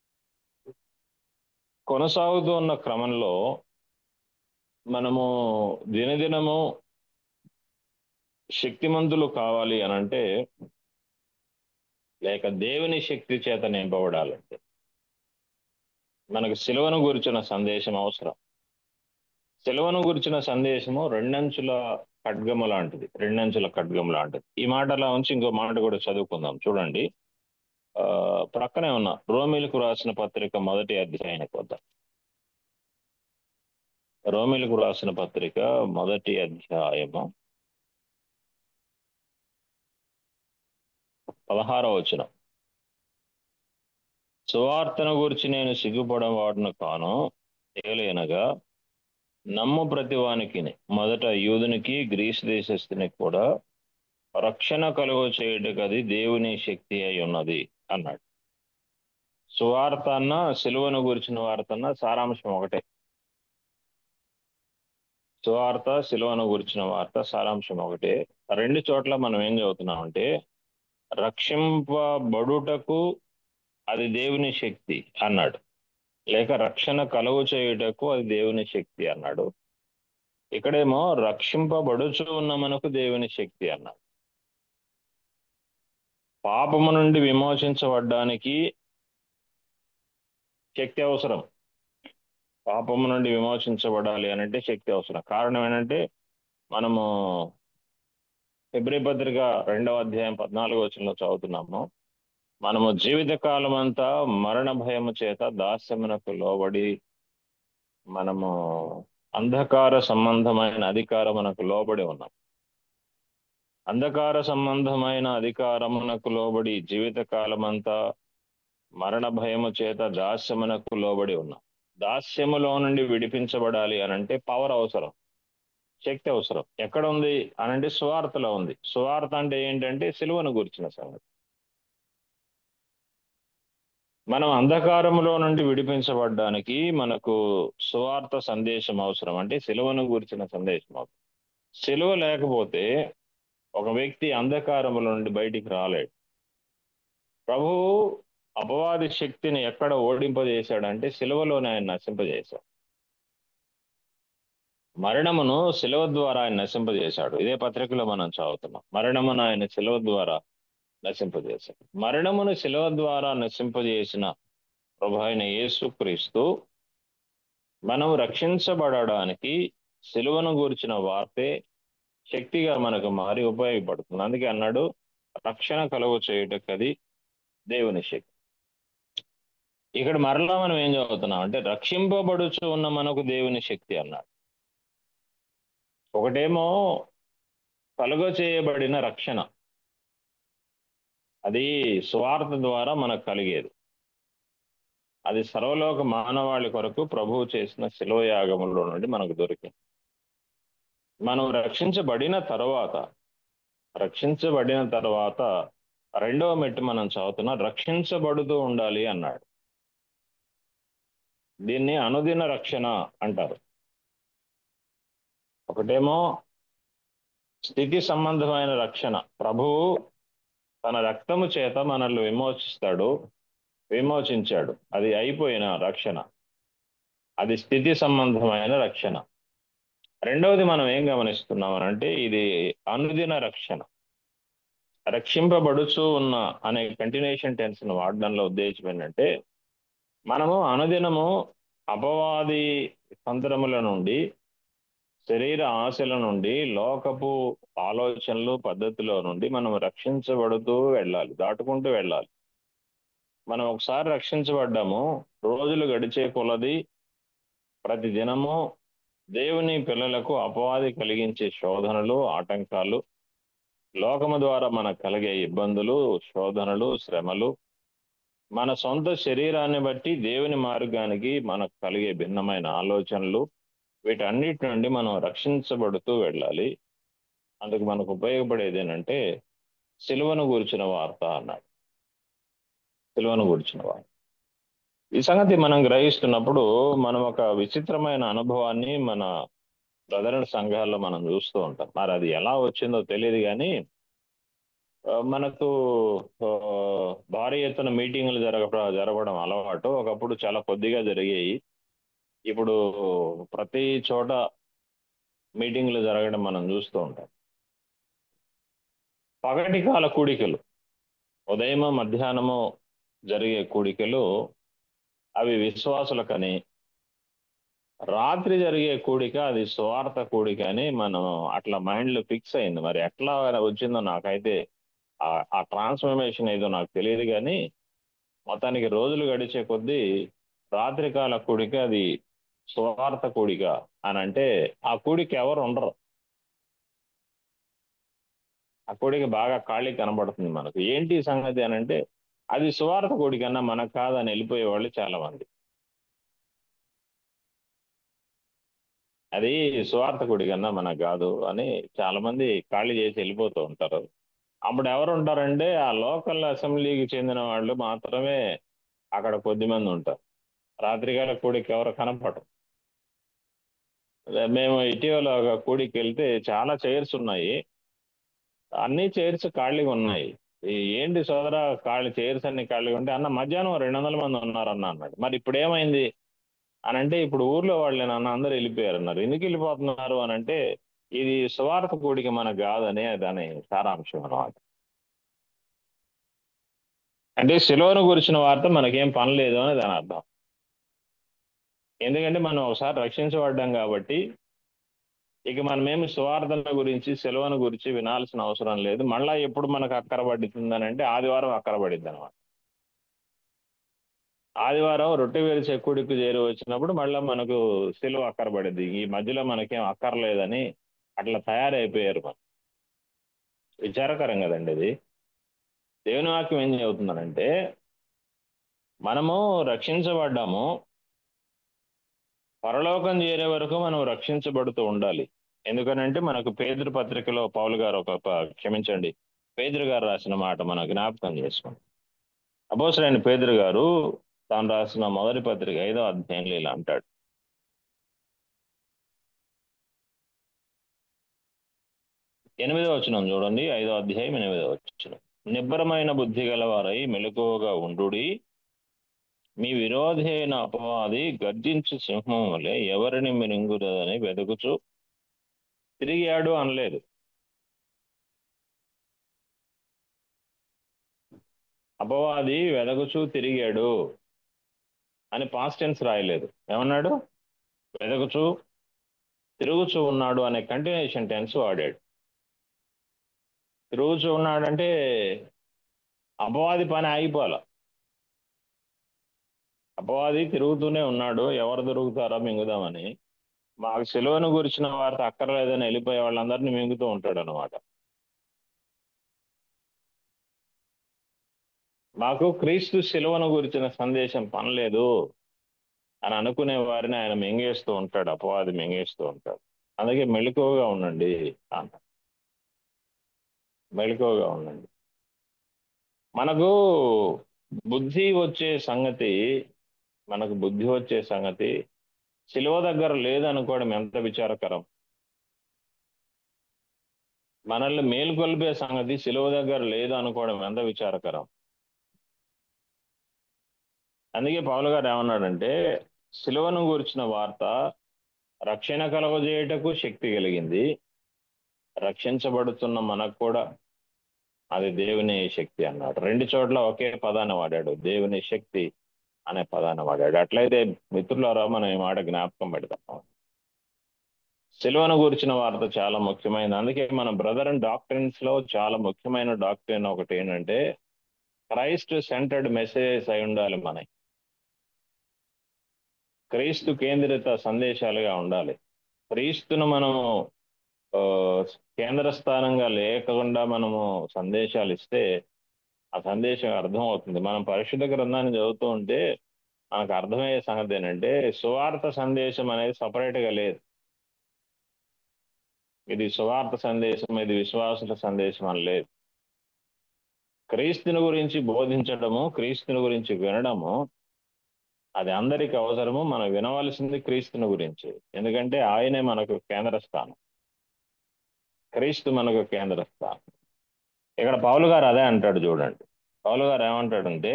కొనసాగుతూ ఉన్న క్రమంలో మనము దినదినము శక్తిమంతులు కావాలి అని అంటే లేక దేవుని శక్తి చేత నింపబడాలంటే మనకు సిలువను గురించిన సందేశం అవసరం సిలువను గురించిన సందేశము రెండంచుల ఖడ్గము లాంటిది రెండంచుల ఖడ్గము లాంటిది ఈ మాట అలా ఉంచి ఇంకో మాట కూడా చదువుకుందాం చూడండి ఆ ప్రక్కనే ఉన్న రోమిలకు రాసిన పత్రిక మొదటి అధ్యాయానికి వద్దాం రోమిలకు రాసిన పత్రిక మొదటి అధ్యాయము పదహారవ వచనం సువార్తను గురించి నేను సిగ్గుపడవాడును కాను ఏలైనగా నమ్ము ప్రతివానికి మొదట యూదునికి గ్రీస్ దేశస్థునికి కూడా రక్షణ కలుగు చేయుటకు అది దేవుని శక్తి అయి ఉన్నది అన్నాడు సువార్త అన్న సిలువను గురించిన వార్త అన్న సారాంశం ఒకటే సువార్త సిలువను గురించిన వార్త సారాంశం ఒకటే రెండు చోట్ల మనం ఏం చదువుతున్నామంటే రక్షింపబడుటకు అది దేవుని శక్తి అన్నాడు లేక రక్షణ కలుగు చేయుటకు అది దేవుని శక్తి అన్నాడు ఇక్కడేమో రక్షింపబడుచు ఉన్న మనకు దేవుని శక్తి అన్నాడు పాపము నుండి విమోచించబడ్డానికి శక్తి అవసరం పాపము నుండి విమోచించబడాలి అనంటే శక్తి అవసరం కారణం ఏంటంటే మనము ఫిబ్రి పత్రిక రెండవ అధ్యాయం పద్నాలుగో వచనంలో చదువుతున్నాము మనము జీవిత కాలం అంతా మరణ భయము చేత దాస్యమునకు లోబడి మనము అంధకార సంబంధమైన అధికారమునకు లోబడి ఉన్నాం అంధకార సంబంధమైన అధికారమునకు లోబడి జీవిత కాలమంతా మరణ భయము చేత దాస్యమునకు లోబడి ఉన్నాం దాస్యములో నుండి విడిపించబడాలి అనంటే పవర్ అవసరం శక్తి అవసరం ఎక్కడ ఉంది అనంటే సువార్తలో ఉంది సువార్త అంటే ఏంటంటే సిలువను గురించిన సంగతి మనం అంధకారములో నుండి విడిపించబడ్డానికి మనకు సువార్త సందేశం అవసరం అంటే సిలువను గురించిన సందేశం అవసరం సిలువ లేకపోతే ఒక వ్యక్తి అంధకారముల నుండి బయటికి రాలేడు ప్రభువు అపవాది శక్తిని ఎక్కడ ఓడింపజేశాడంటే సిలువలోనే ఆయన నశింపజేశాడు మరణమును సిలువ ద్వారా ఆయన నశింపజేశాడు ఇదే పత్రికలో మనం చదువుతున్నాం మరణమును ఆయన సిలువ ద్వారా నశింపజేశాడు మరణమును సిలువ ద్వారా నశింపజేసిన ప్రభు అయిన యేసుక్రీస్తు మనం రక్షించబడడానికి సిలువను గూర్చిన వార్తే శక్తిగా మనకు మారి ఉపయోగపడుతుంది అందుకే అన్నాడు రక్షణ కలుగు చేయుటకది దేవుని శక్తి ఇక్కడ మరలా మనం ఏం చదువుతున్నాం అంటే రక్షింపబడుచు ఉన్న మనకు దేవుని శక్తి అన్నాడు ఒకటేమో కలుగ చేయబడిన రక్షణ అది స్వార్థ ద్వారా మనకు కలిగేది అది సర్వలోక మానవాళి కొరకు ప్రభువు చేసిన శిలోయాగములో నుండి మనకు దొరికింది మనం రక్షించబడిన తర్వాత రక్షించబడిన తర్వాత రెండవ మెట్టు మనం చదువుతున్నా రక్షించబడుతూ ఉండాలి అన్నాడు దీన్ని అనుదిన రక్షణ అంటారు ఒకటేమో స్థితి సంబంధమైన రక్షణ ప్రభువు తన రక్తము చేత మనల్ని విమోచిస్తాడు విమోచించాడు అది అయిపోయిన రక్షణ అది స్థితి సంబంధమైన రక్షణ రెండవది మనం ఏం గమనిస్తున్నాం అంటే ఇది అనుదిన రక్షణ రక్షింపబడుచు ఉన్న అనే కంటిన్యూషన్ టెన్స్ ను వాడడంలో ఉద్దేశం ఏంటంటే మనము అనుదినము అపవాది తంత్రముల నుండి శరీర ఆశల నుండి లోకపు ఆలోచనలు పద్ధతిలో నుండి మనం రక్షించబడుతూ వెళ్ళాలి దాటుకుంటూ వెళ్ళాలి మనం ఒకసారి రక్షించబడ్డాము రోజులు గడిచే కొలది ప్రతి దినము దేవుని పిల్లలకు అపవాది కలిగించే శోధనలు ఆటంకాలు లోకము ద్వారా మనకు కలిగే ఇబ్బందులు శోధనలు శ్రమలు మన సొంత శరీరాన్ని బట్టి దేవుని మార్గానికి మనకు కలిగే భిన్నమైన ఆలోచనలు వీటన్నిటి నుండి మనం రక్షించబడుతూ వెళ్ళాలి అందుకు మనకు ఉపయోగపడేది ఏంటంటే సిలువను గూర్చిన వార్త అన్నాడు సిలువను గూర్చిన వార్త ఈ సంగతి మనం గ్రహిస్తున్నప్పుడు మనం ఒక విచిత్రమైన అనుభవాన్ని మన ప్రధాన సంఘాల్లో మనం చూస్తూ ఉంటాం మరి అది ఎలా వచ్చిందో తెలియదు కానీ మనకు భారీ ఎత్తున మీటింగులు జరగ జరగడం అలవాటు ఒకప్పుడు చాలా కొద్దిగా జరిగాయి ఇప్పుడు ప్రతి చోట మీటింగ్లు జరగడం మనం చూస్తూ ఉంటాం పగటి కాల కూడికలు ఉదయం మధ్యాహ్నము జరిగే కూడికలు అవి విశ్వాసులకని రాత్రి జరిగే కూడిక అది స్వార్థ కూడిక అని మనం అట్లా మైండ్లో ఫిక్స్ అయింది మరి ఎట్లా వచ్చిందో నాకైతే ఆ ట్రాన్స్ఫర్మేషన్ ఏదో నాకు తెలియదు కానీ మొత్తానికి రోజులు గడిచే కొద్దీ రాత్రికాల కూడిక అది స్వార్థ కూడిక అని అంటే ఆ కూడిక ఎవరు ఉండరు ఆ కూడిక బాగా ఖాళీ కనబడుతుంది మనకు ఏంటి సంగతి అని అంటే అది సువార్త కూడికన్నా మనకు కాదని వెళ్ళిపోయే వాళ్ళు చాలా మంది అది స్వార్థ గుడి కన్నా మనకు కాదు అని చాలా మంది ఖాళీ చేసి వెళ్ళిపోతూ ఉంటారు అప్పుడు ఎవరు ఉంటారంటే ఆ లోకల్ అసెంబ్లీకి చెందిన వాళ్ళు మాత్రమే అక్కడ కొద్ది మంది ఉంటారు రాత్రికాల కూడికి ఎవరు కనపడరు మేము ఇటీవల ఒక కూడికి వెళ్తే చాలా చైర్స్ ఉన్నాయి అన్ని చైర్స్ ఖాళీగా ఉన్నాయి ఏంటి సోదర ఖాళీ చైర్స్ అన్ని ఖాళీగా ఉంటే అన్న మధ్యాహ్నం రెండు వందల మంది ఉన్నారన్న అన్నాడు మరి ఇప్పుడు ఏమైంది అని అంటే ఇప్పుడు ఊర్లో వాళ్ళే నాన్న అందరూ వెళ్ళిపోయారు అన్నారు ఎందుకు వెళ్ళిపోతున్నారు అని అంటే ఇది స్వార్థ కూడిక మనకు కాదని దాని సారాంశం అనమాట అంటే శిలువను గురించిన వార్త మనకేం పని లేదు అని దాని అర్థం ఎందుకంటే మనం ఒకసారి రక్షించబడ్డాం కాబట్టి ఇక మనమేమి స్వార్థన గురించి సెలవును గురించి వినాల్సిన అవసరం లేదు మళ్ళా ఎప్పుడు మనకు అక్కర పడుతుందని అంటే ఆదివారం అక్కర పడిద్ది అనమాట ఆదివారం రొట్టె వేలిచే కూడికి చేరి వచ్చినప్పుడు మళ్ళీ మనకు సెలవు అక్కర పడిద్ది ఈ మధ్యలో మనకేం అక్కర్లేదని అట్లా తయారైపోయారు మనం విచారకరం కదండి ఇది దేవుని వాక్యం ఏం చెబుతున్నారంటే మనము రక్షించబడ్డాము పరలోకం చేరే వరకు మనం రక్షించబడుతూ ఉండాలి ఎందుకనంటే మనకు పేదరు పత్రికలో పౌలు గారు ఒక క్షమించండి పేదరు గారు రాసిన మాట మన జ్ఞాపకం చేసుకోండి అపోసరైన పేదరు గారు తాను రాసిన మొదటి పత్రిక ఐదో అధ్యాయంలో ఇలా అంటాడు ఎనిమిదో వచ్చిన చూడండి ఐదో అధ్యాయం ఎనిమిదో వచ్చిన నిబ్బరమైన బుద్ధి గలవారై మెలకువగా ఉండుడి మీ విరోధి అయిన అపవాది గర్జించు సింహం వలె ఎవరిని మిరింగుదని వెతుకుచు తిరిగాడు అనలేదు అపవాది వెదకుచూ తిరిగాడు అని పాస్ట్ టెన్స్ రాయలేదు ఏమన్నాడు వెదకుచూ తిరుగుచూ ఉన్నాడు అనే కంటిన్యూషన్ టెన్స్ వాడాడు తిరుగుచూ ఉన్నాడంటే అపవాది పని ఆగిపోవాల అపవాది తిరుగుతూనే ఉన్నాడు ఎవరు దొరుకుతారో మింగుదామని మాకు సెలవును గురించిన వార్త అక్కర్లేదని వెళ్ళిపోయే వాళ్ళందరినీ మింగుతూ ఉంటాడు అనమాట మాకు క్రీస్తు శిలువను గురించిన సందేశం పనలేదు అని అనుకునే వారిని ఆయన మింగేస్తూ ఉంటాడు అపవాది మింగేస్తూ ఉంటాడు అందుకే మెళుకువగా ఉండండి అంట మెళుకువగా ఉండండి మనకు బుద్ధి వచ్చే సంగతి మనకు బుద్ధి వచ్చే సంగతి శిలువ దగ్గర లేదనుకోవడం ఎంత విచారకరం మనల్ని మేలుకొల్పే సంగతి శిలువ దగ్గర లేదు అనుకోవడం ఎంత విచారకరం అందుకే పౌలు గారు ఏమన్నాడంటే శిలువను గురించిన వార్త రక్షణ కలగజేయటకు శక్తి కలిగింది రక్షించబడుతున్న మనకు కూడా అది దేవుని శక్తి అన్నాడు రెండు చోట్ల ఒకే పదాన్ని వాడాడు దేవుని శక్తి అనే పదాన్ని వాడాడు అట్లయితే మిత్రులారా మనం ఈ మాట జ్ఞాపకం పెడతాం సిలువను గురించిన వార్త చాలా ముఖ్యమైనది అందుకే మన బ్రదర్ అండ్ డాక్టరిన్స్ లో చాలా ముఖ్యమైన డాక్టరీన్ ఒకటి ఏంటంటే క్రైస్ట్ సెంటర్డ్ మెసేజెస్ అయి ఉండాలి మనకి క్రీస్తు కేంద్రిత సందేశాలుగా ఉండాలి క్రీస్తును మనము కేంద్ర స్థానంగా లేకుండా మనము సందేశాలు ఇస్తే ఆ సందేశం అర్థం అవుతుంది మనం పరిశుద్ధ గ్రంథాన్ని చదువుతూ ఉంటే మనకు అర్థమయ్యే సంగతి ఏంటంటే సువార్త సందేశం అనేది సపరేట్గా లేదు ఇది సువార్త సందేశం ఇది విశ్వాసుల సందేశం అని లేదు క్రీస్తుని గురించి బోధించడము క్రీస్తుని గురించి వినడము అది అందరికి అవసరము మనం వినవలసింది క్రీస్తుని గురించి ఎందుకంటే ఆయనే మనకు కేంద్ర స్థానం క్రీస్తు మనకు కేంద్ర స్థానం ఇక్కడ పౌలు గారు అదే అంటాడు చూడండి పౌలు గారు ఏమంటాడంటే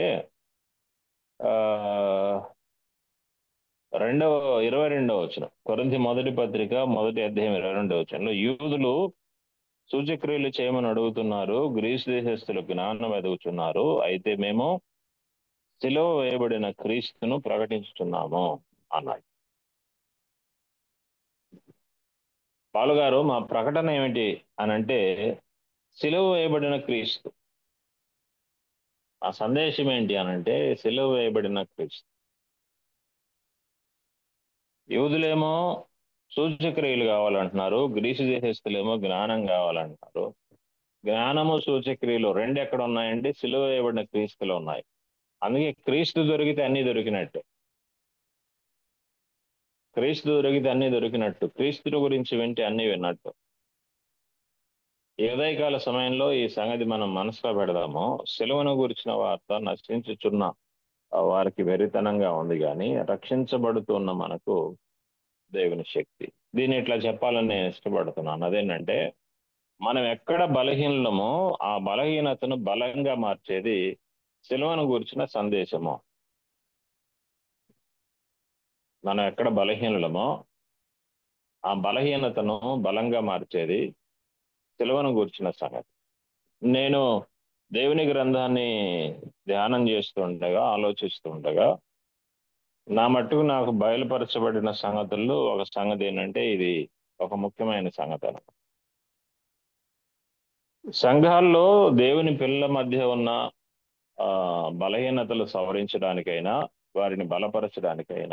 రెండవ ఇరవై రెండవ వచ్చిన కొరింథీ మొదటి పత్రిక మొదటి అధ్యాయం ఇరవై రెండవ వచనంలో యూదులు సూచక్రియలు చేయమని అడుగుతున్నారు గ్రీసు దేశస్తులు జ్ఞానం ఎదుగుతున్నారు అయితే మేము శిలువ వేయబడిన క్రీస్తును ప్రకటించుతున్నాము అన్నాడు పాలు గారు మా ప్రకటన ఏమిటి అని అంటే సిలువ వేయబడిన క్రీస్తు ఆ సందేశం ఏంటి అని అంటే సిలువ వేయబడిన క్రీస్తు యూదులేమో సూచక్రియలు కావాలంటున్నారు గ్రీసు దేశస్తులేమో జ్ఞానం కావాలంటున్నారు జ్ఞానము సూచక్రియలు రెండు ఎక్కడ ఉన్నాయండి సిలువ వేయబడిన క్రీస్తులు ఉన్నాయి అందుకే క్రీస్తు దొరికితే అన్ని దొరికినట్టు క్రీస్తు దొరికితే అన్ని దొరికినట్టు క్రీస్తుని గురించి వింటే అన్ని విన్నట్టు ఈ ఉదయకాల సమయంలో ఈ సంగతి మనం మనసులో పెడదాము సెలవును గురించిన వార్త నశించుచున్న వారికి వెరితనంగా ఉంది కానీ రక్షించబడుతున్న మనకు దేవుని శక్తి దీన్ని ఇట్లా చెప్పాలని నేను ఇష్టపడుతున్నాను అదేంటంటే మనం ఎక్కడ బలహీనమో ఆ బలహీనతను బలంగా మార్చేది సిలువను గురించిన సందేశము మనం ఎక్కడ బలహీనులమో ఆ బలహీనతను బలంగా మార్చేది సిలువను గురించిన సంగతి నేను దేవుని గ్రంథాన్ని ధ్యానం చేస్తుండగా ఆలోచిస్తుండగా నా మట్టుకు నాకు బయలుపరచబడిన సంగతుల్లో ఒక సంగతి ఏంటంటే ఇది ఒక ముఖ్యమైన సంగతి అన్నమాట సంఘాల్లో దేవుని పిల్లల మధ్య ఉన్న ఆ బలహీనతలు సవరించడానికైనా వారిని బలపరచడానికైనా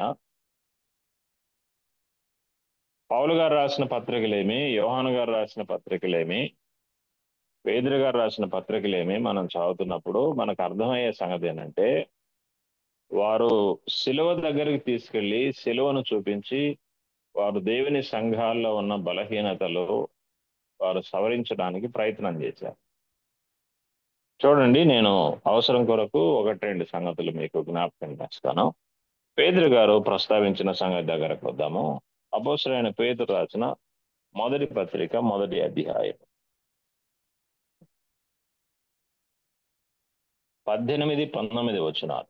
పౌలు గారు రాసిన పత్రికలేమి యోహాను గారు రాసిన పత్రికలేమి పేదరు గారు రాసిన పత్రికలేమి మనం చదువుతున్నప్పుడు మనకు అర్థమయ్యే సంగతి ఏంటంటే వారు శిలువ దగ్గరికి తీసుకెళ్లి శిలువను చూపించి వారు దేవుని సంఘాల్లో ఉన్న బలహీనతలు వారు సవరించడానికి ప్రయత్నం చేశారు చూడండి నేను అవసరం కొరకు ఒకటి రెండు సంగతులు మీకు జ్ఞాపకం చేస్తాను పేదరు గారు ప్రస్తావించిన సంగతి దగ్గరకు వద్దాము అపోసరైన పేదరు రాసిన మొదటి పత్రిక మొదటి అధ్యాయం పద్దెనిమిది పంతొమ్మిది వచ్చినారు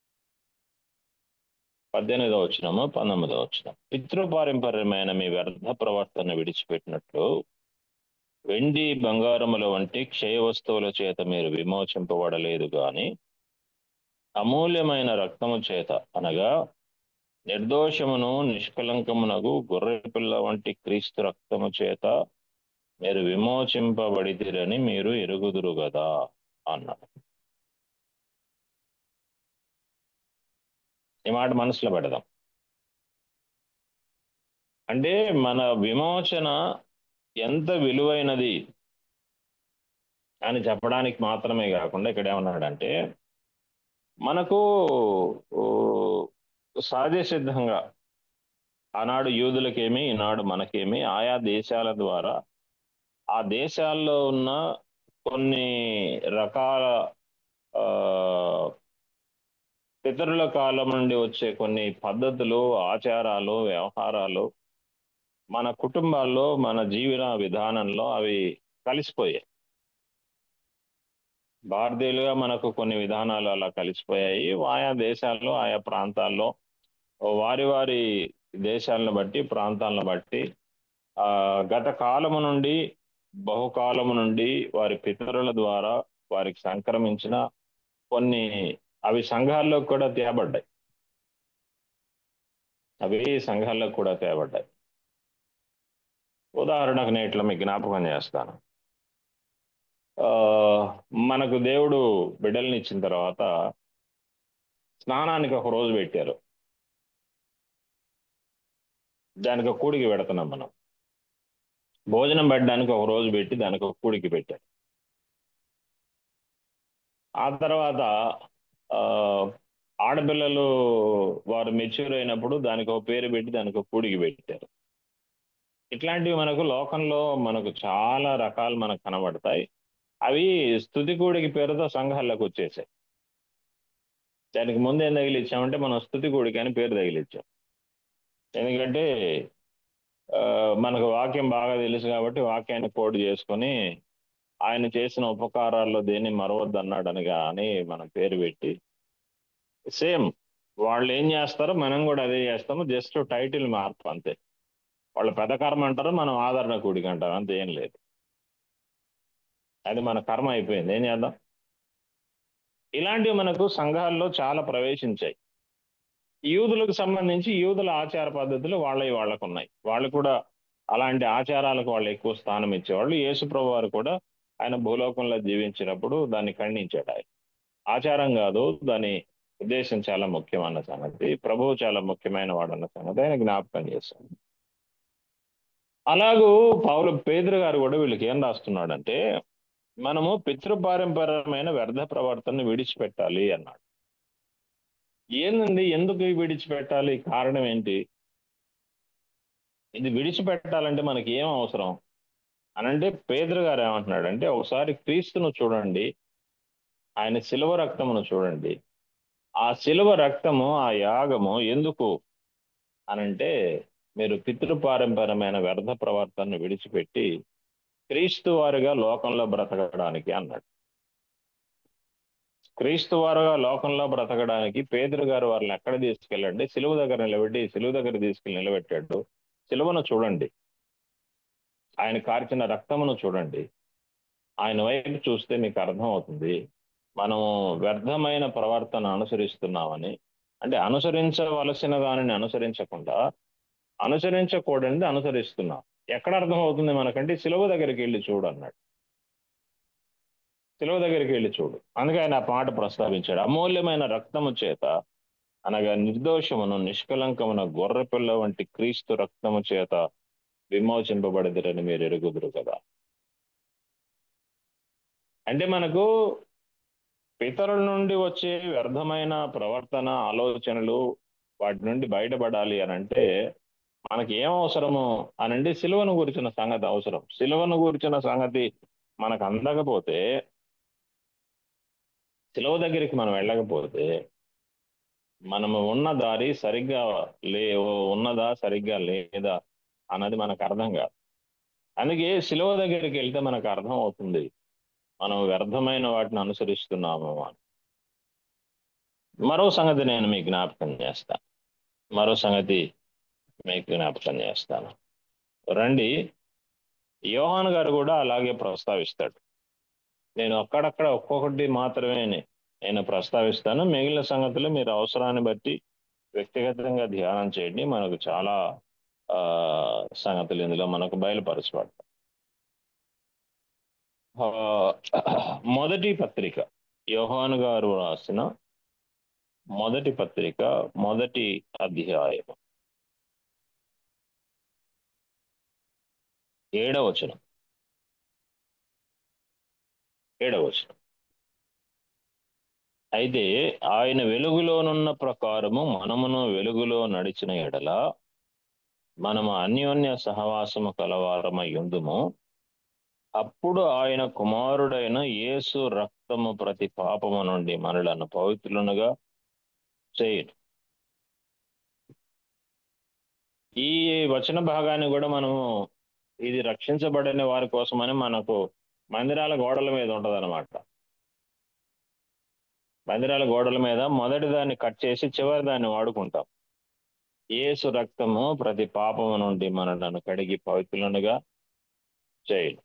పద్దెనిమిదో వచ్చినము పంతొమ్మిదో వచ్చిన పితృపారంపర్యమైన మీ వ్యర్థ ప్రవర్తన విడిచిపెట్టినట్లు వెండి బంగారముల వంటి క్షయ వస్తువుల చేత మీరు విమోచింపబడలేదు గాని అమూల్యమైన రక్తము చేత అనగా నిర్దోషమును నిష్కలంకమునగు గొర్రెపిల్ల వంటి క్రీస్తు రక్తము చేత మీరు విమోచింపబడితిరని మీరు ఎరుగుదురు కదా అన్నాడు ఈ మాట మనసులో పెడదాం అంటే మన విమోచన ఎంత విలువైనది అని చెప్పడానికి మాత్రమే కాకుండా ఇక్కడ ఏమన్నాడంటే మనకు ఓ, సహజ సిద్ధంగా ఆనాడు యూదులకేమి ఈనాడు మనకేమి ఆయా దేశాల ద్వారా ఆ దేశాల్లో ఉన్న కొన్ని రకాల ఆ, పితరుల కాలం నుండి వచ్చే కొన్ని పద్ధతులు ఆచారాలు వ్యవహారాలు మన కుటుంబాల్లో మన జీవన విధానంలో అవి కలిసిపోయాయి భారతీయులుగా మనకు కొన్ని విధానాలు అలా కలిసిపోయాయి ఆయా దేశాల్లో ఆయా ప్రాంతాల్లో వారి వారి దేశాలను బట్టి ప్రాంతాలను బట్టి ఆ గత కాలము నుండి బహుకాలము నుండి వారి పితరుల ద్వారా వారికి సంక్రమించిన కొన్ని అవి సంఘాల్లో కూడా తేబడ్డాయి అవి సంఘాల్లో కూడా తేబడ్డాయి ఉదాహరణకు నేను ఇట్లా మీకు జ్ఞాపకం చేస్తాను ఆ, మనకు దేవుడు బిడ్డల్ని ఇచ్చిన తర్వాత స్నానానికి ఒక రోజు పెట్టారు దానికి ఒక కూడికి పెడుతున్నాం మనం భోజనం పెట్టడానికి ఒక రోజు పెట్టి దానికి ఒక కూడికి పెట్టారు ఆ తర్వాత ఆ, ఆడపిల్లలు వారు మెచ్యూర్ అయినప్పుడు దానికి ఒక పేరు పెట్టి దానికి ఒక కూడికి పెట్టారు ఇట్లాంటివి మనకు లోకంలో మనకు చాలా రకాలు మనకు కనబడతాయి అవి స్థుతి కూడికి పేరుతో సంఘాల్లోకి వచ్చేసాయి దానికి ముందు ఏం తగిలిచ్చామంటే మనం స్థుతి కూడికి అని పేరు తగిలిచ్చాం ఎందుకంటే ఆ, మనకు వాక్యం బాగా తెలుసు కాబట్టి వాక్యాన్ని కోడ్ చేసుకొని ఆయన చేసిన ఉపకారాల్లో దేన్ని మరవద్దు అన్నాడని కానీ మనం పేరు పెట్టి సేమ్ వాళ్ళు ఏం చేస్తారో మనం కూడా అదే చేస్తాము జస్ట్ టైటిల్ మార్పు అంతే వాళ్ళు పెద్ద కర్మ అంటారు మనం ఆదరణ కూడికి అంటారు అంతే ఏం లేదు అది మన కర్మ అయిపోయింది ఏం చేద్దాం ఇలాంటివి మనకు సంఘాల్లో చాలా ప్రవేశించాయి యూదులకు సంబంధించి యూదుల ఆచార పద్ధతులు వాళ్ళవి వాళ్ళకు ఉన్నాయి వాళ్ళు కూడా అలాంటి ఆచారాలకు వాళ్ళు ఎక్కువ స్థానం ఇచ్చేవాళ్ళు యేసుప్రభు వారు కూడా ఆయన భూలోకంలో జీవించినప్పుడు దాన్ని ఖండించాడు ఆయన ఆచారం కాదు దాని ఉద్దేశం చాలా ముఖ్యమైన సంగతి ప్రభువు చాలా ముఖ్యమైన వాడన్న సంగతి ఆయన జ్ఞాపకం చేశాడు అలాగూ పౌలు పేదరు గారు కూడా వీళ్ళకి ఏం రాస్తున్నాడంటే మనము పితృపారంపర్యమైన వ్యర్థ ప్రవర్తనను విడిచిపెట్టాలి అన్నాడు ఏందండి ఎందుకు ఈ విడిచిపెట్టాలి కారణం ఏంటి ఇది విడిచిపెట్టాలంటే మనకి ఏం అవసరం అనంటే పేదరు గారు ఏమంటున్నాడంటే ఒకసారి క్రీస్తును చూడండి ఆయన శిలువ రక్తమును చూడండి ఆ శిలువ రక్తము ఆ యాగము ఎందుకు అనంటే మీరు పితృపారంపరమైన వ్యర్థ ప్రవర్తనను విడిచిపెట్టి క్రీస్తు వారిగా లోకంలో బ్రతకడానికి అన్నాడు క్రీస్తు వారుగా లోకంలో బ్రతకడానికి పేదరు గారు వారిని ఎక్కడ తీసుకెళ్ళండి సిలువ దగ్గర నిలబెట్టి సిలువ దగ్గర తీసుకెళ్ళి నిలబెట్టాడు సిలువను చూడండి ఆయన కార్చిన రక్తమును చూడండి ఆయన వైపు చూస్తే మీకు అర్థం అవుతుంది మనం వ్యర్థమైన ప్రవర్తన అనుసరిస్తున్నామని అంటే అనుసరించవలసిన దానిని అనుసరించకుండా అనుసరించకూడనిది అనుసరిస్తున్నాం ఎక్కడ అర్థం అవుతుంది మనకంటే సిలువ దగ్గరికి వెళ్ళి చూడు అన్నాడు సిలువ దగ్గరికి వెళ్ళి చూడు అందుకే ఆయన ఆ మాట ప్రస్తావించాడు అమూల్యమైన రక్తము చేత అనగా నిర్దోషమును నిష్కలంకమున గొర్రెపిల్ల వంటి క్రీస్తు రక్తము చేత విమోచింపబడదిరని మీరు ఎరుగుదురు కదా అంటే మనకు పితరుల నుండి వచ్చే వ్యర్థమైన ప్రవర్తన ఆలోచనలు వాటి నుండి బయటపడాలి అని అంటే మనకి ఏం అవసరము అనంటే సిలువను గురించిన సంగతి అవసరం సిలువను గురించిన సంగతి మనకు అందకపోతే సిలువ దగ్గరికి మనం వెళ్ళకపోతే మనము ఉన్న దారి సరిగ్గా లే ఉన్నదా సరిగ్గా లేదా అన్నది మనకు అర్థం కాదు అందుకే సిలువ దగ్గరికి వెళ్తే మనకు అర్థం అవుతుంది మనం వ్యర్థమైన వాటిని అనుసరిస్తున్నాము అని మరో సంగతి నేను మీకు జ్ఞాపకం చేస్తాను మరో సంగతి మీకు జ్ఞాపకం చేస్తాను రండి యోహాన్ గారు కూడా అలాగే ప్రస్తావిస్తాడు నేను అక్కడక్కడ ఒక్కొక్కటి మాత్రమే నేను ప్రస్తావిస్తాను మిగిలిన సంగతులు మీరు అవసరాన్ని బట్టి వ్యక్తిగతంగా ధ్యానం చేయండి మనకు చాలా ఆ సంగతులు ఇందులో మనకు బయలుపరచబడతాయి ఆ, మొదటి పత్రిక యోహాను గారు రాసిన మొదటి పత్రిక మొదటి అధ్యాయం ఏడవ వచనం ఏడవ వచనం అయితే ఆయన వెలుగులోనున్న ప్రకారము మనమును వెలుగులో నడిచిన ఎడల మనము అన్యోన్య సహవాసము కలవారమై ఉందుము అప్పుడు ఆయన కుమారుడైన యేసు రక్తము ప్రతి పాపము నుండి మనలను పవిత్రులనుగా చేయడు ఈ వచన భాగాన్ని కూడా మనము ఇది రక్షించబడిన వారి కోసమని మనకు మందిరాల గోడల మీద ఉంటదన్నమాట మందిరాల గోడల మీద మొదటి దాన్ని కట్ చేసి చివరి దాన్ని వాడుకుంటాం యేసు రక్తము ప్రతి పాపము నుండి మనలను కడిగి పవిత్రులనుగా చేయడు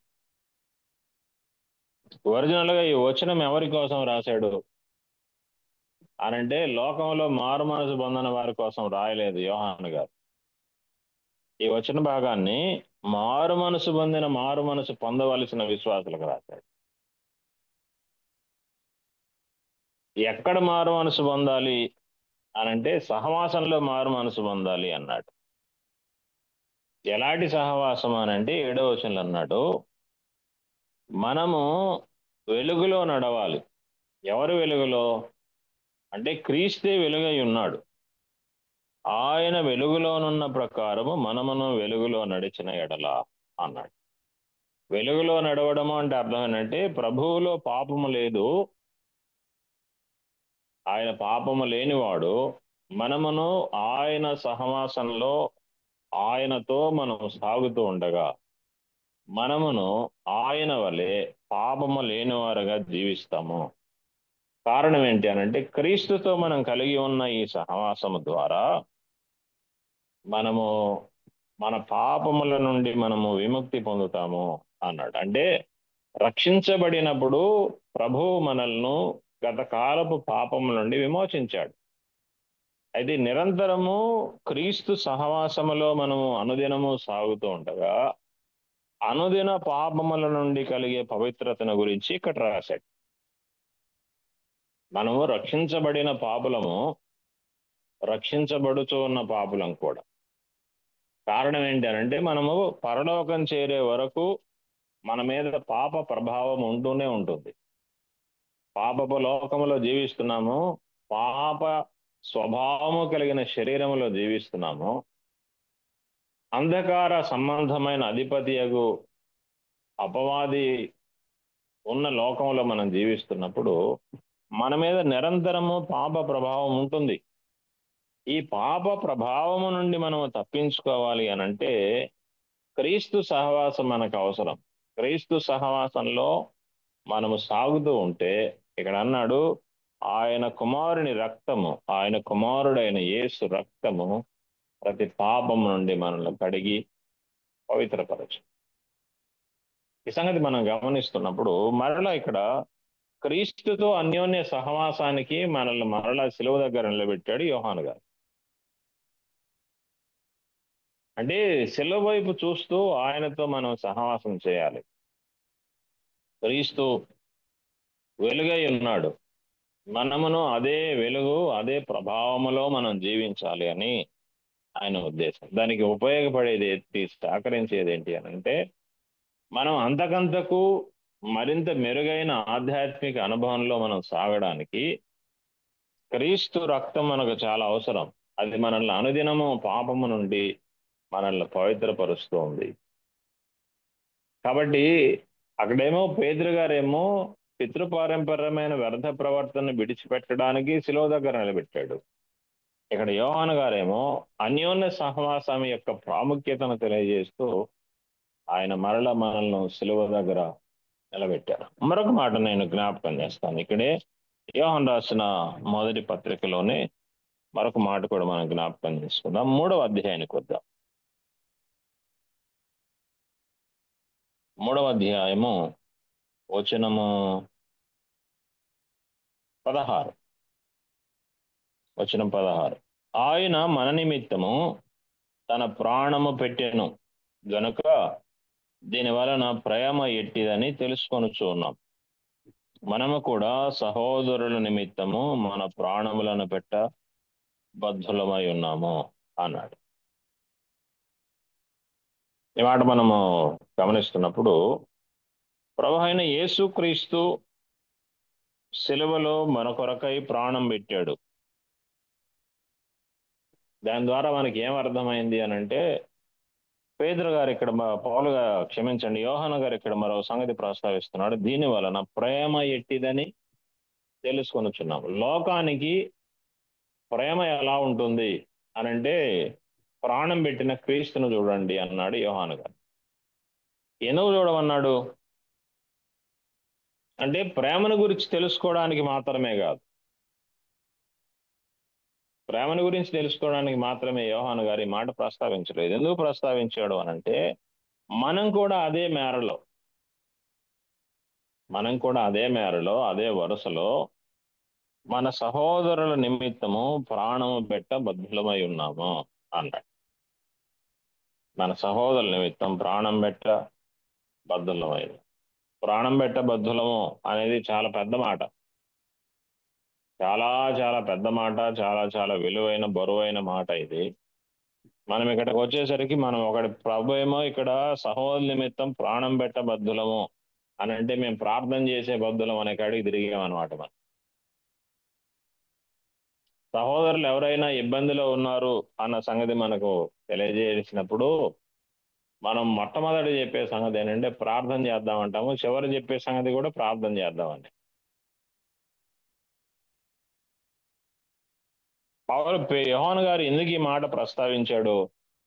ఒరిజినల్ గా ఈ వచనం ఎవరి కోసం రాశాడు అనంటే లోకంలో మారు మనసు పొందిన వారి కోసం రాయలేదు యోహాన్ గారు ఈ వచన భాగాన్ని మారు మనసు పొందిన మారు మనసు పొందవలసిన విశ్వాసులకు రాశాడు ఎక్కడ మారు మనసు పొందాలి అనంటే సహవాసంలో మారు మనసు పొందాలి అన్నాడు ఎలాంటి సహవాసం అనంటే ఏడో వచనంలో అన్నాడు మనము వెలుగులో నడవాలి ఎవరు వెలుగులో అంటే క్రీస్తే వెలుగై ఉన్నాడు ఆయన వెలుగులోనున్న ప్రకారము మనమును వెలుగులో నడిచిన ఎడల అన్నాడు వెలుగులో నడవడము అంటే అర్థం ఏంటంటే ప్రభువులో పాపము లేదు ఆయన పాపము లేనివాడు మనమును ఆయన సహవాసంలో ఆయనతో మనం సాగుతూ ఉండగా మనమును ఆయన వలె పాపము లేనివారుగా జీవిస్తాము కారణం ఏంటి అనంటే క్రీస్తుతో మనం కలిగి ఉన్న ఈ సహవాసము ద్వారా మనము మన పాపముల నుండి మనము విముక్తి పొందుతాము అన్నాడు అంటే రక్షించబడినప్పుడు ప్రభువు మనల్ని గత కాలపు పాపముల నుండి విమోచించాడు అయితే నిరంతరము క్రీస్తు సహవాసములో మనము అనుదినము సాగుతూ ఉండగా అనుదిన పాపముల నుండి కలిగే పవిత్రతను గురించి ఇక్కడ రాశాడు మనము రక్షించబడిన పాపులము రక్షించబడుతూ ఉన్న పాపులం కూడా కారణం ఏంటంటే మనము పరలోకం చేరే వరకు మన మీద పాప ప్రభావం ఉంటూనే ఉంటుంది పాపపు లోకములో జీవిస్తున్నాము పాప స్వభావము కలిగిన శరీరములో జీవిస్తున్నాము అంధకార సంబంధమైన అధిపతియగు అపవాది ఉన్న లోకంలో మనం జీవిస్తున్నప్పుడు మన మీద నిరంతరము పాప ప్రభావం ఉంటుంది ఈ పాప ప్రభావము నుండి మనం తప్పించుకోవాలి అని అంటే క్రీస్తు సహవాసం మనకు అవసరం క్రీస్తు సహవాసంలో మనము సాగుతూ ఉంటే ఇక్కడ అన్నాడు ఆయన కుమారుని రక్తము ఆయన కుమారుడైన యేసు రక్తము ప్రతి పాపం నుండి మనల్ని కడిగి పవిత్రపరచు ఈ సంగతి మనం గమనిస్తున్నప్పుడు మరలా ఇక్కడ క్రీస్తుతో అన్యోన్య సహవాసానికి మనల్ని మరలా సిలువ దగ్గర నిలబెట్టాడు యోహాను గారు అంటే సిలువ వైపు చూస్తూ ఆయనతో మనం సహవాసం చేయాలి క్రీస్తు వెలుగై ఉన్నాడు మనమును అదే వెలుగు అదే ప్రభావములో మనం జీవించాలి అని ఆయన ఉద్దేశం దానికి ఉపయోగపడేది ఏంటి సహకరించేది ఏంటి అని అంటే మనం అంతకంతకు మరింత మెరుగైన ఆధ్యాత్మిక అనుభవంలో మనం సాగడానికి క్రీస్తు రక్తం మనకు చాలా అవసరం అది మనల్ని అనుదినము పాపము నుండి మనల్ని పవిత్రపరుస్తూ ఉంది కాబట్టి అక్కడేమో పేదరు గారేమో పితృపారంపర్యమైన వ్యర్థ ప్రవర్తన విడిచిపెట్టడానికి శిలువ దగ్గర నిలబెట్టాడు ఇక్కడ యోహాన్ గారేమో అన్యోన్య సహవాసం యొక్క ప్రాముఖ్యతను తెలియజేస్తూ ఆయన మరల మనల్ని శిలువ దగ్గర నిలబెట్టారు మరొక మాట నేను జ్ఞాపకం చేస్తాను ఇక్కడే యోహన్ రాసిన మొదటి పత్రికలోనే మరొక మాట కూడా మనం జ్ఞాపకం చేసుకుందాం మూడవ అధ్యాయానికి వద్దాం మూడవ అధ్యాయము వచనము పదహారు వచనం పదహారు ఆయన మన నిమిత్తము తన ప్రాణము పెట్టెను గనుక దీని వలన ప్రేమ ఎట్టిదని తెలుసుకొనుచు ఉన్నాం మనము కూడా సహోదరుల నిమిత్తము మన ప్రాణములను పెట్ట బద్ధులమై ఉన్నాము అన్నాడు ఈ మాట మనము గమనిస్తున్నప్పుడు ప్రభు అయిన యేసుక్రీస్తు సిలువలో మన కొరకై ప్రాణం పెట్టాడు దాని ద్వారా మనకి ఏం అర్థమైంది అని అంటే పేదరు గారు ఇక్కడ మ- పౌలు గా క్షమించండి యోహాన గారు ఇక్కడ మరో సంగతి ప్రస్తావిస్తున్నాడు దీని వలన ప్రేమ ఎట్టిదని తెలుసుకొనుచున్నాము లోకానికి ప్రేమ ఎలా ఉంటుంది అని అంటే ప్రాణం పెట్టిన క్రీస్తును చూడండి అన్నాడు యోహాను గారు ఎందుకు చూడమన్నాడు అంటే ప్రేమను గురించి తెలుసుకోవడానికి మాత్రమే కాదు ప్రేమను గురించి తెలుసుకోవడానికి మాత్రమే యోహాను గారి ఈ మాట ప్రస్తావించలేదు ఎందుకు ప్రస్తావించాడు అనంటే మనం కూడా అదే మేరలో మనం కూడా అదే మేరలో అదే వరుసలో మన సహోదరుల నిమిత్తము ప్రాణము పెట్ట బద్ధులమై ఉన్నాము అన్నాడు మన సహోదరుల నిమిత్తం ప్రాణం పెట్ట బద్ధులమై ప్రాణం పెట్ట బద్ధులము అనేది చాలా పెద్ద మాట చాలా చాలా పెద్ద మాట చాలా చాలా విలువైన బరువైన మాట ఇది మనం ఇక్కడికి వచ్చేసరికి మనం ఒకటి ప్రభు ఏమో ఇక్కడ సహోదరు నిమిత్తం ప్రాణం పెట్ట బద్ధులము అని అంటే మేము ప్రార్థన చేసే బద్ధులం అనే కాడికి తిరిగామన్నమాట మనం సహోదరులు ఎవరైనా ఇబ్బందిలో ఉన్నారు అన్న సంగతి మనకు తెలియజేసినప్పుడు మనం మొట్టమొదటి చెప్పే సంగతి ఏంటంటే ప్రార్థన చేద్దామంటాము చివరి చెప్పే సంగతి కూడా ప్రార్థన చేద్దామని పౌరు యోహాన్ గారు ఎందుకు ఈ మాట ప్రస్తావించాడు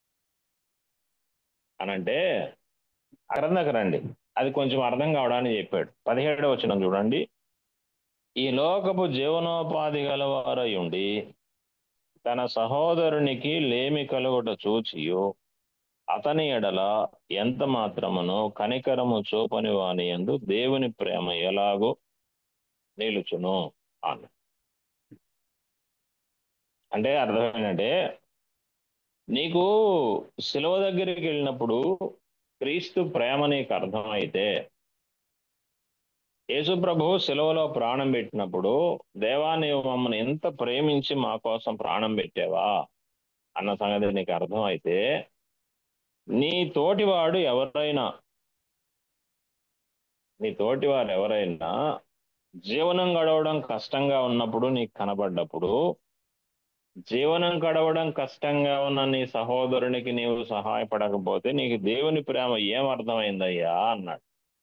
అనంటే అర్థంకి రండి అది కొంచెం అర్థం కావడానికి చెప్పాడు పదిహేడు వచ్చిన చూడండి ఈ లోకపు జీవనోపాధి గలవారై ఉండి తన సహోదరునికి లేమి కలుగుట చూచియు అతని ఎడల ఎంత మాత్రమును కనికరము చూపని వాని ఎందు దేవుని ప్రేమ ఎలాగో నిలుచును అన్న అంటే అర్థమేంటంటే నీకు శిలువ దగ్గరికి వెళ్ళినప్పుడు క్రీస్తు ప్రేమ నీకు అర్థమైతే యేసు ప్రభు శిలువలో ప్రాణం పెట్టినప్పుడు దేవా నీవు మమ్మల్ని ఎంత ప్రేమించి మా కోసం ప్రాణం పెట్టావా అన్న సంగతి నీకు అర్థమైతే నీ తోటివాడు ఎవరైనా నీ తోటివారు ఎవరైనా జీవనం గడవడం కష్టంగా ఉన్నప్పుడు నీకు కనబడ్డప్పుడు జీవనం గడవడం కష్టంగా ఉన్న నీ సహోదరునికి నీవు సహాయపడకపోతే నీకు దేవుని ప్రేమ ఏం అర్థమైందయ్యా అన్నాడు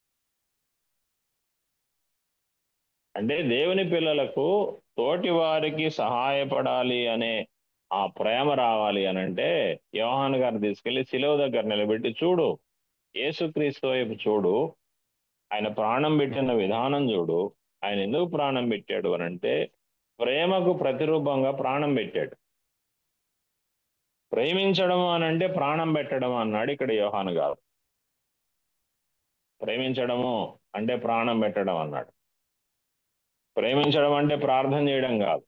అంటే దేవుని పిల్లలకు తోటి వారికి సహాయపడాలి అనే ఆ ప్రేమ రావాలి అని అంటే యోహాన్ గారు తీసుకెళ్లి శిలువ దగ్గర నిలబెట్టి చూడు యేసుక్రీస్తు వైపు చూడు ఆయన ప్రాణం పెట్టిన విధానం చూడు ఆయన ఎందుకు ప్రాణం పెట్టాడు అని అంటే ప్రేమకు ప్రతిరూపంగా ప్రాణం పెట్టాడు ప్రేమించడం అని అంటే ప్రాణం పెట్టడం అన్నాడు ఇక్కడ యోహాను గారు ప్రేమించడము అంటే ప్రాణం పెట్టడం అన్నాడు ప్రేమించడం అంటే ప్రార్థన చేయడం కాదు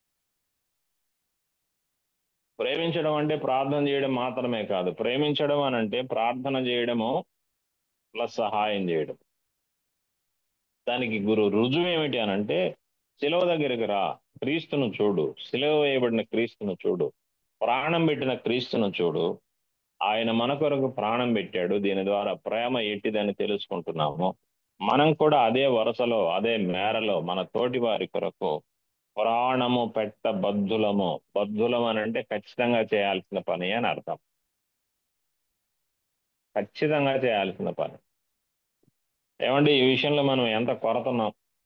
ప్రేమించడం అంటే ప్రార్థన చేయడం మాత్రమే కాదు ప్రేమించడం అని అంటే ప్రార్థన చేయడము ప్లస్ సహాయం చేయడం దానికి గురు రుజువు ఏమిటి అని అంటే శిలువ దగ్గరికి రా క్రీస్తును చూడు శిలువ వేయబడిన క్రీస్తును చూడు ప్రాణం పెట్టిన క్రీస్తును చూడు ఆయన మన కొరకు ప్రాణం పెట్టాడు దీని ద్వారా ప్రేమ ఎట్టిదని తెలుసుకుంటున్నాము మనం కూడా అదే వరుసలో అదే మేరలో మన తోటి వారి కొరకు ప్రాణము పెట్ట బద్ధులము బద్ధులం అని అంటే ఖచ్చితంగా చేయాల్సిన పని అని అర్థం ఖచ్చితంగా చేయాల్సిన పని ఏమంటే ఈ విషయంలో మనం ఎంత కొరతున్నాం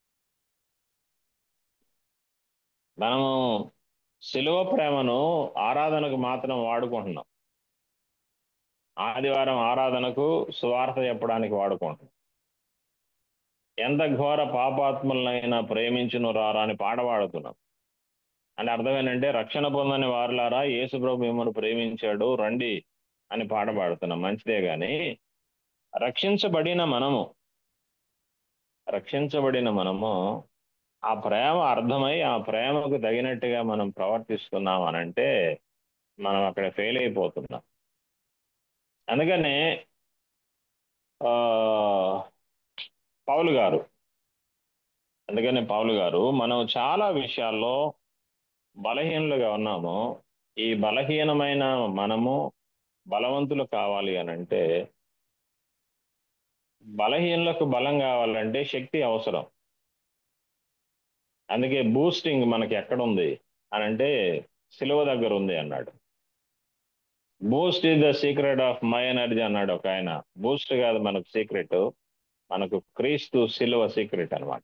మనము శిలువ ప్రేమను ఆరాధనకు మాత్రం వాడుకుంటున్నాం ఆదివారం ఆరాధనకు సువార్త చెప్పడానికి వాడుకుంటున్నాం ఎంత ఘోర పాపాత్ములనైనా ప్రేమించును రారా అని పాట పాడుతున్నాం అంటే అర్థం ఏంటంటే రక్షణ పొందని వారులారా యేసు ప్రభు మిమ్మల్ని ప్రేమించాడు రండి అని పాట పాడుతున్నాం మంచిదే గాని రక్షించబడిన మనము రక్షించబడిన మనము ఆ ప్రేమ అర్థమై ఆ ప్రేమకు తగినట్టుగా మనం ప్రవర్తిస్తున్నాం అనంటే మనం అక్కడ ఫెయిల్ అయిపోతున్నాం అందుకనే ఆ, పౌలు గారు అందుకనే పౌలు గారు మనం చాలా విషయాల్లో బలహీనులుగా ఉన్నాము ఈ బలహీనమైన మనము బలవంతులు కావాలి అని అంటే బలహీనులకు బలం కావాలంటే శక్తి అవసరం అందుకే బూస్టింగ్ మనకి ఎక్కడ ఉంది అని అంటే సిలువ దగ్గర ఉంది అన్నాడు boost is the secret of my energy అన్నాడు ఒక ఆయన బూస్ట్ కాదు మనకు సీక్రెట్ మనకు క్రీస్తు సిలువ సీక్రెట్ అన్నమాట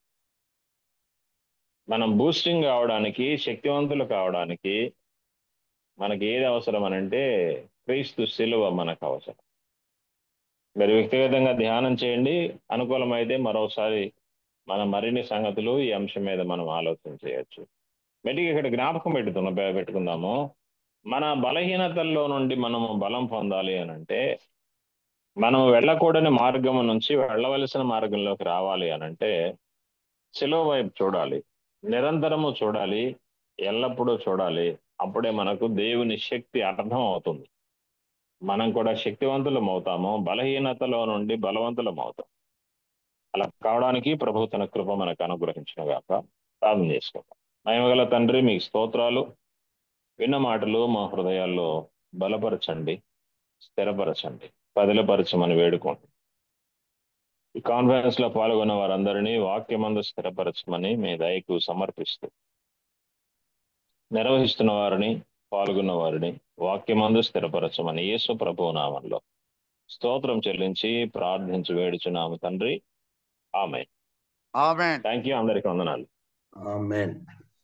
మనం బూస్టింగ్ కావడానికి శక్తివంతులు కావడానికి మనకి ఏది అవసరం అని అంటే క్రీస్తు సిలువ మనకు అవసరం మీరు వ్యక్తిగతంగా ధ్యానం చేయండి అనుకూలమైతే మరోసారి మన మరిన్ని సంగతులు ఈ అంశం మీద మనం ఆలోచన చేయొచ్చు మెట్టికి ఇక్కడ జ్ఞాపకం పెట్టుకున్న పెట్టుకుందాము మన బలహీనతల్లో నుండి మనము బలం పొందాలి అని అంటే మనం వెళ్ళకూడని మార్గం నుంచి వెళ్ళవలసిన మార్గంలోకి రావాలి అని అంటే సిలువ వైపు చూడాలి నిరంతరము చూడాలి ఎల్లప్పుడూ చూడాలి అప్పుడే మనకు దేవుని శక్తి అర్థం అవుతుంది మనం కూడా శక్తివంతులం అవుతాము బలహీనతలో నుండి బలవంతులం అవుతాం అలా కావడానికి ప్రభు తన కృప మనకు అనుగ్రహించిన గాక ప్రార్థన చేసుకుంటాం మహిమగల తండ్రి మీకు స్తోత్రాలు విన్న మాటలు మా హృదయాల్లో బలపరచండి స్థిరపరచండి పదిలపరచమని వేడుకోండి ఈ కాన్ఫరెన్స్ లో పాల్గొన్న వారందరినీ వాక్యమందు స్థిరపరచమని మీ దయకు సమర్పిస్తూ నిర్వహిస్తున్న వారిని పాల్గొన్న వారిని వాక్యమందు స్థిరపరచమని యేసు ప్రభు నామంలో స్తోత్రం చెల్లించి ప్రార్థించి వేడుచున్నాము తండ్రి ఆమె ఆమెన్ థ్యాంక్ యూ అందరికి వందనాలు ఆమెన్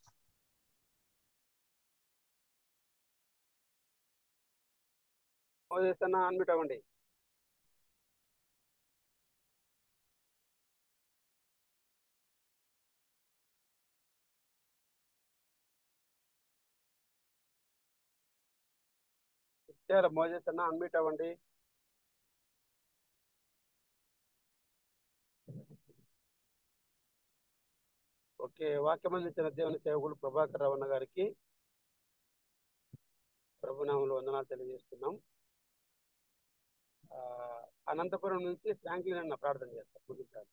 చేస్తున్నా అన్మిట్ అవ్వండి ఇచ్చారు మోజెస్ అన్న అన్మిట్ అవ్వండి ఓకే వాక్యం అందించిన దేవుని సేవకులు ప్రభాకర్ రావణ గారికి ప్రభునామంలో వందనాలు తెలియజేస్తున్నాం ఆ, అనంతపురం నుంచి ఫ్రాంక్లిన్ అన్న ప్రార్థన చేస్తారు ముగించాలి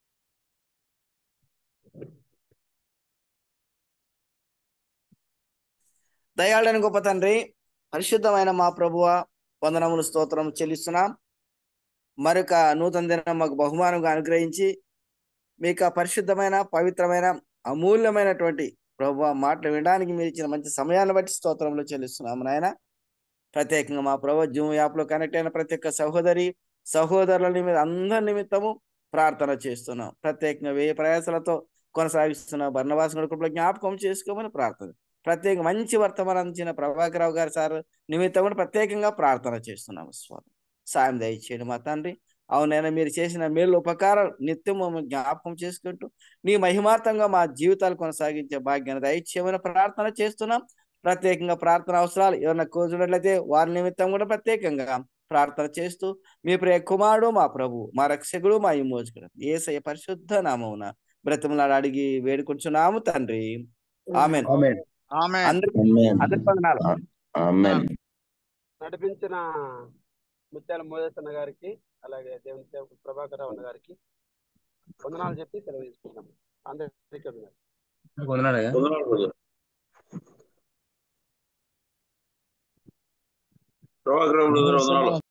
దయాళని గొప్ప తండ్రి పరిశుద్ధమైన మా ప్రభువ వందనములు స్తోత్రం చెల్లిస్తున్నాం మరొక నూతన దినం మాకు బహుమానంగా అనుగ్రహించి మీకు ఆ పరిశుద్ధమైన పవిత్రమైన అమూల్యమైనటువంటి ప్రభు మాటలు వినడానికి మీరు ఇచ్చిన మంచి సమయాన్ని బట్టి స్తోత్రంలో చెల్లిస్తున్నాము నాయన ప్రత్యేకంగా మా ప్రభు జూమ్ యాప్ లో కనెక్ట్ అయిన ప్రతి ఒక్క సహోదరి సహోదరుల నిమిత్తం అందరి నిమిత్తము ప్రార్థన చేస్తున్నాం ప్రత్యేకంగా వేయ ప్రయాసాలతో కొనసాగిస్తున్న బర్ణవాస కృపలో జ్ఞాపకం చేసుకోమని ప్రార్థన ప్రత్యేక మంచి వర్తమానం అందించిన ప్రభాకర్ రావు గారు సార్ నిమిత్తం కూడా ప్రత్యేకంగా ప్రార్థన చేస్తున్నాము స్వామి సాయం దయచేయండి మా తండ్రి అవునైనా మీరు చేసిన మేలు ఉపకారం నిత్యం మమ్మల్ని జ్ఞాపకం చేసుకుంటూ నీ మహిమార్థంగా మా జీవితాలు కొనసాగించే భాగ్యాన్ని దయచేయమని ప్రార్థన చేస్తున్నాం ప్రత్యేకంగా ప్రార్థన అవసరాలు ఎవరైనా కోరుచున్నట్లయితే వారి నిమిత్తం కూడా ప్రత్యేకంగా ప్రార్థన చేస్తూ మీ ప్రియ కుమారుడు మా ప్రభు మా రక్షకుడు మా విమోచకుడు ఏసయ్య పరిశుద్ధ నామమున బ్రతిమలాడి అడిగి వేడుకుంటున్నాము తండ్రి ఆమెన్ ఆమెన్ అందరికీ ఆమెన్ అందరికీ వందనాలు ఆమెన్ నడిపించిన ముత్యాల మోదసన్న గారికి అలాగే దేవుని సేవకుడు ప్రభాకర్ రావు అన్న గారికి వందనాలు చెప్పి సెలవు తీసుకుంటాం అందరికీ వందనాలు వందనాలయ్యా వందనాలు brother. ప్రభాకర్ రావు brother వందనాలు